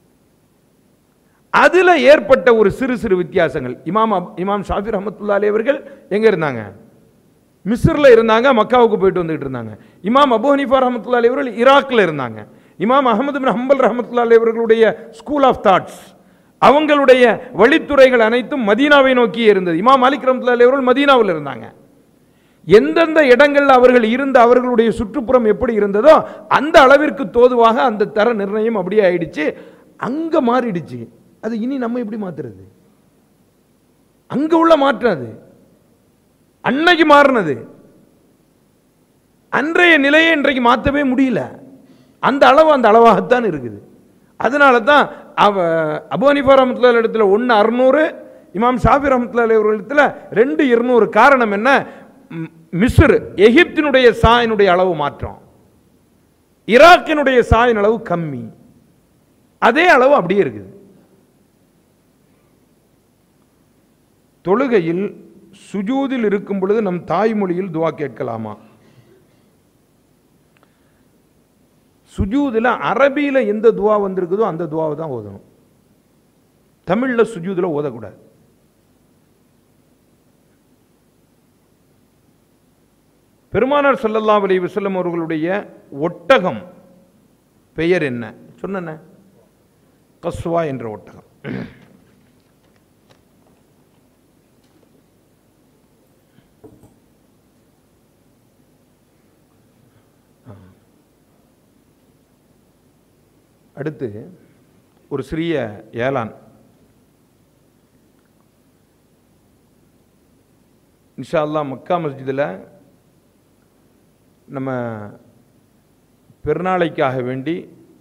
அதுல ஏற்பட்ட ஒரு சிறு சிறு வித்தியாசங்கள் இமாம் அப்- இமாம் ஷாஃபி ரஹமத்துல்லா அலி அவர்கள் எங்க இருந்தாங்க மிஸ்ர்ல இருந்தாங்க மக்காவுக்கு போயிட்டு வந்துட்டு இருந்தாங்க இமாம் அபு ஹனீஃபா ரஹமத்துல்லா அலி அவர்கள் ஈராக்ல இருந்தாங்க இமாம் அஹமது பின் ஹம்பல் ரஹமத்துல்லா அலி அவர்களுடைய ஸ்கூல் ஆஃப் தாட்ஸ் அவங்களுடைய வழித்துறைகள் அனைத்தும் மதீனாவை நோக்கி இருந்தது இமாம் மாலிக் ரஹமத்துல்லா அலி அவர்கள் மதீனாவில் இருந்தாங்க எந்தெந்த இடங்கள்ல அவர்கள் இருந்த அவர்களுடைய சுற்றுப்புறம் எப்படி இருந்ததோ அந்த அளவிற்கு தோதுவாக அந்த தர நிர்ணயம் அப்படியே ஆயிடுச்சு அங்க மாறிடுச்சு அது இனி நம்ம எப்படி மாத்துறது அங்க உள்ள மாற்றம் அது அன்னைக்கு மாறினது அன்றைய நிலையை இன்றைக்கு மாற்றவே முடியல அந்த அளவு அந்த அளவாகத்தான் இருக்குது அதனால தான் அவ அபு ஹனீஃபா ரஹமத்துல்லாஹி இடத்துல ஒன்று அறுநூறு இமாம் ஷாஃபி ரஹமத்துல்லாஹி அவர்களிடத்துல ரெண்டு இருநூறு காரணம் என்ன ம், மிஸ்ர் எகிப்தினுடைய சாயினுடைய அளவு மாற்றம் ஈராக்கினுடைய சாயின் அளவு கம்மி அதே அளவு அப்படியே இருக்குது தொழுகையில் சுஜூதில் இருக்கும் பொழுது நம் தாய்மொழியில் துவா கேட்கலாமா சுஜூதில் அரபியில் எந்த துவா வந்திருக்குதோ அந்த துவாவை தான் ஓதணும் தமிழில் சுஜூதில் ஓதக்கூடாது பெருமானார் ஸல்லல்லாஹு அலைஹி வஸல்லம் அவர்களுடைய ஒட்டகம் பெயர் என்ன சொன்னேன்ன கஸ்வா என்ற ஒட்டகம் அடுத்து ஒரு சிறிய ஏலான் இன்ஷா அல்லாஹ் மக்கா மஸ்ஜிதில் நம்ம பெருநாளைக்காக வேண்டி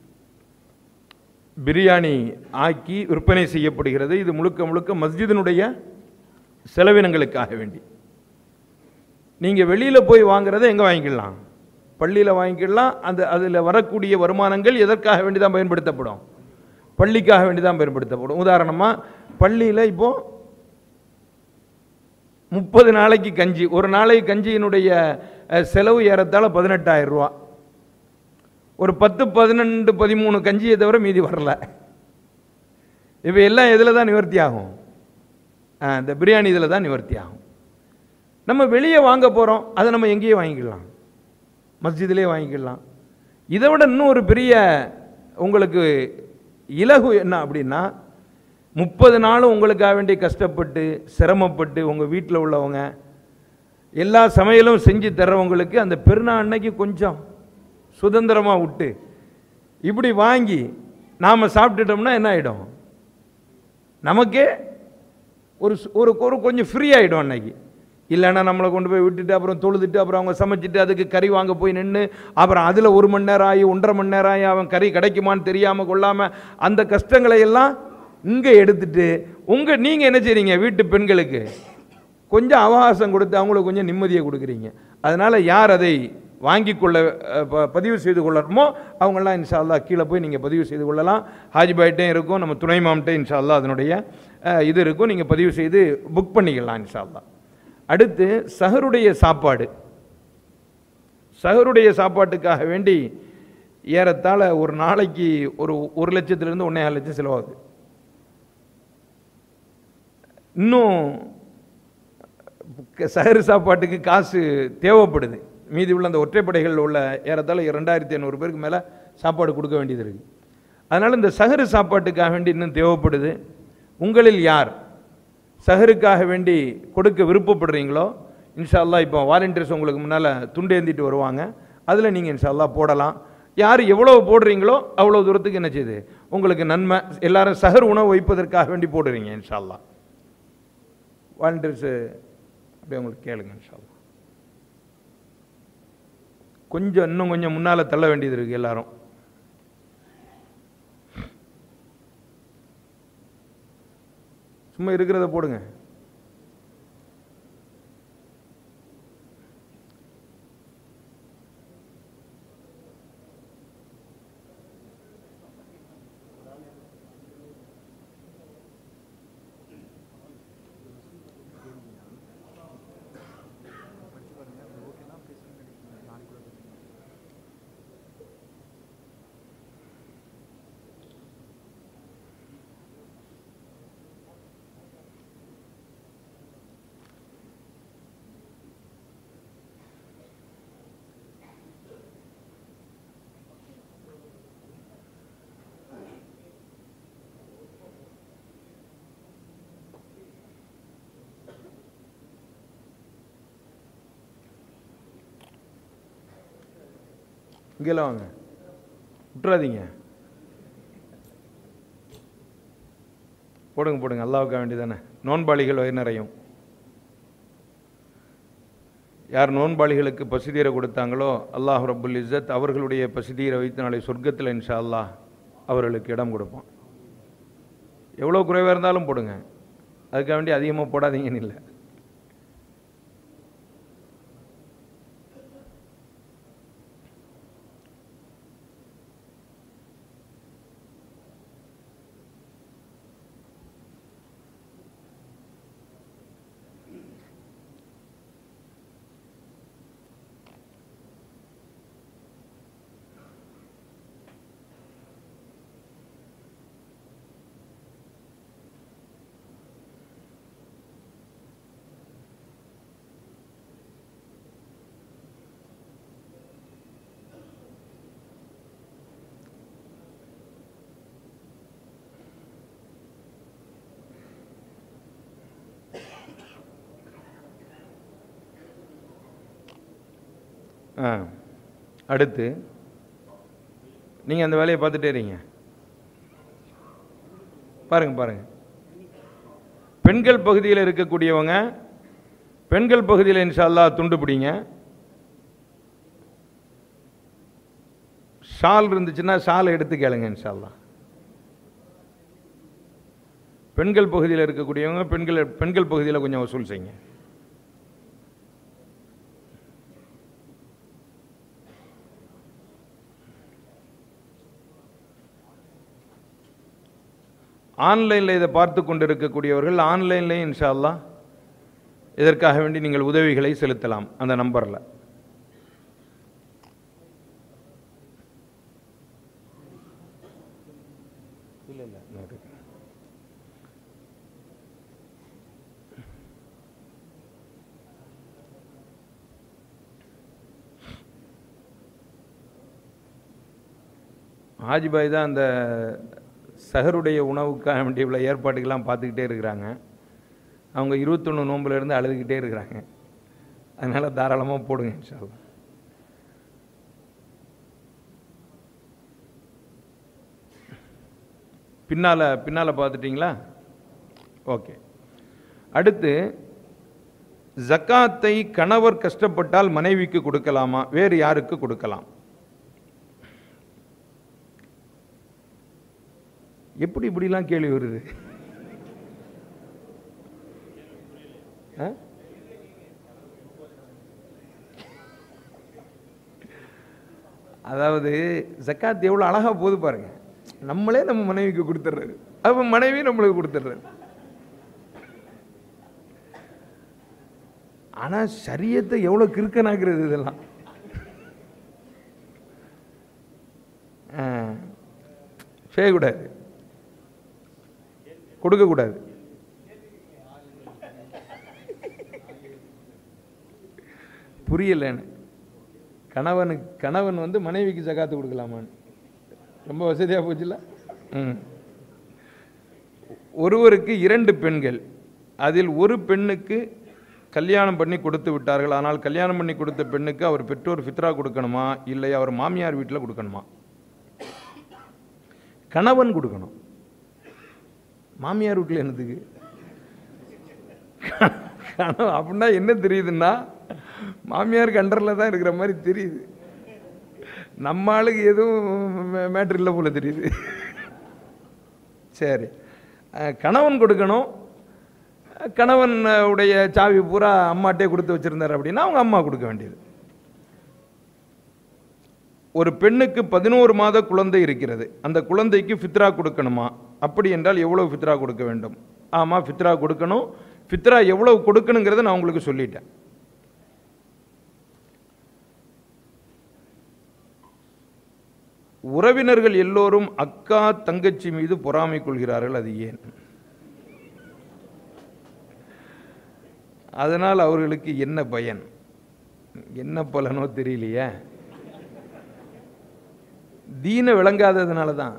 பிரியாணி ஆக்கி விற்பனை செய்யப்படுகிறது இது முழுக்க முழுக்க மஸ்ஜிதினுடைய செலவினங்களுக்காக வேண்டி நீங்கள் வெளியில் போய் வாங்குறதை எங்கே வாங்கிக்கலாம் பள்ளியில் வாங்கிக்கலாம் அந்த அதில் வரக்கூடிய வருமானங்கள் எதற்காக வேண்டி தான் பயன்படுத்தப்படும் பள்ளிக்காக வேண்டி தான் பயன்படுத்தப்படும் உதாரணமாக பள்ளியில் இப்போது முப்பது நாளைக்கு கஞ்சி ஒரு நாளைக்கு கஞ்சியினுடைய அஹ், செலவு ஏறத்தாழ பதினெட்டாயிரம் ரூபா ஒரு பத்து பதினெண்டு பதிமூணு கஞ்சியை தவிர மீதி வரல இப்போ எல்லாம் எதில் தான் நிவர்த்தி ஆகும் ஆ, இந்த பிரியாணி இதில் தான் நிவர்த்தி ஆகும் நம்ம வெளியே வாங்க போகிறோம் அதை நம்ம எங்கேயே வாங்கிக்கலாம் மஸ்ஜிதிலே வாங்கிக்கலாம் இதை விட இன்னும் ஒரு பெரிய உங்களுக்கு இலகு என்ன அப்படின்னா முப்பது நாளும் உங்களுக்காக வேண்டி கஷ்டப்பட்டு சிரமப்பட்டு உங்கள் வீட்டில் உள்ளவங்க எல்லா சமையலும் செஞ்சு தர்றவங்களுக்கு அந்த பெருநாள் அன்னைக்கு கொஞ்சம் சுதந்திரமாக விட்டு இப்படி வாங்கி நாம் சாப்பிட்டுட்டோம்னா என்ன ஆகிடும் நமக்கே ஒரு சு- ஒரு ஒரு கொஞ்சம் ஃப்ரீ ஆகிடும் அன்னைக்கு இல்லைன்னா நம்மளை கொண்டு போய் விட்டுட்டு அப்புறம் தொழுதுட்டு அப்புறம் அவங்க சமைச்சிட்டு அதுக்கு கறி வாங்க போய் நின்று அப்புறம் அதில் ஒரு மணி நேரம் ஆகி ஒன்றரை மணி நேரம் ஆகி அவன் கறி கிடைக்குமான்னு தெரியாமல் கொள்ளாமல் அந்த கஷ்டங்களை எல்லாம் இங்கே எடுத்துட்டு உங்கள் நீங்கள் என்ன செய்றீங்க வீட்டு பெண்களுக்கு கொஞ்சம் அவகாசம் கொடுத்து அவங்களுக்கு கொஞ்சம் நிம்மதியை கொடுக்குறீங்க அதனால் யார் அதை வாங்கி கொள்ள அஹ், ப- பதிவு செய்து கொள்ளணுமோ அவங்கெல்லாம் இன்ஷா அல்லாஹ் கீழே போய் நீங்கள் பதிவு செய்து கொள்ளலாம் ஹாஜிபாய்ட்டையும் இருக்கும் நம்ம துணை மாம்கிட்டையும் இன்ஷா அல்லாஹ் அதனுடைய அஹ், இது இருக்கும் நீங்கள் பதிவு செய்து புக் பண்ணிக்கலாம் இன்ஷா அல்லாஹ் அடுத்து சஹருடைய சாப்பாடு சஹருடைய சாப்பாட்டுக்காக வேண்டி ஏறத்தாழ ஒரு நாளைக்கு ஒரு ஒரு லட்சத்துலேருந்து ஒன்றே லட்சம் செலவாகுது இன்னும் க- சஹரு சாப்பாட்டுக்கு காசு தேவைப்படுது மீதி உள்ள அந்த ஒற்றைப்படைகளில் உள்ள ஏறத்தாழ ரெண்டாயிரத்தி ஐநூறு பேருக்கு மேலே சாப்பாடு கொடுக்க வேண்டியது இருக்குது அதனால் இந்த சஹரு சாப்பாட்டுக்காக வேண்டி இன்னும் தேவைப்படுது உங்களில் யார் சஹருக்காக வேண்டி கொடுக்க விருப்பப்படுறீங்களோ இன்ஷா அல்லாஹ் இப்போ வாலண்டியர்ஸ் உங்களுக்கு முன்னால் துண்டு ஏந்திட்டு வருவாங்க அதில் நீங்கள் இன்ஷா அல்லாஹ் போடலாம் யார் எவ்வளோ போடுறீங்களோ அவ்வளோ தூரத்துக்கு என்ன செய்யுது உங்களுக்கு நன்மை எல்லாரும் சஹர் உணவு வைப்பதற்காக வேண்டி போடுறீங்க இன்ஷா அல்லாஹ் வாலண்டியர்ஸு அப்படியே உங்களுக்கு கேளுங்க இன்ஷா அல்லாஹ் கொஞ்சம் இன்னும் கொஞ்சம் முன்னால் தள்ள வேண்டியது இருக்குது எல்லாரும் சும்மா இருக்கிறத போடுங்க இங்கெல்லாம் வாங்க விட்டுறாதீங்க போடுங்க போடுங்க அல்லாவுக்காக வேண்டியதானே நோன்பாளிகள் வயிறு நிறையும் யார் நோன்பாளிகளுக்கு பசிதீர கொடுத்தாங்களோ அல்லாஹ் ரப்புல் இஸ்ஸத் அவர்களுடைய பசிதீரை வைத்து நாளை சொர்க்கத்தில் இன்ஷா அல்லாஹ் அவர்களுக்கு இடம் கொடுப்பான் எவ்வளோ குறைவாக இருந்தாலும் போடுங்க அதுக்காக வேண்டி அதிகமாக போடாதீங்கன்னு இல்லை ஆ அடுத்து நீங்கள் அந்த வேலையை பார்த்துட்டே இருங்க பாருங்க பாருங்க பெண்கள் பகுதியில் இருக்கக்கூடியவங்க பெண்கள் பகுதியில் இன்ஷா அல்லாஹ் துண்டு பிடிங்க ஷால் இருந்துச்சுன்னா ஷால் எடுத்து கேளுங்க இன்ஷா அல்லாஹ் பெண்கள் பகுதியில் இருக்கக்கூடியவங்க பெண்கள் பெண்கள் பகுதியில் கொஞ்சம் வசூல் செய்யுங்க ஆன்லைனில் இதை பார்த்து கொண்டு இருக்கக்கூடியவர்கள் ஆன்லைன்லேயும் இன்ஷா அல்லாஹ் இதற்காக வேண்டி நீங்கள் உதவிகளை செலுத்தலாம் அந்த நம்பரில் இல்லை இல்லை நான் எடுக்கிறேன். ஹாஜிபாய் தான் அந்த சஹருடைய உணவுக்காக வேண்டிய இவ்வளோ ஏற்பாடுகள்லாம் பார்த்துக்கிட்டே இருக்கிறாங்க அவங்க இருபத்தொன்று நோன்புல இருந்து அழுதுகிட்டே இருக்கிறாங்க அதனால் தாராளமாக போடுங்க இன்ஷா அல்லாஹ். பின்னால் பின்னால் பார்த்துட்டிங்களா ஓகே அடுத்து ஜக்காத்தை கணவர் கஷ்டப்பட்டால் மனைவிக்கு கொடுக்கலாமா வேறு யாருக்கு கொடுக்கலாம் எப்படி இப்படிலாம் கேள்வி வருது ஆ? அதாவது ஜக்காத் எவ்வளோ அழகாக போகுது பாருங்க நம்மளே நம்ம மனைவிக்கு கொடுத்துட்றாரு அப்போ மனைவி நம்மளுக்கு கொடுத்துட்றாரு ஆனால் சரியத்தை எவ்வளோ கிறுக்கனாக்குறது இதெல்லாம் ஆ. செய்யக்கூடாது கொடுக்கக்கூடாது புரியலன்னு கணவனுக்கு கணவன் வந்து மனைவிக்கு ஜகாத்து கொடுக்கலாமான்னு ரொம்ப வசதியாக போச்சுல்ல ம் ஒருவருக்கு இரண்டு பெண்கள் அதில் ஒரு பெண்ணுக்கு கல்யாணம் பண்ணி கொடுத்து விட்டார்கள் ஆனால் கல்யாணம் பண்ணி கொடுத்த பெண்ணுக்கு அவர் பெற்றோர் ஃபித்ரா கொடுக்கணுமா இல்லை அவர் மாமியார் வீட்டில் கொடுக்கணுமா கணவன் கொடுக்கணும் மாமியார் வீட்டில் என்னதுக்கு கணவன் அப்படின்னா என்ன தெரியுதுன்னா மாமியார் கண்டரில் தான் இருக்கிற மாதிரி தெரியுது நம்ம ஆளுக்கு எதுவும் மேட்ரு இல்லை போல தெரியுது சரி அஹ், கணவன் கொடுக்கணும் அஹ், கணவன் அஹ், உடைய சாவி பூரா அம்மாட்டே கொடுத்து வச்சிருந்தார் அப்படின்னா அவங்க அம்மா கொடுக்க வேண்டியது ஒரு பெண்ணுக்கு பதினோரு மாத குழந்தை இருக்கிறது அந்த குழந்தைக்கு ஃபித்ரா கொடுக்கணுமா அப்படி என்றால் எவ்வளவு ஃபித்ரா கொடுக்க வேண்டும் ஆமாம் ஃபித்ரா கொடுக்கணும் ஃபித்ரா எவ்வளவு கொடுக்கணுங்கிறத நான் உங்களுக்கு சொல்லிட்டேன் உறவினர்கள் எல்லோரும் அக்கா தங்கச்சி மீது பொறாமை கொள்கிறார்கள் அது ஏன் அதனால் அவர்களுக்கு என்ன பயன் என்ன பலனோ தெரியலையே தீன விளங்காததுனால தான்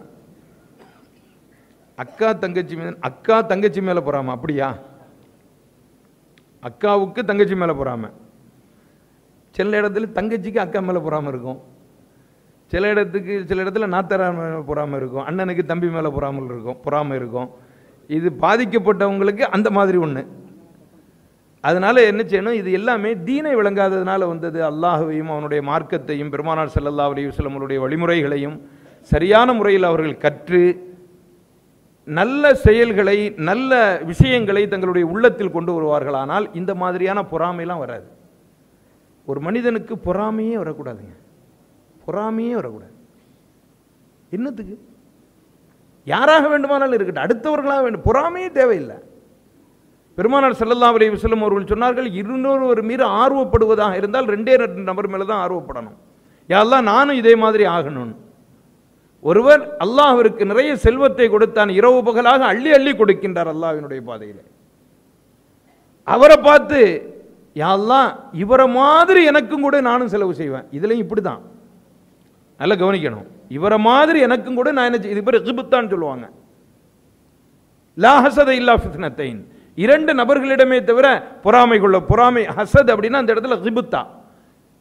அக்கா தங்கச்சி மீது அக்கா தங்கச்சி மேலே பொறாம அப்படியா அக்காவுக்கு தங்கச்சி மேலே பொறாம சில இடத்துல தங்கச்சிக்கு அக்கா மேலே பொறாம இருக்கும் சில இடத்துக்கு சில இடத்துல நாத்தரா மேலே பொறாம இருக்கும் அண்ணனுக்கு தம்பி மேலே பொறாமல் இருக்கும் பொறாமை இருக்கும் இது பாதிக்கப்பட்டவங்களுக்கு அந்த மாதிரி ஒன்று அதனால என்ன செய்யணும் இது எல்லாமே தீனை விளங்காததுனால வந்தது அல்லாஹுவையும் அவனுடைய மார்க்கத்தையும் பெருமானார் ஸல்லல்லாஹு அலைஹி வஸல்லம் அவருடைய வழிமுறைகளையும் சரியான முறையில் அவர்கள் கற்று நல்ல செயல்களை நல்ல விஷயங்களை தங்களுடைய உள்ளத்தில் கொண்டு வருவார்களானால் இந்த மாதிரியான பொறாமைலாம் வராது ஒரு மனிதனுக்கு பொறாமையே வரக்கூடாதுங்க பொறாமையே வரக்கூடாது என்னத்துக்கு யாராக வேண்டுமானாலும் இருக்கட்டும் அடுத்தவர்களாக வேண்டும் பொறாமையே தேவையில்லை பெருமானார் ஸல்லல்லாஹு அலைஹி வஸல்லம் அவர்கள் சொன்னார்கள் இன்னொருவர் மீது ஆர்வப்படுவதாக இருந்தால் ரெண்டே ரெண்டு நபர் மேலே தான் ஆர்வப்படணும் யாரெல்லாம் நானும் இதே மாதிரி ஆகணும்னு ஒருவர் அல்லாஹ்விற்கு நிறைய செல்வத்தை கொடுத்தான் இரவு பகலாக அள்ளி அள்ளி கொடுக்கின்றார் அல்லாஹ்வினுடைய பாதையில் அவரை பார்த்து யாரெல்லாம் இவரை மாதிரி எனக்கும் கூட நானும் செலவு செய்வேன் இதுலயும் இப்படி தான் நல்லா கவனிக்கணும் இவரை மாதிரி எனக்கும் கூட நான் என்ன செய்- இது பேர் ரிபுத்தான்னு சொல்லுவாங்க லா ஹசத இல்லா ஃபித்னத்தைன் இரண்டு நபர்களிடமே தவிர பொறாமை கொள்ள பொறாமை ஹசத் அப்படின்னா அந்த இடத்துல ரிபுத்தா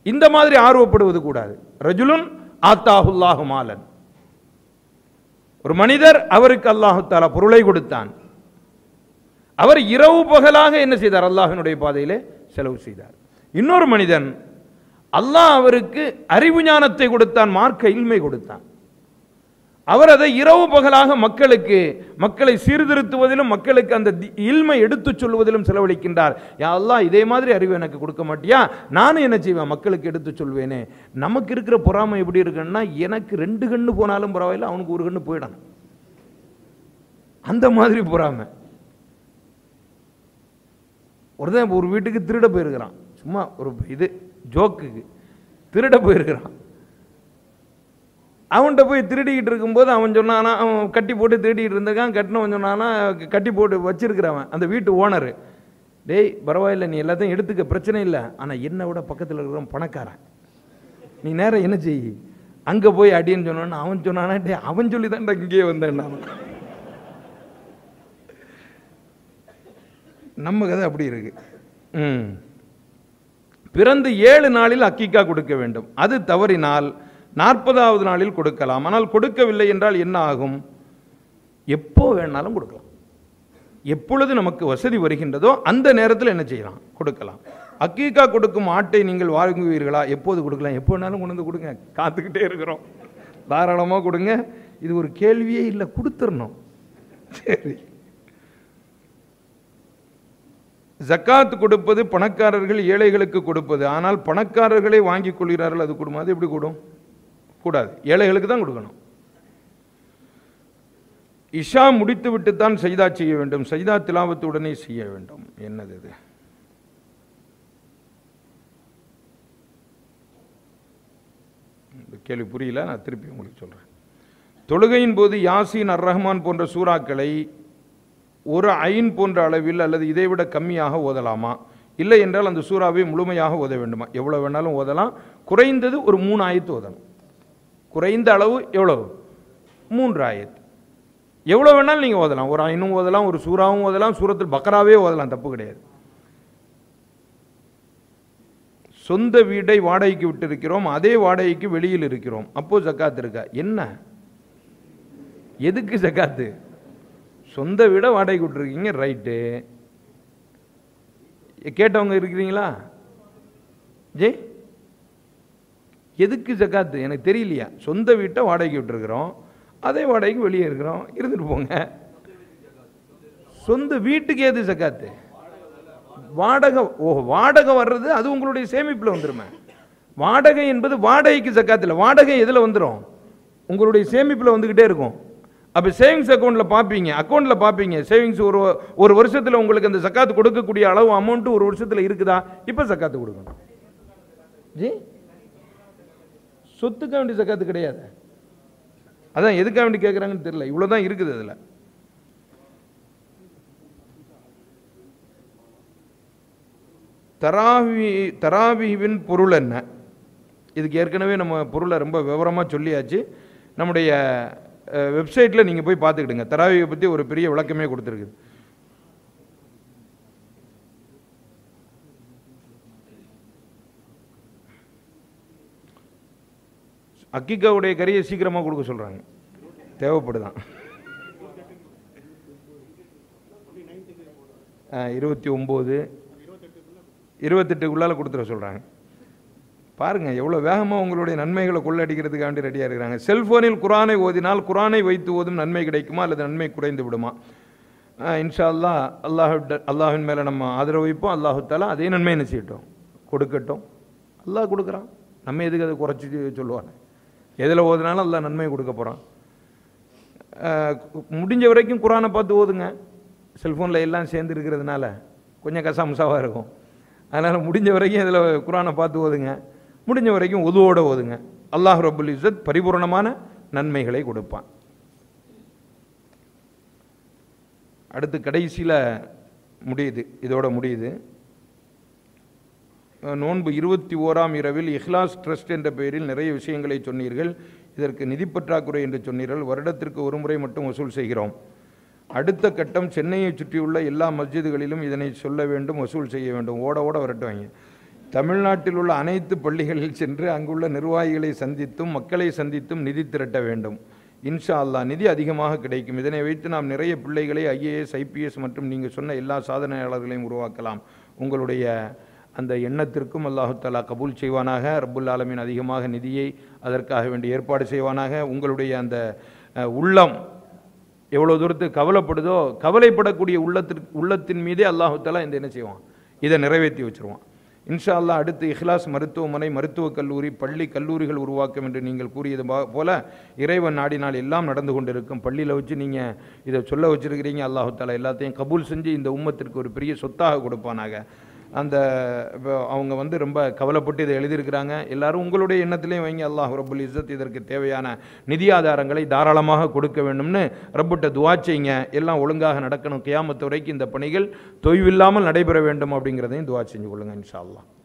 இந்த மாதிரி ஆர்வப்படுவது கூடாது ரஜுலுன் ஆத்தாஹுல்லாஹு மாலன் ஒரு மனிதர் அவருக்கு அல்லாஹு தாலா பொருளை கொடுத்தான் அவர் இரவு பகலாக என்ன செய்தார் அல்லாஹினுடைய பாதையிலே செலவு செய்தார் இன்னொரு மனிதன் அல்லாஹ் அவருக்கு அறிவு ஞானத்தை கொடுத்தான் மார்க்க இல்மை கொடுத்தான் அவர் அதை இரவு பகலாக மக்களுக்கு மக்களை சீர்திருத்துவதிலும் மக்களுக்கு அந்த தி- இல்மை எடுத்துச் சொல்வதிலும் செலவழிக்கின்றார் யா அல்லாஹ் இதே மாதிரி அறிவு எனக்கு கொடுக்க மாட்டியா நானும் என்ன செய்வேன் மக்களுக்கு எடுத்துச் சொல்வேனே நமக்கு இருக்கிற பொறாமை எப்படி இருக்குன்னா எனக்கு ரெண்டு கண்ணு போனாலும் பரவாயில்ல அவனுக்கு ஒரு கண்ணு போயிடணும் அந்த மாதிரி பொறாமை ஒருத்தன் ஒரு வீட்டுக்கு திருட போயிருக்கிறான் சும்மா ஒரு இது ஜோக்குக்கு திருட போயிருக்கிறான் அவன்கிட்ட போய் திருடிக்கிட்டு இருக்கும்போது அவன் சொன்னானா அவன் கட்டி போட்டு திருடிக்கிட்டு இருந்திருக்கான் கட்டினவன் சொன்னானா கட்டி போட்டு வச்சிருக்கிறவன் அந்த வீட்டு ஓனர் டேய் பரவாயில்ல நீ எல்லாத்தையும் எடுத்துக்க பிரச்சனை இல்லை ஆனால் என்னை விட பக்கத்தில் இருக்கிறவன் பணக்காரன் நீ நேரம் என்ன செய் அங்கே போய் அடின்னு சொன்னான்னா அவன் சொன்னானா டே அவன் சொல்லி தான்டா இங்கேயே வந்தேன் நான் நம்ம கதை அப்படி இருக்கு ம் பிறந்து ஏழு நாளில் அக்கிக்கா கொடுக்க வேண்டும் அது தவறினால் நாற்பதாவது நாளில் கொடுக்கலாம் ஆனால் கொடுக்கவில்லை என்றால் என்ன ஆகும் எப்போ வேணாலும் கொடுக்கலாம் எப்பொழுது நமக்கு வசதி வருகின்றதோ அந்த நேரத்தில் என்ன செய்யலாம் கொடுக்கலாம் அக்கீக்கா கொடுக்கும் ஆட்டை நீங்கள் வாங்குவீர்களா எப்போது கொடுக்கலாம் எப்போ வேணாலும் கொண்டு வந்து கொடுங்க காத்துக்கிட்டே இருக்கிறோம் தாராளமாக கொடுங்க இது ஒரு கேள்வியே இல்லை கொடுத்துடணும் சரி ஜக்காத் கொடுப்பது பணக்காரர்கள் ஏழைகளுக்கு கொடுப்பது ஆனால் பணக்காரர்களே வாங்கிக் கொள்கிறார்கள் அது கொடுமா அது எப்படி கூடும் கூடாது ஏழைகளுக்கு தான் கொடுக்கணும் இஷா முடித்து விட்டு தான் சைதா செய்ய வேண்டும் சைதா திலாவத்து உடனே செய்ய வேண்டும் என்னது இது இந்த கேள்வி புரியல நான் திருப்பி உங்களுக்கு சொல்றேன் தொழுகையின் போது யாசீன் அர் ரஹ்மான் போன்ற சூறாக்களை ஒரு ஐன் போன்ற அளவில் அல்லது இதைவிட கம்மியாக ஓதலாமா இல்லை என்றால் அந்த சூறாவை முழுமையாக ஓத வேண்டுமா எவ்வளோ வேணாலும் ஓதலாம் குறைந்தது ஒரு மூணு ஆயத்து ஓதணும் குறைந்த அளவு எவ்வளவு மூன்று ஆயத்து எவ்வளோ வேணாலும் நீங்கள் ஓதலாம் ஒரு ஐனும் ஓதலாம் ஒரு சூறாவும் ஓதலாம் சூரத்தில் பக்கராவே ஓதலாம் தப்பு கிடையாது சொந்த வீட்டை வாடகைக்கு விட்டிருக்கிறோம் அதே வாடகைக்கு வெளியில் இருக்கிறோம் அப்போ ஜக்காத் இருக்கா என்ன எதுக்கு ஜக்காத்து சொந்த வீடை வாடகைக்கு விட்டுருக்கீங்க ரைட்டு கேட்டவங்க இருக்கிறீங்களா ஜெய் எதுக்கு ஜக்காத்து எனக்கு தெரியலையா சொந்த வீட்டை வாடகைக்கு விட்டுருக்குறோம் அதே வாடகைக்கு வெளியே இருக்கிறோம் இருந்துட்டு போங்க சொந்த வீட்டுக்கு ஏது ஜக்காத்து வாடகை ஓ வாடகை வர்றது அது உங்களுடைய சேமிப்பில் வந்துருமே வாடகை என்பது வாடகைக்கு ஜக்காத்து இல்லை வாடகை எதில் வந்துடும் உங்களுடைய சேமிப்பில் வந்துக்கிட்டே இருக்கும் அப்போ சேவிங்ஸ் அக்கௌண்ட்டில் பார்ப்பீங்க அக்கௌண்ட்டில் பார்ப்பீங்க சேவிங்ஸ் ஒரு ஒரு வருஷத்தில் உங்களுக்கு அந்த ஜக்காத்து கொடுக்கக்கூடிய அளவு அமௌண்ட்டு ஒரு வருஷத்தில் இருக்குதா இப்போ ஜக்காத்து கொடுக்கணும் ஜி சொத்துக்க வேண்டிய ஜக்காத்து கிடையாது அதான் எதுக்காக வேண்டி கேட்குறாங்கன்னு தெரியல இவ்வளோ தான் இருக்குது அதில் தராவி தராவிவின் பொருள் என்ன இதுக்கு ஏற்கனவே நம்ம பொருளை ரொம்ப விவரமாக சொல்லியாச்சு நம்முடைய வெப்சைட்டில் நீங்கள் போய் பார்த்துக்கிடுங்க தராவியை பற்றி ஒரு பெரிய விளக்கமே கொடுத்துருக்குது அக்கிக்காவுடைய கறியை சீக்கிரமாக கொடுக்க சொல்கிறாங்க தேவைப்படுதான் இருபத்தி ஒம்பது இருபத்தெட்டுக்குள்ளால கொடுத்துட சொல்கிறாங்க பாருங்கள் எவ்வளோ வேகமாக உங்களுடைய நன்மைகளை கொள்ளடிக்கிறதுக்காண்டி ரெடியாக இருக்கிறாங்க செல்ஃபோனில் குரானை ஓதினால் குரானை வைத்து ஓதும் நன்மை கிடைக்குமா அல்லது நன்மை குறைந்து விடுமா ஆஹ் இன்ஷா அல்லாஹ் அல்லாஹ் அல்லாஹின் மேலே நம்ம ஆதரவு வைப்போம் அல்லாஹு தாலா அதே நன்மை என்ன செய்யட்டும் கொடுக்கட்டும் அல்லாஹ் கொடுக்குறான் நம்ம எதுக்கு அதை குறைச்சி சொல்லுவாங்க எதில் ஓதுனாலும் அல்லாஹ் நன்மை கொடுக்க போகிறான் முடிஞ்ச வரைக்கும் குரானை பார்த்து ஓதுங்க செல்ஃபோனில் எல்லாம் சேர்ந்து இருக்கிறதுனால கொஞ்சம் கசாமுசாவாக இருக்கும் அதனால் முடிஞ்ச வரைக்கும் இதில் குரானை பார்த்து ஓதுங்க முடிஞ்ச வரைக்கும் உதுவோட ஓதுங்க அல்லாஹ் ரபுல் இஸ்ஸத் பரிபூர்ணமான நன்மைகளை கொடுப்பான் அடுத்து கடைசியில் முடியுது இதோட முடியுது அஹ் நோன்பு இருபத்தி ஓராம் இரவில் இஹ்லாஸ் ட்ரஸ்ட் என்ற பெயரில் நிறைய விஷயங்களை சொன்னீர்கள் இதற்கு நிதி பற்றாக்குறை என்று சொன்னீர்கள் வருடத்திற்கு ஒரு முறை மட்டும் வசூல் செய்கிறோம் அடுத்த கட்டம் சென்னையை சுற்றியுள்ள எல்லா மஸ்ஜிதுகளிலும் இதனை சொல்ல வேண்டும் வசூல் செய்ய வேண்டும் ஓட ஓட வரட்டுவாங்க தமிழ்நாட்டில் உள்ள அனைத்து பள்ளிகளில் சென்று அங்குள்ள நிர்வாகிகளை சந்தித்தும் மக்களை சந்தித்தும் நிதி திரட்ட வேண்டும் இன்ஷா அல்லாஹ் நிதி அதிகமாக கிடைக்கும் இதனை வைத்து நாம் நிறைய பிள்ளைகளை ஐஏஎஸ் ஐபிஎஸ் மற்றும் நீங்கள் சொன்ன எல்லா சாதனையாளர்களையும் உருவாக்கலாம் உங்களுடைய அந்த எண்ணத்திற்கும் அல்லாஹு தஆலா கபூல் செய்வானாக ரப்புல் ஆலமீன் அதிகமாக நிதியை அதற்காக வேண்டி ஏற்பாடு செய்வானாக உங்களுடைய அந்த அஹ், உள்ளம் எவ்வளோ தூரத்துக்கு கவலைப்படுதோ கவலைப்படக்கூடிய உள்ளத்திற்கு உள்ளத்தின் மீதே அல்லாஹு தஆலா இந்த என்ன செய்வான் இதை நிறைவேற்றி வச்சிருவான் இன்ஷா அல்லாஹ் அடுத்து இஹ்லாஸ் மருத்துவமனை மருத்துவக் கல்லூரி பள்ளி கல்லூரிகள் உருவாக்கும் என்று நீங்கள் கூறியது பா- போல இறைவன் நாடினால் எல்லாம் நடந்து கொண்டிருக்கும் பள்ளியில் வச்சு நீங்கள் இதை சொல்ல வச்சிருக்கிறீங்க அல்லாஹு தஆலா எல்லாத்தையும் கபூல் செஞ்சு இந்த உம்மத்திற்கு ஒரு பெரிய சொத்தாக கொடுப்பானாக அந்த இப்போ அவங்க வந்து ரொம்ப கவலைப்பட்டு இதை எழுதியிருக்கிறாங்க எல்லாரும் உங்களுடைய எண்ணத்திலையும் வைங்க அல்லாஹ் ரப்புல் இஸ்ஸத் இதற்கு தேவையான நிதி ஆதாரங்களை தாராளமாக கொடுக்க வேண்டும்னு ரப்புட்ட துவா செய்யுங்க எல்லாம் ஒழுங்காக நடக்கணும் கியாமத்து வரைக்கும் இந்த பணிகள் தொய்வில்லாமல் நடைபெற வேண்டும் அப்படிங்கிறதையும் துவா செஞ்சு கொள்ளுங்க இன்ஷா அல்லாஹ்